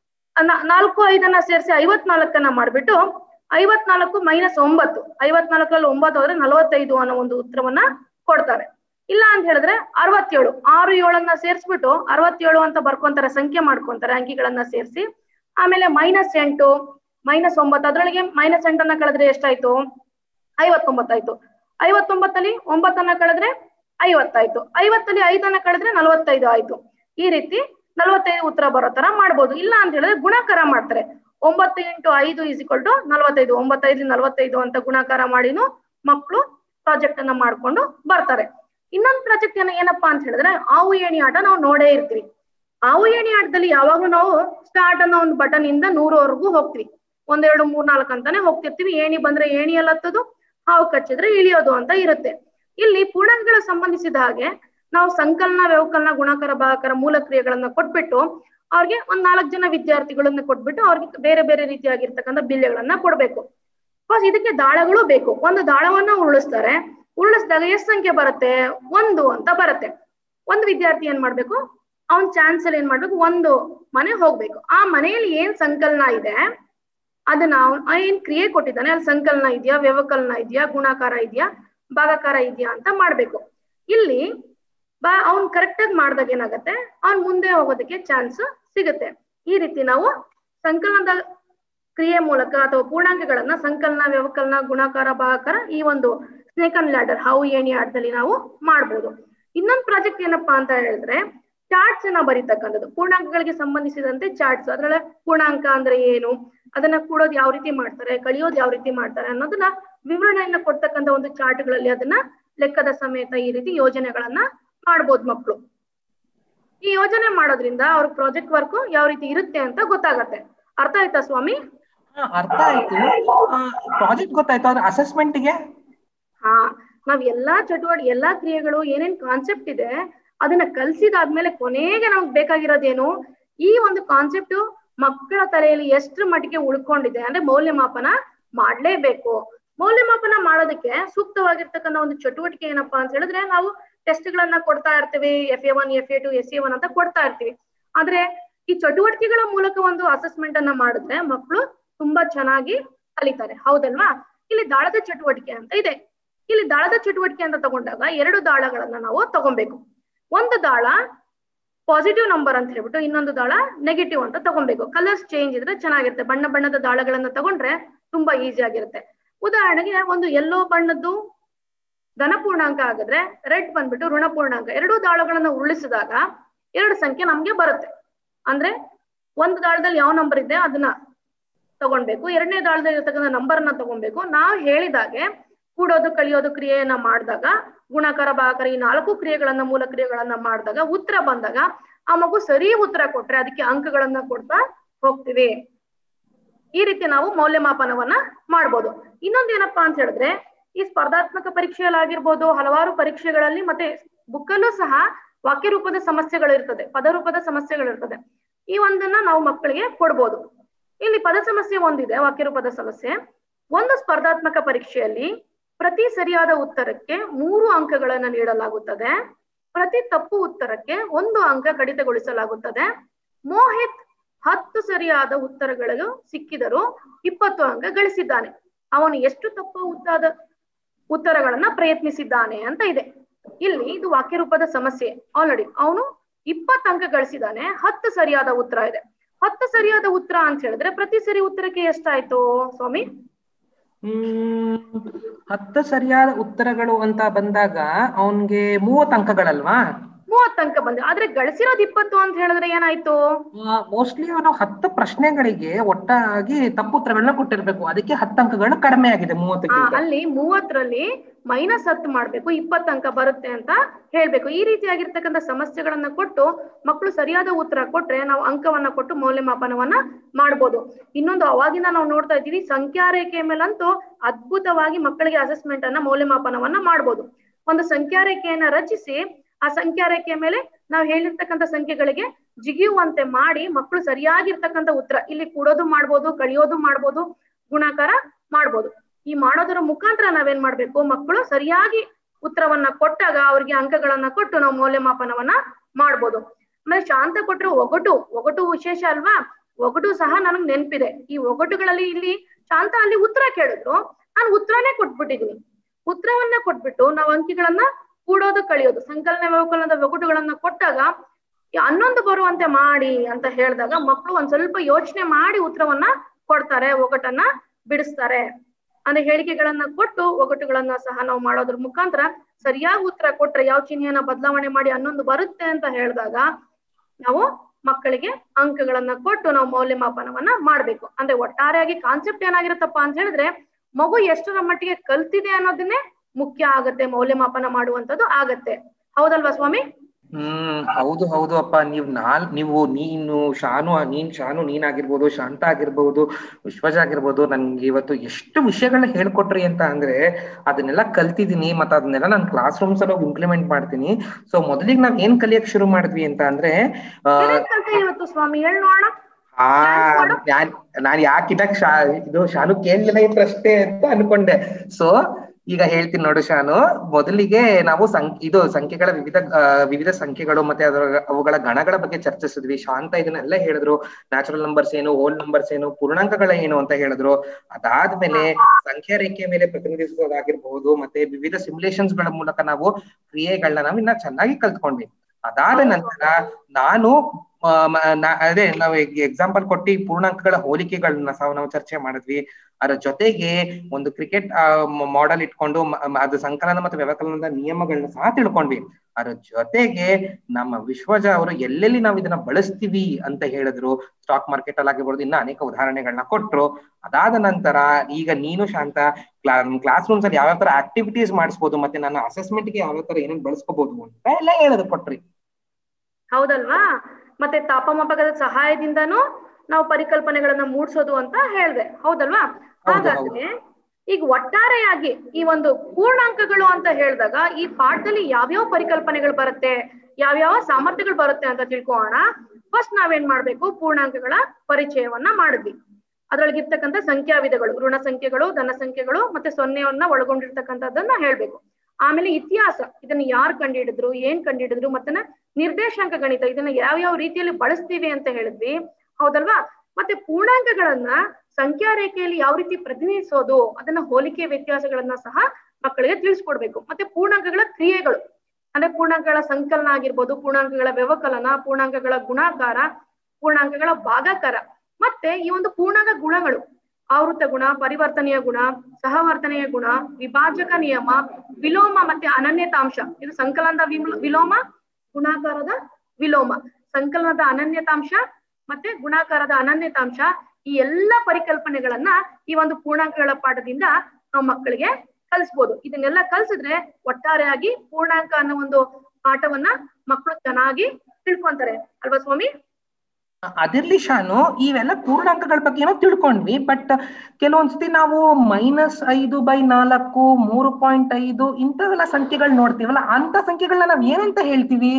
ನ- ನಾಲ್ಕು ಐದನ್ನ ಸೇರಿಸಿ ಐವತ್ನಾಲ್ಕನ್ನ ಮಾಡ್ಬಿಟ್ಟು ಐವತ್ನಾಲ್ಕು ಮೈನಸ್ ಒಂಬತ್ತು ಐವತ್ನಾಲ್ಕರಲ್ಲಿ ಒಂಬತ್ತು ಹೋದ್ರೆ ನಲವತ್ತೈದು ಅನ್ನೋ ಒಂದು ಉತ್ತರವನ್ನ ಕೊಡ್ತಾರೆ ಇಲ್ಲ ಅಂತ ಹೇಳಿದ್ರೆ ಅರವತ್ತೇಳು ಆರು ಏಳನ್ನ ಸೇರಿಸ್ಬಿಟ್ಟು ಅರವತ್ತೇಳು ಅಂತ ಬರ್ಕೊಂತಾರೆ ಸಂಖ್ಯೆ ಮಾಡ್ಕೊಂತಾರೆ ಅಂಕಿಗಳನ್ನ ಸೇರಿಸಿ ಆಮೇಲೆ ಮೈನಸ್ ಎಂಟು ಮೈನಸ್ ಒಂಬತ್ತು ಅದ್ರೊಳಗೆ ಮೈನಸ್ ಎಂಟನ್ನ ಕಳೆದ್ರೆ ಎಷ್ಟಾಯ್ತು ಐವತ್ತೊಂಬತ್ತಾಯ್ತು ಐವತ್ತೊಂಬತ್ತಲ್ಲಿ ಒಂಬತ್ತನ್ನ ಕಳೆದ್ರೆ ಐವತ್ತಾಯ್ತು ಐವತ್ತಲ್ಲಿ ಐದನ್ನ ಕಳೆದ್ರೆ ನಲವತ್ತೈದು ಆಯ್ತು ಈ ರೀತಿ ನಲವತ್ತೈದು ಉತ್ತರ ಬರೋ ತರ ಮಾಡ್ಬೋದು ಇಲ್ಲ ಅಂತ ಹೇಳಿದ್ರೆ ಗುಣಾಕಾರ ಮಾಡ್ತಾರೆ ಒಂಬತ್ತು ಇಂಟು ಐದು ಇಸ್ ಇಕ್ವಲ್ ಟು ನಲವತ್ತೈದು ಒಂಬತ್ತೈದು ನಲವತ್ತೈದು ಅಂತ ಗುಣಾಕಾರ ಮಾಡಿನೂ ಮಕ್ಕಳು ಪ್ರಾಜೆಕ್ಟ್ ಅನ್ನ ಮಾಡ್ಕೊಂಡು ಬರ್ತಾರೆ ಇನ್ನೊಂದು ಪ್ರಾಜೆಕ್ಟ್ ಏನ ಏನಪ್ಪಾ ಅಂತ ಹೇಳಿದ್ರೆ ಆವು ಏಣಿ ಆಟ ನಾವು ನೋಡೇ ಇರ್ತೀವಿ ಆವು ಏಣಿ ಆಟದಲ್ಲಿ ಯಾವಾಗ್ಲೂ ನಾವು ಸ್ಟಾರ್ಟ್ ಅನ್ನೋ ಒಂದು ಬಟನ್ ಇಂದ ನೂರವರೆಗೂ ಹೋಗ್ತೀವಿ ಒಂದೆರಡು ಮೂರ್ ನಾಲ್ಕು ಅಂತಾನೆ ಹೋಗ್ತಿರ್ತೀವಿ ಏಣಿ ಬಂದ್ರೆ ಏಣಿಯಲ್ಲಿ ಹತ್ತೋದು ಹಾವು ಕಚ್ಚಿದ್ರೆ ಇಳಿಯೋದು ಅಂತ ಇರುತ್ತೆ ಇಲ್ಲಿ ಪೂರ್ಣಾಂಕಗಳ ಸಂಬಂಧಿಸಿದ ಹಾಗೆ ನಾವು ಸಂಕಲನ ವ್ಯವಕಲನ ಗುಣಾಕಾರ ಭಾಗಾಕಾರ ಮೂಲ ಕ್ರಿಯೆಗಳನ್ನ ಕೊಟ್ಬಿಟ್ಟು ಅವ್ರಿಗೆ ಒಂದ್ ನಾಲ್ಕು ಜನ ವಿದ್ಯಾರ್ಥಿಗಳನ್ನ ಕೊಟ್ಬಿಟ್ಟು ಅವ್ರಿಗೆ ಬೇರೆ ಬೇರೆ ರೀತಿಯಾಗಿರ್ತಕ್ಕಂಥ ಬಿಲ್ಲೆಗಳನ್ನ ಕೊಡ್ಬೇಕು ಫಸ್ಟ್ ಇದಕ್ಕೆ ದಾಳಗಳು ಬೇಕು ಒಂದು ದಾಳವನ್ನ ಉರುಳಿಸ್ತಾರೆ ಉರುಳಿಸಿದಾಗ ಎಷ್ಟು ಸಂಖ್ಯೆ ಬರುತ್ತೆ ಒಂದು ಅಂತ ಬರುತ್ತೆ ಒಂದು ವಿದ್ಯಾರ್ಥಿ ಏನ್ ಮಾಡ್ಬೇಕು ಅವನ್ ಚಾನ್ಸ್ ಅಲ್ಲಿ ಏನ್ ಮಾಡ್ಬೇಕು ಒಂದು ಮನೆ ಹೋಗ್ಬೇಕು ಆ ಮನೆಯಲ್ಲಿ ಏನ್ ಸಂಕಲನ ಇದೆ ಅದನ್ನ ಅವ್ನ್ ಆ ಏನ್ ಕ್ರಿಯೆ ಕೊಟ್ಟಿದ್ದಾನೆ ಅಲ್ಲಿ ಸಂಕಲನ ಇದೆಯಾ ವ್ಯವಕಲನ ಇದೆಯಾ ಗುಣಾಕಾರ ಇದೆಯಾ ಭಾಗಾಕಾರ ಇದೆಯಾ ಅಂತ ಮಾಡ್ಬೇಕು ಇಲ್ಲಿ ಬಾ ಅವ್ನ್ ಕರೆಕ್ಟ್ ಆಗಿ ಮಾಡ್ದಾಗ ಏನಾಗತ್ತೆ ಅವ್ನ್ ಮುಂದೆ ಹೋಗೋದಕ್ಕೆ ಚಾನ್ಸ್ ಸಿಗುತ್ತೆ ಈ ರೀತಿ ನಾವು ಸಂಕಲನದ ಕ್ರಿಯೆ ಮೂಲಕ ಅಥವಾ ಪೂರ್ಣಾಂಕಗಳನ್ನ ಸಂಕಲನ ವ್ಯವಕಲನ ಗುಣಾಕಾರ ಭಾಗಾಕಾರ ಈ ಒಂದು ಸ್ನೇಕ್ ಅಂಡ್ ಲ್ಯಾಡರ್ ಹಾವು ಏಣಿ ಆಟದಲ್ಲಿ ನಾವು ಮಾಡ್ಬೋದು ಇನ್ನೊಂದು ಪ್ರಾಜೆಕ್ಟ್ ಏನಪ್ಪಾ ಅಂತ ಹೇಳಿದ್ರೆ ಚಾರ್ಟ್ಸ್ ಅನ್ನ ಬರೀತಕ್ಕಂಥದ್ದು ಪೂರ್ಣಾಂಕಗಳಿಗೆ ಸಂಬಂಧಿಸಿದಂತೆ ಚಾರ್ಟ್ಸ್ ಅದ್ರೊಳಗೆ ಪೂರ್ಣಾಂಕ ಅಂದ್ರೆ ಏನು ಅದನ್ನ ಕೂಡೋದು ಯಾವ ರೀತಿ ಮಾಡ್ತಾರೆ ಕಳಿಯೋದು ಯಾವ ರೀತಿ ಮಾಡ್ತಾರೆ ಅನ್ನೋದನ್ನ ವಿವರಣೆಯನ್ನ ಕೊಡ್ತಕ್ಕಂಥ ಒಂದು ಚಾರ್ಟ್ಗಳಲ್ಲಿ ಅದನ್ನ ಲೆಕ್ಕದ ಸಮೇತ ಈ ರೀತಿ ಯೋಜನೆಗಳನ್ನ ಮಾಡ್ಬೋದು ಮಕ್ಕಳು ಈ ಯೋಜನೆ ಮಾಡೋದ್ರಿಂದ ಅವ್ರ ಪ್ರಾಜೆಕ್ಟ್ ವರ್ಕ್ ಯಾವ ರೀತಿ ಇರುತ್ತೆ ಅಂತ ಗೊತ್ತಾಗತ್ತೆ ಅರ್ಥ ಆಯ್ತಾ ಸ್ವಾಮಿ ಹಾ, ಅರ್ಥ ಆಯ್ತು ಪ್ರಾಜೆಕ್ಟ್ ಗೊತ್ತಾಯ್ತು ಆದ್ರೆ assessment ಗೆ ಹಾ ನಾವ್ ಎಲ್ಲಾ ಚಟುವಟಿಕೆ ಎಲ್ಲಾ ಕ್ರಿಯೆಗಳು ಏನೇನ್ ಕಾನ್ಸೆಪ್ಟ್ ಇದೆ ಅದನ್ನ ಕಲ್ಸಿದಾದ್ಮೇಲೆ ಕೊನೆಗೆ ನಮ್ಗೆ ಬೇಕಾಗಿರೋದೇನು ಈ ಒಂದು ಕಾನ್ಸೆಪ್ಟ್ ಮಕ್ಕಳ ತಲೆಯಲ್ಲಿ ಎಷ್ಟ್ರ ಮಟ್ಟಿಗೆ ಉಳ್ಕೊಂಡಿದೆ ಅಂದ್ರೆ ಮೌಲ್ಯಮಾಪನ ಮಾಡ್ಲೇಬೇಕು ಮೌಲ್ಯಮಾಪನ ಮಾಡೋದಕ್ಕೆ ಸೂಕ್ತವಾಗಿರ್ತಕ್ಕಂಥ ಒಂದು ಚಟುವಟಿಕೆ ಏನಪ್ಪಾ ಅಂತ ಹೇಳಿದ್ರೆ ನಾವು ಟೆಸ್ಟ್ ಗಳನ್ನ ಕೊಡ್ತಾ ಇರ್ತೀವಿ F A one F A two S A one ಅಂತ ಕೊಡ್ತಾ ಇರ್ತೀವಿ ಆದ್ರೆ ಈ ಚಟುವಟಿಕೆಗಳ ಮೂಲಕ ಒಂದು ಅಸೆಸ್ಮೆಂಟ್ ಅನ್ನ ಮಾಡಿದ್ರೆ ಮಕ್ಕಳು ತುಂಬಾ ಚೆನ್ನಾಗಿ ಕಲಿತಾರೆ ಹೌದಲ್ವಾ ಇಲ್ಲಿ ದಾಳದ ಚಟುವಟಿಕೆ ಅಂತ ಇದೆ ಇಲ್ಲಿ ದಾಳದ ಚಟುವಟಿಕೆ ಅಂತ ತಗೊಂಡಾಗ ಎರಡು ದಾಳಗಳನ್ನ ನಾವು ತಗೊಬೇಕು ಒಂದು ದಾಳ ಪಾಸಿಟಿವ್ ನಂಬರ್ ಅಂತ ಹೇಳ್ಬಿಟ್ಟು ಇನ್ನೊಂದು ದಾಳ ನೆಗೆಟಿವ್ ಅಂತ ತಗೊಬೇಕು ಕಲರ್ಸ್ ಚೇಂಜ್ ಇದ್ರೆ ಚೆನ್ನಾಗಿರುತ್ತೆ ಬಣ್ಣ ಬಣ್ಣದ ದಾಳಗಳನ್ನ ತಗೊಂಡ್ರೆ ತುಂಬಾ ಈಸಿ ಆಗಿರುತ್ತೆ ಉದಾಹರಣೆಗೆ ಒಂದು ಯೆಲ್ಲೋ ಬಣ್ಣದ್ದು ಧನ ಪೂರ್ಣಾಂಕ ಆಗಿದ್ರೆ ರೆಡ್ ಬಂದ್ಬಿಟ್ಟು ಋಣ ಪೂರ್ಣಾಂಕ ಎರಡು ದಾಳಗಳನ್ನ ಉರುಳಿಸಿದಾಗ ಎರಡು ಸಂಖ್ಯೆ ನಮ್ಗೆ ಬರುತ್ತೆ ಅಂದ್ರೆ ಒಂದು ದಾಳದಲ್ಲಿ ಯಾವ ನಂಬರ್ ಇದೆ ಅದನ್ನ ತಗೊಳ್ಬೇಕು ಎರಡನೇ ದಾಳದಲ್ಲಿ ಇರತಕ್ಕಂಥ ನಂಬರ್ನ ತಗೊಬೇಕು ನಾವು ಹೇಳಿದಾಗೆ ಕೂಡೋದು ಕಳಿಯೋದು ಕ್ರಿಯೆಯನ್ನ ಮಾಡಿದಾಗ ಗುಣಾಕಾರ ಭಾಗಾಕಾರ ಈ ನಾಲ್ಕು ಕ್ರಿಯೆಗಳನ್ನ ಮೂಲ ಕ್ರಿಯೆಗಳನ್ನ ಮಾಡಿದಾಗ ಉತ್ತರ ಬಂದಾಗ ಆ ಮಗು ಸರಿ ಉತ್ತರ ಕೊಟ್ರೆ ಅದಕ್ಕೆ ಅಂಕಗಳನ್ನ ಕೊಡ್ತಾ ಹೋಗ್ತೀವಿ ಈ ರೀತಿ ನಾವು ಮೌಲ್ಯಮಾಪನವನ್ನ ಮಾಡ್ಬೋದು ಇನ್ನೊಂದು ಏನಪ್ಪಾ ಅಂತ ಹೇಳಿದ್ರೆ ಈ ಸ್ಪರ್ಧಾತ್ಮಕ ಪರೀಕ್ಷೆಯಲ್ಲಿ ಆಗಿರ್ಬೋದು ಹಲವಾರು ಪರೀಕ್ಷೆಗಳಲ್ಲಿ ಮತ್ತೆ ಬುಕ್ಕಲ್ಲೂ ಸಹ ವಾಕ್ಯ ರೂಪದ ಸಮಸ್ಯೆಗಳು ಇರ್ತದೆ ಪದರೂಪದ ಸಮಸ್ಯೆಗಳು ಇರ್ತದೆ ಈ ಒಂದನ್ನ ನಾವು ಮಕ್ಕಳಿಗೆ ಕೊಡ್ಬೋದು ಇಲ್ಲಿ ಪದ ಸಮಸ್ಯೆ ಒಂದಿದೆ ವಾಕ್ಯ ರೂಪದ ಸಮಸ್ಯೆ ಒಂದು ಸ್ಪರ್ಧಾತ್ಮಕ ಪರೀಕ್ಷೆಯಲ್ಲಿ ಪ್ರತಿ ಸರಿಯಾದ ಉತ್ತರಕ್ಕೆ ಮೂರು ಅಂಕಗಳನ್ನ ನೀಡಲಾಗುತ್ತದೆ ಪ್ರತಿ ತಪ್ಪು ಉತ್ತರಕ್ಕೆ ಒಂದು ಅಂಕ ಕಡಿತಗೊಳಿಸಲಾಗುತ್ತದೆ ಮೋಹಿತ್ ಹತ್ತು ಸರಿಯಾದ ಉತ್ತರಗಳು ಸಿಕ್ಕಿದರೂ ಇಪ್ಪತ್ತು ಅಂಕ ಗಳಿಸಿದ್ದಾನೆ ಅವನು ಎಷ್ಟು ತಪ್ಪು ಉತ್ತಾದ ಉತ್ತರಗಳನ್ನ ಪ್ರಯತ್ನಿಸಿದ್ದಾನೆ ಅಂತ ಇದೆ ಇಲ್ಲಿ ಇದು ವಾಕ್ಯ ರೂಪದ ಸಮಸ್ಯೆ ಆಲ್ರೆಡಿ ಅವನು ಇಪ್ಪತ್ತು ಅಂಕ ಗಳಿಸಿದ್ದಾನೆ ಹತ್ತು ಸರಿಯಾದ ಉತ್ತರ ಇದೆ ಹತ್ತು ಸರಿಯಾದ ಉತ್ತರ ಅಂತ ಹೇಳಿದ್ರೆ ಪ್ರತಿ ಸರಿ ಉತ್ತರಕ್ಕೆ ಎಷ್ಟಾಯ್ತು ಸ್ವಾಮಿ ಹ್ಮ್ ಹತ್ತು ಸರಿಯಾದ ಉತ್ತರಗಳು ಅಂತ ಬಂದಾಗ ಅವನ್ಗೆ ಮೂವತ್ತು ಅಂಕಗಳಲ್ವಾ ಮೂವತ್ತು ಅಂಕ ಬಂದಿದೆ ಆದ್ರೆ ಗಳಿಸಿರೋದು ಇಪ್ಪತ್ತು ಅಂತ ಹೇಳಿದ್ರೆ ಏನಾಯ್ತು ಮೋಸ್ಟ್ಲಿ ಅವನು ಹತ್ತು ಪ್ರಶ್ನೆಗಳಿಗೆ ಒಟ್ಟಾಗಿ ತಪ್ಪು ಉತ್ತರಗಳನ್ನ ಕೊಟ್ಟಿರ್ಬೇಕು ಅದಕ್ಕೆ ಹತ್ತು ಅಂಕಗಳು ಕಡಿಮೆ ಆಗಿದೆ ಆ, ಮೂವತ್ತಕ್ಕಿಂತ ಅಲ್ಲಿ ಮೂವತ್ತರಲ್ಲಿ ಮೈನಸ್ ಹತ್ತು ಮಾಡ್ಬೇಕು ಇಪ್ಪತ್ತು ಅಂಕ ಬರುತ್ತೆ ಅಂತ ಹೇಳ್ಬೇಕು ಈ ರೀತಿಯಾಗಿರ್ತಕ್ಕಂಥ ಸಮಸ್ಯೆಗಳನ್ನ ಕೊಟ್ಟು ಮಕ್ಕಳು ಸರಿಯಾದ ಉತ್ತರ ಕೊಟ್ರೆ ನಾವು ಅಂಕವನ್ನ ಕೊಟ್ಟು ಮೌಲ್ಯಮಾಪನವನ್ನ ಮಾಡ್ಬೋದು ಇನ್ನೊಂದು ಅವಾಗಿಂದ ನಾವು ನೋಡ್ತಾ ಇದ್ದೀವಿ ಸಂಖ್ಯಾ ರೇಖೆ ಮೇಲಂತೂ ಅದ್ಭುತವಾಗಿ ಮಕ್ಕಳಿಗೆ ಅಸೆಸ್ಮೆಂಟ್ ಅನ್ನ ಮೌಲ್ಯಮಾಪನವನ್ನ ಮಾಡ್ಬೋದು ಒಂದು ಸಂಖ್ಯಾ ರೇಖೆಯನ್ನ ರಚಿಸಿ ಆ ಸಂಖ್ಯಾ ರೇಖೆಯ ಮೇಲೆ ನಾವು ಹೇಳಿರ್ತಕ್ಕಂಥ ಸಂಖ್ಯೆಗಳಿಗೆ ಜಿಗಿಯುವಂತೆ ಮಾಡಿ ಮಕ್ಕಳು ಸರಿಯಾಗಿರ್ತಕ್ಕಂಥ ಉತ್ತರ ಇಲ್ಲಿ ಕೂಡೋದು ಮಾಡ್ಬೋದು ಕಳಿಯೋದು ಮಾಡ್ಬೋದು ಗುಣಾಕಾರ ಮಾಡ್ಬೋದು ಈ ಮಾಡೋದರ ಮುಖಾಂತರ ನಾವೇನ್ ಮಾಡ್ಬೇಕು ಮಕ್ಕಳು ಸರಿಯಾಗಿ ಉತ್ತರವನ್ನ ಕೊಟ್ಟಾಗ ಅವ್ರಿಗೆ ಅಂಕಗಳನ್ನ ಕೊಟ್ಟು ನಾವು ಮೌಲ್ಯಮಾಪನವನ್ನ ಮಾಡ್ಬೋದು ಆಮೇಲೆ ಶಾಂತ ಕೊಟ್ಟರೆ ಒಗಟು ಒಗಟು ವಿಶೇಷ ಅಲ್ವಾ ಒಗಟು ಸಹ ನನಗ್ ನೆನ್ಪಿದೆ ಈ ಒಗಟುಗಳಲ್ಲಿ ಇಲ್ಲಿ ಶಾಂತ ಅಲ್ಲಿ ಉತ್ತರ ಕೇಳಿದ್ರು ನಾನು ಉತ್ತರನೇ ಕೊಟ್ಬಿಟ್ಟಿದೀನಿ ಉತ್ತರವನ್ನ ಕೊಟ್ಬಿಟ್ಟು ನಾವು ಅಂಕಿಗಳನ್ನ ಕೂಡೋದು ಕಳಿಯೋದು ಸಂಕಲನ ವ್ಯವಕಲನದ ಒಗಟುಗಳನ್ನ ಕೊಟ್ಟಾಗ ಈ ಹನ್ನೊಂದು ಬರುವಂತೆ ಮಾಡಿ ಅಂತ ಹೇಳಿದಾಗ ಮಕ್ಕಳು ಒಂದ್ ಸ್ವಲ್ಪ ಯೋಚನೆ ಮಾಡಿ ಉತ್ತರವನ್ನ ಕೊಡ್ತಾರೆ ಒಗಟನ್ನ ಬಿಡಿಸ್ತಾರೆ ಅಂದ್ರೆ ಹೇಳಿಕೆಗಳನ್ನ ಕೊಟ್ಟು ಒಗಟುಗಳನ್ನ ಸಹ ನಾವು ಮಾಡೋದ್ರ ಮುಖಾಂತರ ಸರಿಯಾಗಿ ಉತ್ತರ ಕೊಟ್ರೆ ಯಾವ ಚಿಹ್ನೆಯನ್ನ ಬದಲಾವಣೆ ಮಾಡಿ ಹನ್ನೊಂದು ಬರುತ್ತೆ ಅಂತ ಹೇಳಿದಾಗ ನಾವು ಮಕ್ಕಳಿಗೆ ಅಂಕಗಳನ್ನ ಕೊಟ್ಟು ನಾವು ಮೌಲ್ಯಮಾಪನವನ್ನ ಮಾಡ್ಬೇಕು ಅಂದ್ರೆ ಒಟ್ಟಾರೆಯಾಗಿ ಕಾನ್ಸೆಪ್ಟ್ ಏನಾಗಿರುತ್ತಪ್ಪ ಅಂತ ಹೇಳಿದ್ರೆ ಮಗು ಎಷ್ಟರ ಮಟ್ಟಿಗೆ ಕಲ್ತಿದೆ ಅನ್ನೋದನ್ನೇ ಮುಖ್ಯ ಆಗತ್ತೆ ಮೌಲ್ಯಮಾಪನ ಮಾಡುವಂತದ್ದು ಆಗತ್ತೆ ಹೌದಲ್ವಾ ಸ್ವಾಮಿ ಹ್ಮ್ ಹೌದು ಹೌದು ಅಪ್ಪ ನೀವ್ ನಾಲ್ ನೀವು ನೀನು ಶಾನು ನೀನ್ ಶಾನು ನೀನಾಗಿರ್ಬೋದು ಶಾಂತ ಆಗಿರ್ಬೋದು ವಿಶ್ವಜ ಆಗಿರ್ಬೋದು ನನ್ಗೆ ಇವತ್ತು ಎಷ್ಟು ವಿಷಯಗಳನ್ನ ಹೇಳ್ಕೊಟ್ರಿ ಅಂತ ಅಂದ್ರೆ ಅದನ್ನೆಲ್ಲ ಕಲ್ತಿದೀನಿ ಮತ್ತೆ ಅದನ್ನೆಲ್ಲ ನಾನು ಕ್ಲಾಸ್ ರೂಮ್ಸ್ ಅಲ್ಲಿ ಇಂಪ್ಲಿಮೆಂಟ್ ಮಾಡ್ತೀನಿ ಸೊ ಮೊದಲಿಗೆ ನಾವ್ ಏನ್ ಕಲಿಯಕ್ ಶುರು ಮಾಡಿದ್ವಿ ಅಂತ ಅಂದ್ರೆ ಆ ಏನೇನ್ ಕಲ್ತೆ ಇವತ್ತು ಸ್ವಾಮಿ ಹೇಳ್ ನೋಡೋಣ ಆ ನಾನ್ ನಾನ್ ಯಾಕೆ ಇದಕ್ ಶಾ ಇದು ಶಾನು ಕೇಳಲಿಲ್ಲ ಈ ಪ್ರಶ್ನೆ ಅಂತ ಅನ್ಕೊಂಡೆ ಸೊ ಈಗ ಹೇಳ್ತೀನಿ ನೋಡು ಶಾನು ಮೊದಲಿಗೆ ನಾವು ಸಂ ಇದು ಸಂಖ್ಯೆಗಳ ವಿವಿಧ ಆ, ವಿವಿಧ ಸಂಖ್ಯೆಗಳು ಮತ್ತೆ ಅದರ ಅವುಗಳ ಗಣಗಳ ಬಗ್ಗೆ ಚರ್ಚಿಸಿದ್ವಿ ಶಾಂತ ಇದನ್ನೆಲ್ಲ ಹೇಳಿದ್ರು ನ್ಯಾಚುರಲ್ ನಂಬರ್ಸ್ ಏನು ಹೋಲ್ ನಂಬರ್ಸ್ ಏನು ಪೂರ್ಣಾಂಕಗಳ ಏನು ಅಂತ ಹೇಳಿದ್ರು ಅದಾದ್ಮೇಲೆ ಸಂಖ್ಯಾ ರೇಖೆಯ ಮೇಲೆ ಪ್ರತಿನಿಧಿಸೋದಾಗಿರ್ಬಹುದು ಮತ್ತೆ ವಿವಿಧ ಸಿಮ್ಯುಲೇಷನ್ಸ್ ಗಳ ಮೂಲಕ ನಾವು ಕ್ರಿಯೆಗಳನ್ನ ನಾವು ಇನ್ನ ಚೆನ್ನಾಗಿ ಕಲ್ತ್ಕೊಂಡ್ವಿ ಅದಾದ ನಂತರ ನಾನು ಆ, ಮ- ನಾ- ಅದೇ ನಾವು ಎಕ್ಸಾಂಪಲ್ ಕೊಟ್ಟು ಪೂರ್ಣಾಂಕಗಳ ಹೋಲಿಕೆಗಳನ್ನ ಸಹ ನಾವು ಚರ್ಚೆ ಮಾಡಿದ್ವಿ ಅದರ ಜೊತೆಗೆ ಒಂದು ಕ್ರಿಕೆಟ್ ಮಾಡೆಲ್ ಇಟ್ಕೊಂಡು ಮ- ಮ- ಅದು ಸಂಕಲನ ಮತ್ತು ವ್ಯವಕಲನದ ನಿಯಮಗಳನ್ನ ಸಹ ತಿಳ್ಕೊಂಡ್ವಿ ಅದರ ಜೊತೆಗೆ ನಮ್ಮ ವಿಶ್ವಜ ಅವರು ಎಲ್ಲೆಲ್ಲಿ ನಾವು ಇದನ್ನ ಬಳಸ್ತೀವಿ ಅಂತ ಹೇಳಿದ್ರು ಸ್ಟಾಕ್ ಮಾರ್ಕೆಟ್ ಅಲ್ಲಿ ಆಗಿರ್ಬೋದು ಇನ್ನ ಅನೇಕ ಉದಾಹರಣೆಗಳನ್ನ ಕೊಟ್ರು ಅದಾದ ನಂತರ ಈಗ ನೀನು ಶಾಂತ ಕ್ಲಾ ಕ್ಲಾಸ್ ರೂಮ್ಸ್ ಅಲ್ಲಿ ಯಾವ್ಯಾವ ತರ ಆಕ್ಟಿವಿಟೀಸ್ ಮಾಡಿಸ್ಬೋದು ಮತ್ತೆ ನನ್ನ ಅಸೆಸ್ಮೆಂಟ್ ಗೆ ಯಾವ್ಯಾವ ತರ ಏನೇನ್ ಬಳಸ್ಕೋಬಹುದು ಅಂತ ಎಲ್ಲ ಹೇಳೋದು ಕೊಟ್ರಿ ಹೌದಲ್ವಾ ಮತ್ತೆ ತಾಪಮಾಪಕದ ಸಹಾಯದಿಂದನೂ ನಾವು ಪರಿಕಲ್ಪನೆಗಳನ್ನ ಮೂಡಿಸೋದು ಅಂತ ಹೇಳ್ದೆ ಹೌದಲ್ವಾ ಹೌದು, ಹಾಗಾದ್ರೆ ಈಗ ಒಟ್ಟಾರೆಯಾಗಿ ಈ ಒಂದು ಪೂರ್ಣಾಂಕಗಳು ಅಂತ ಹೇಳಿದಾಗ ಈ ಪಾಠದಲ್ಲಿ ಯಾವ್ಯಾವ ಪರಿಕಲ್ಪನೆಗಳು ಬರುತ್ತೆ ಯಾವ್ಯಾವ ಸಾಮರ್ಥ್ಯಗಳು ಬರುತ್ತೆ ಅಂತ ತಿಳ್ಕೊಳ್ಳೋಣ ಫಸ್ಟ್ ನಾವೇನ್ ಮಾಡ್ಬೇಕು ಪೂರ್ಣಾಂಕಗಳ ಪರಿಚಯವನ್ನ ಮಾಡಿದ್ವಿ ಅದ್ರೊಳಗೆ ಇರ್ತಕ್ಕಂಥ ಸಂಖ್ಯಾ ವಿಧಗಳು ಋಣ ಸಂಖ್ಯೆಗಳು ಧನ ಸಂಖ್ಯೆಗಳು ಮತ್ತೆ ಸೊನ್ನೆಯನ್ನ ಒಳಗೊಂಡಿರ್ತಕ್ಕಂಥದ್ದನ್ನ ಹೇಳ್ಬೇಕು ಆಮೇಲೆ ಇತಿಹಾಸ ಇದನ್ನ ಯಾರು ಕಂಡುಹಿಡಿದ್ರು ಏನ್ ಕಂಡುಹಿಡಿದ್ರು ಮತ್ತೆ ನಿರ್ದೇಶಾಂಕ ಗಣಿತ ಇದನ್ನ ಯಾವ ಯಾವ ರೀತಿಯಲ್ಲಿ ಬಳಸ್ತೀವಿ ಅಂತ ಹೇಳಿದ್ವಿ ಹೌದಲ್ವಾ ಮತ್ತೆ ಪೂರ್ಣಾಂಕಗಳನ್ನ ಸಂಖ್ಯಾ ರೇಖೆಯಲ್ಲಿ ಯಾವ ರೀತಿ ಪ್ರತಿನಿಧಿಸೋದು ಅದನ್ನ ಹೋಲಿಕೆ ವ್ಯತ್ಯಾಸಗಳನ್ನ ಸಹ ಮಕ್ಕಳಿಗೆ ತಿಳಿಸ್ಕೊಡ್ಬೇಕು ಮತ್ತೆ ಪೂರ್ಣಾಂಕಗಳ ಕ್ರಿಯೆಗಳು ಅಂದ್ರೆ ಪೂರ್ಣಾಂಕಗಳ ಸಂಕಲನ ಆಗಿರ್ಬೋದು ಪೂರ್ಣಾಂಕಗಳ ವ್ಯವಕಲನ ಪೂರ್ಣಾಂಕಗಳ ಗುಣಾಕಾರ ಪೂರ್ಣಾಂಕಗಳ ಭಾಗಾಕಾರ ಮತ್ತೆ ಈ ಒಂದು ಪೂರ್ಣಾಂಕ ಗುಣಗಳು ಆವೃತ್ತ ಗುಣ ಪರಿವರ್ತನೆಯ ಗುಣ ಸಹವರ್ತನೆಯ ಗುಣ ವಿಭಾಜಕ ನಿಯಮ ವಿಲೋಮ ಮತ್ತೆ ಅನನ್ಯತಾಂಶ ಇದು ಸಂಕಲನದ ವಿಮ್- ವಿಲೋಮ ಗುಣಾಕಾರದ ವಿಲೋಮ ಸಂಕಲನದ ಅನನ್ಯತಾಂಶ ಮತ್ತೆ ಗುಣಾಕಾರದ ಅನನ್ಯತಾಂಶ ಈ ಎಲ್ಲ ಪರಿಕಲ್ಪನೆಗಳನ್ನ ಈ ಒಂದು ಪೂರ್ಣಾಂಕಗಳ ಪಾಠದಿಂದ ನಾವು ಮಕ್ಕಳಿಗೆ ಕಲಿಸ್ಬೋದು ಇದನ್ನೆಲ್ಲ ಕಲ್ಸಿದ್ರೆ ಒಟ್ಟಾರೆಯಾಗಿ ಪೂರ್ಣಾಂಕ ಅನ್ನೋ ಒಂದು ಪಾಠವನ್ನ ಮಕ್ಕಳು ಚೆನ್ನಾಗಿ ತಿಳ್ಕೊಂತಾರೆ ಅಲ್ವಾ ಸ್ವಾಮಿ ಅದಿರ್ಲಿ ಶಾನು ಇವೆಲ್ಲ ಪೂರ್ಣಾಂಕಗಳ ಬಗ್ಗೆ ಏನೋ ತಿಳ್ಕೊಂಡ್ವಿ ಬಟ್ ಕೆಲವೊಂದ್ಸತಿ ನಾವು ಮೈನಸ್ ಐದು ಬೈ ನಾಲ್ಕು ಮೂರು ಪಾಯಿಂಟ್ ಐದು ಇಂಥವೆಲ್ಲ ಸಂಖ್ಯೆಗಳು ನೋಡ್ತೀವಲ್ಲ ಅಂತ ಸಂಖ್ಯೆಗಳನ್ನ ನಾವ್ ಏನಂತ ಹೇಳ್ತೀವಿ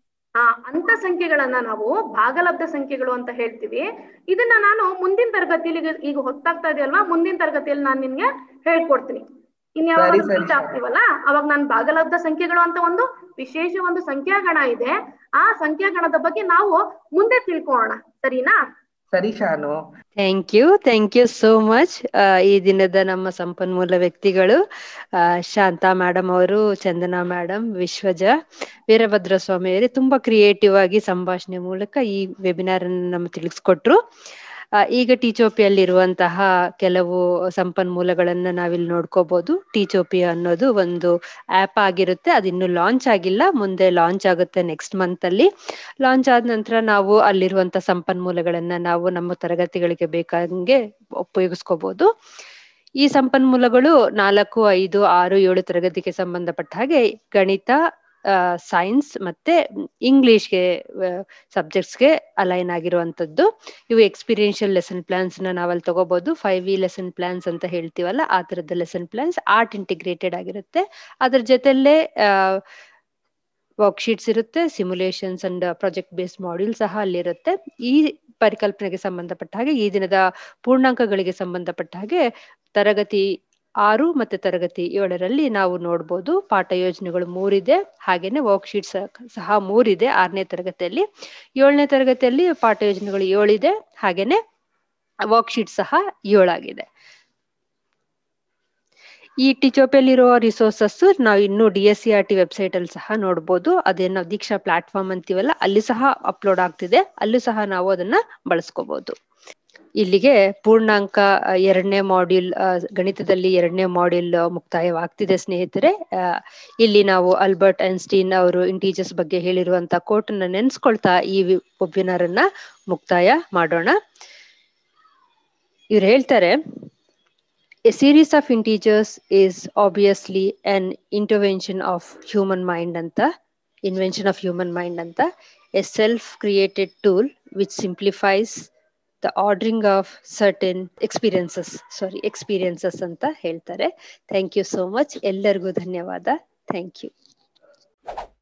ಆ ಅಂತ ಸಂಖ್ಯೆಗಳನ್ನ ನಾವು ಭಾಗಲಬ್ಧ ಸಂಖ್ಯೆಗಳು ಅಂತ ಹೇಳ್ತೀವಿ ಇದನ್ನ ನಾನು ಮುಂದಿನ ತರಗತಿಯಲ್ಲಿ ಈಗ- ಈಗ ಹೊತ್ತಾಗ್ತಾ ಇದೆ ಅಲ್ವಾ ಮುಂದಿನ ತರಗತಿಯಲ್ಲಿ ನಾನು ನಿಮ್ಗೆ ಹೇಳ್ಕೊಡ್ತೀನಿ ಇನ್ಯಾವಾಗ ಸರಿ, ಸರಿ, ಮೀಟ್ ಆಗ್ತೀವಲ್ಲ ಅವಾಗ ನಾನು ಭಾಗಲಬ್ಧ ಸಂಖ್ಯೆಗಳು ಅಂತ ಒಂದು ವಿಶೇಷ ಒಂದು ಸಂಖ್ಯಾಗಣ ಇದೆ ಆ ಸಂಖ್ಯಾಗಣದ ಬಗ್ಗೆ ನಾವು ಮುಂದೆ ತಿಳ್ಕೊಳ್ಳೋಣ ಸರಿನಾ ಸರಿ Shanu thank you thank you so much ಈ ದಿನದ ನಮ್ಮ ಸಂಪನ್ಮೂಲ ವ್ಯಕ್ತಿಗಳು ಆ, ಶಾಂತಾ ಮೇಡಮ್ ಅವರು ಚಂದನಾ ಮೇಡಮ್ ವಿಶ್ವಜ ವೀರಭದ್ರ ಸ್ವಾಮಿ ಅವರು ತುಂಬಾ ಕ್ರಿಯೇಟಿವ್ ಆಗಿ ಸಂಭಾಷಣೆ ಮೂಲಕ ಈ ವೆಬಿನಾರ್ ಅನ್ನು ನಮ್ಗೆ ತಿಳಿಸ್ಕೊಟ್ರು ಆ, ಈಗ ಟೀಚೋಪಿಯಲ್ಲಿರುವಂತಹ ಕೆಲವು ಸಂಪನ್ಮೂಲಗಳನ್ನ ನಾವಿಲ್ಲಿ ನೋಡ್ಕೋಬಹುದು ಟೀಚೋಪಿಯಾ ಅನ್ನೋದು ಒಂದು ಆಪ್ ಆಗಿರುತ್ತೆ ಅದು ಇನ್ನು ಲಾಂಚ್ ಆಗಿಲ್ಲ ಮುಂದೆ ಲಾಂಚ್ ಆಗುತ್ತೆ ನೆಕ್ಸ್ಟ್ ಮಂತ್ ಅಲ್ಲಿ ಲಾಂಚ್ ಆದ ನಂತರ ನಾವು ಅಲ್ಲಿರುವಂತ ಸಂಪನ್ಮೂಲಗಳನ್ನ ನಾವು ನಮ್ಮ ತರಗತಿಗಳಿಗೆ ಬೇಕಾದಂಗೆ ಉಪಯೋಗಿಸ್ಕೋಬಹುದು ಈ ಸಂಪನ್ಮೂಲಗಳು ನಾಲ್ಕು ಐದು ಆರು ಏಳು ತರಗತಿಗೆ ಸಂಬಂಧಪಟ್ಟ ಹಾಗೆ ಗಣಿತ ಸೈನ್ಸ್ ಮತ್ತೆ ಇಂಗ್ಲಿಷ್ಗೆ ಸಬ್ಜೆಕ್ಟ್ಸ್ಗೆ ಅಲೈನ್ ಆಗಿರುವಂತದ್ದು ಇವು ಎಕ್ಸ್ಪೀರಿಯನ್ಷಿಯಲ್ ಲೆಸನ್ ಪ್ಲಾನ್ಸ್ ನ ನಾವಲ್ಲಿ ತಗೋಬಹುದು ಫೈವ್ ವಿ ಲೆಸನ್ ಪ್ಲಾನ್ಸ್ ಅಂತ ಹೇಳ್ತೀವಲ್ಲ ಆ ತರದ ಲೆಸನ್ ಪ್ಲಾನ್ಸ್ ಆರ್ಟ್ ಇಂಟಿಗ್ರೇಟೆಡ್ ಆಗಿರುತ್ತೆ ಅದ್ರ ಜೊತೆಲ್ಲೇ ವರ್ಕ್ಶೀಟ್ಸ್ ಇರುತ್ತೆ simulations and project based module ಸಹ ಅಲ್ಲಿರುತ್ತೆ ಈ ಪರಿಕಲ್ಪನೆಗೆ ಸಂಬಂಧಪಟ್ಟ ಹಾಗೆ ಈ ದಿನದ ಪೂರ್ಣಾಂಕಗಳಿಗೆ ಸಂಬಂಧಪಟ್ಟ ಹಾಗೆ ತರಗತಿ ಆರು ಮತ್ತೆ ತರಗತಿ ಏಳರಲ್ಲಿ ನಾವು ನೋಡ್ಬೋದು ಪಾಠ ಯೋಜನೆಗಳು ಮೂರಿದೆ ಹಾಗೇನೆ ವರ್ಕ್ಶೀಟ್ಸ್ ಸಹ ಮೂರಿದೆ ಆರನೇ ತರಗತಿಯಲ್ಲಿ ಏಳನೇ ತರಗತಿಯಲ್ಲಿ ಪಾಠ ಯೋಜನೆಗಳು ಏಳಿದೆ ಹಾಗೇನೆ ವರ್ಕ್ಶೀಟ್ ಸಹ ಏಳಾಗಿದೆ ಈ ಟಿಚೋಪಿಯಲ್ಲಿರುವ ರಿಸೋರ್ಸಸ್ ನಾವು ಇನ್ನು D S C R T website ಅಲ್ಲಿ ಸಹ ನೋಡ್ಬೋದು ಅದೇನು ನಾವು ದೀಕ್ಷಾ ಪ್ಲಾಟ್ಫಾರ್ಮ್ ಅಂತೀವಲ್ಲ ಅಲ್ಲಿ ಸಹ ಅಪ್ಲೋಡ್ ಆಗ್ತಿದೆ ಅಲ್ಲೂ ಸಹ ನಾವು ಅದನ್ನ ಬಳಸ್ಕೋಬಹುದು ಇಲ್ಲಿಗೆ ಪೂರ್ಣಾಂಕ ಆ, ಎರಡನೇ ಮಾಡ್ಯೂಲ್ ಗಣಿತದಲ್ಲಿ ಎರಡನೇ ಮಾಡ್ಯೂಲ್ ಮುಕ್ತಾಯವಾಗ್ತಿದೆ ಸ್ನೇಹಿತರೆ ಆ, ಇಲ್ಲಿ ನಾವು ಅಲ್ಬರ್ಟ್ ಐನ್ಸ್ಟೀನ್ ಅವರು ಇಂಟೀಜರ್ಸ್ ಬಗ್ಗೆ ಹೇಳಿರುವಂತ ಕೋಟ್ ಅನ್ನ ನೆನ್ಸ್ಕೊಳ್ತಾ ಈ ವೆಬಿನಾರ್ ಅನ್ನ ಮುಕ್ತಾಯ ಮಾಡೋಣ ಇವ್ರು ಹೇಳ್ತಾರೆ A series of integers is obviously an intervention of human mind anta, invention of human mind anta, a self-created tool which simplifies the ordering of certain experiences, sorry, experiences ಅಂತ ಹೇಳ್ತಾರೆ. Thank you so much. ಎಲ್ಲರಿಗೂ ಧನ್ಯವಾದ. Thank you.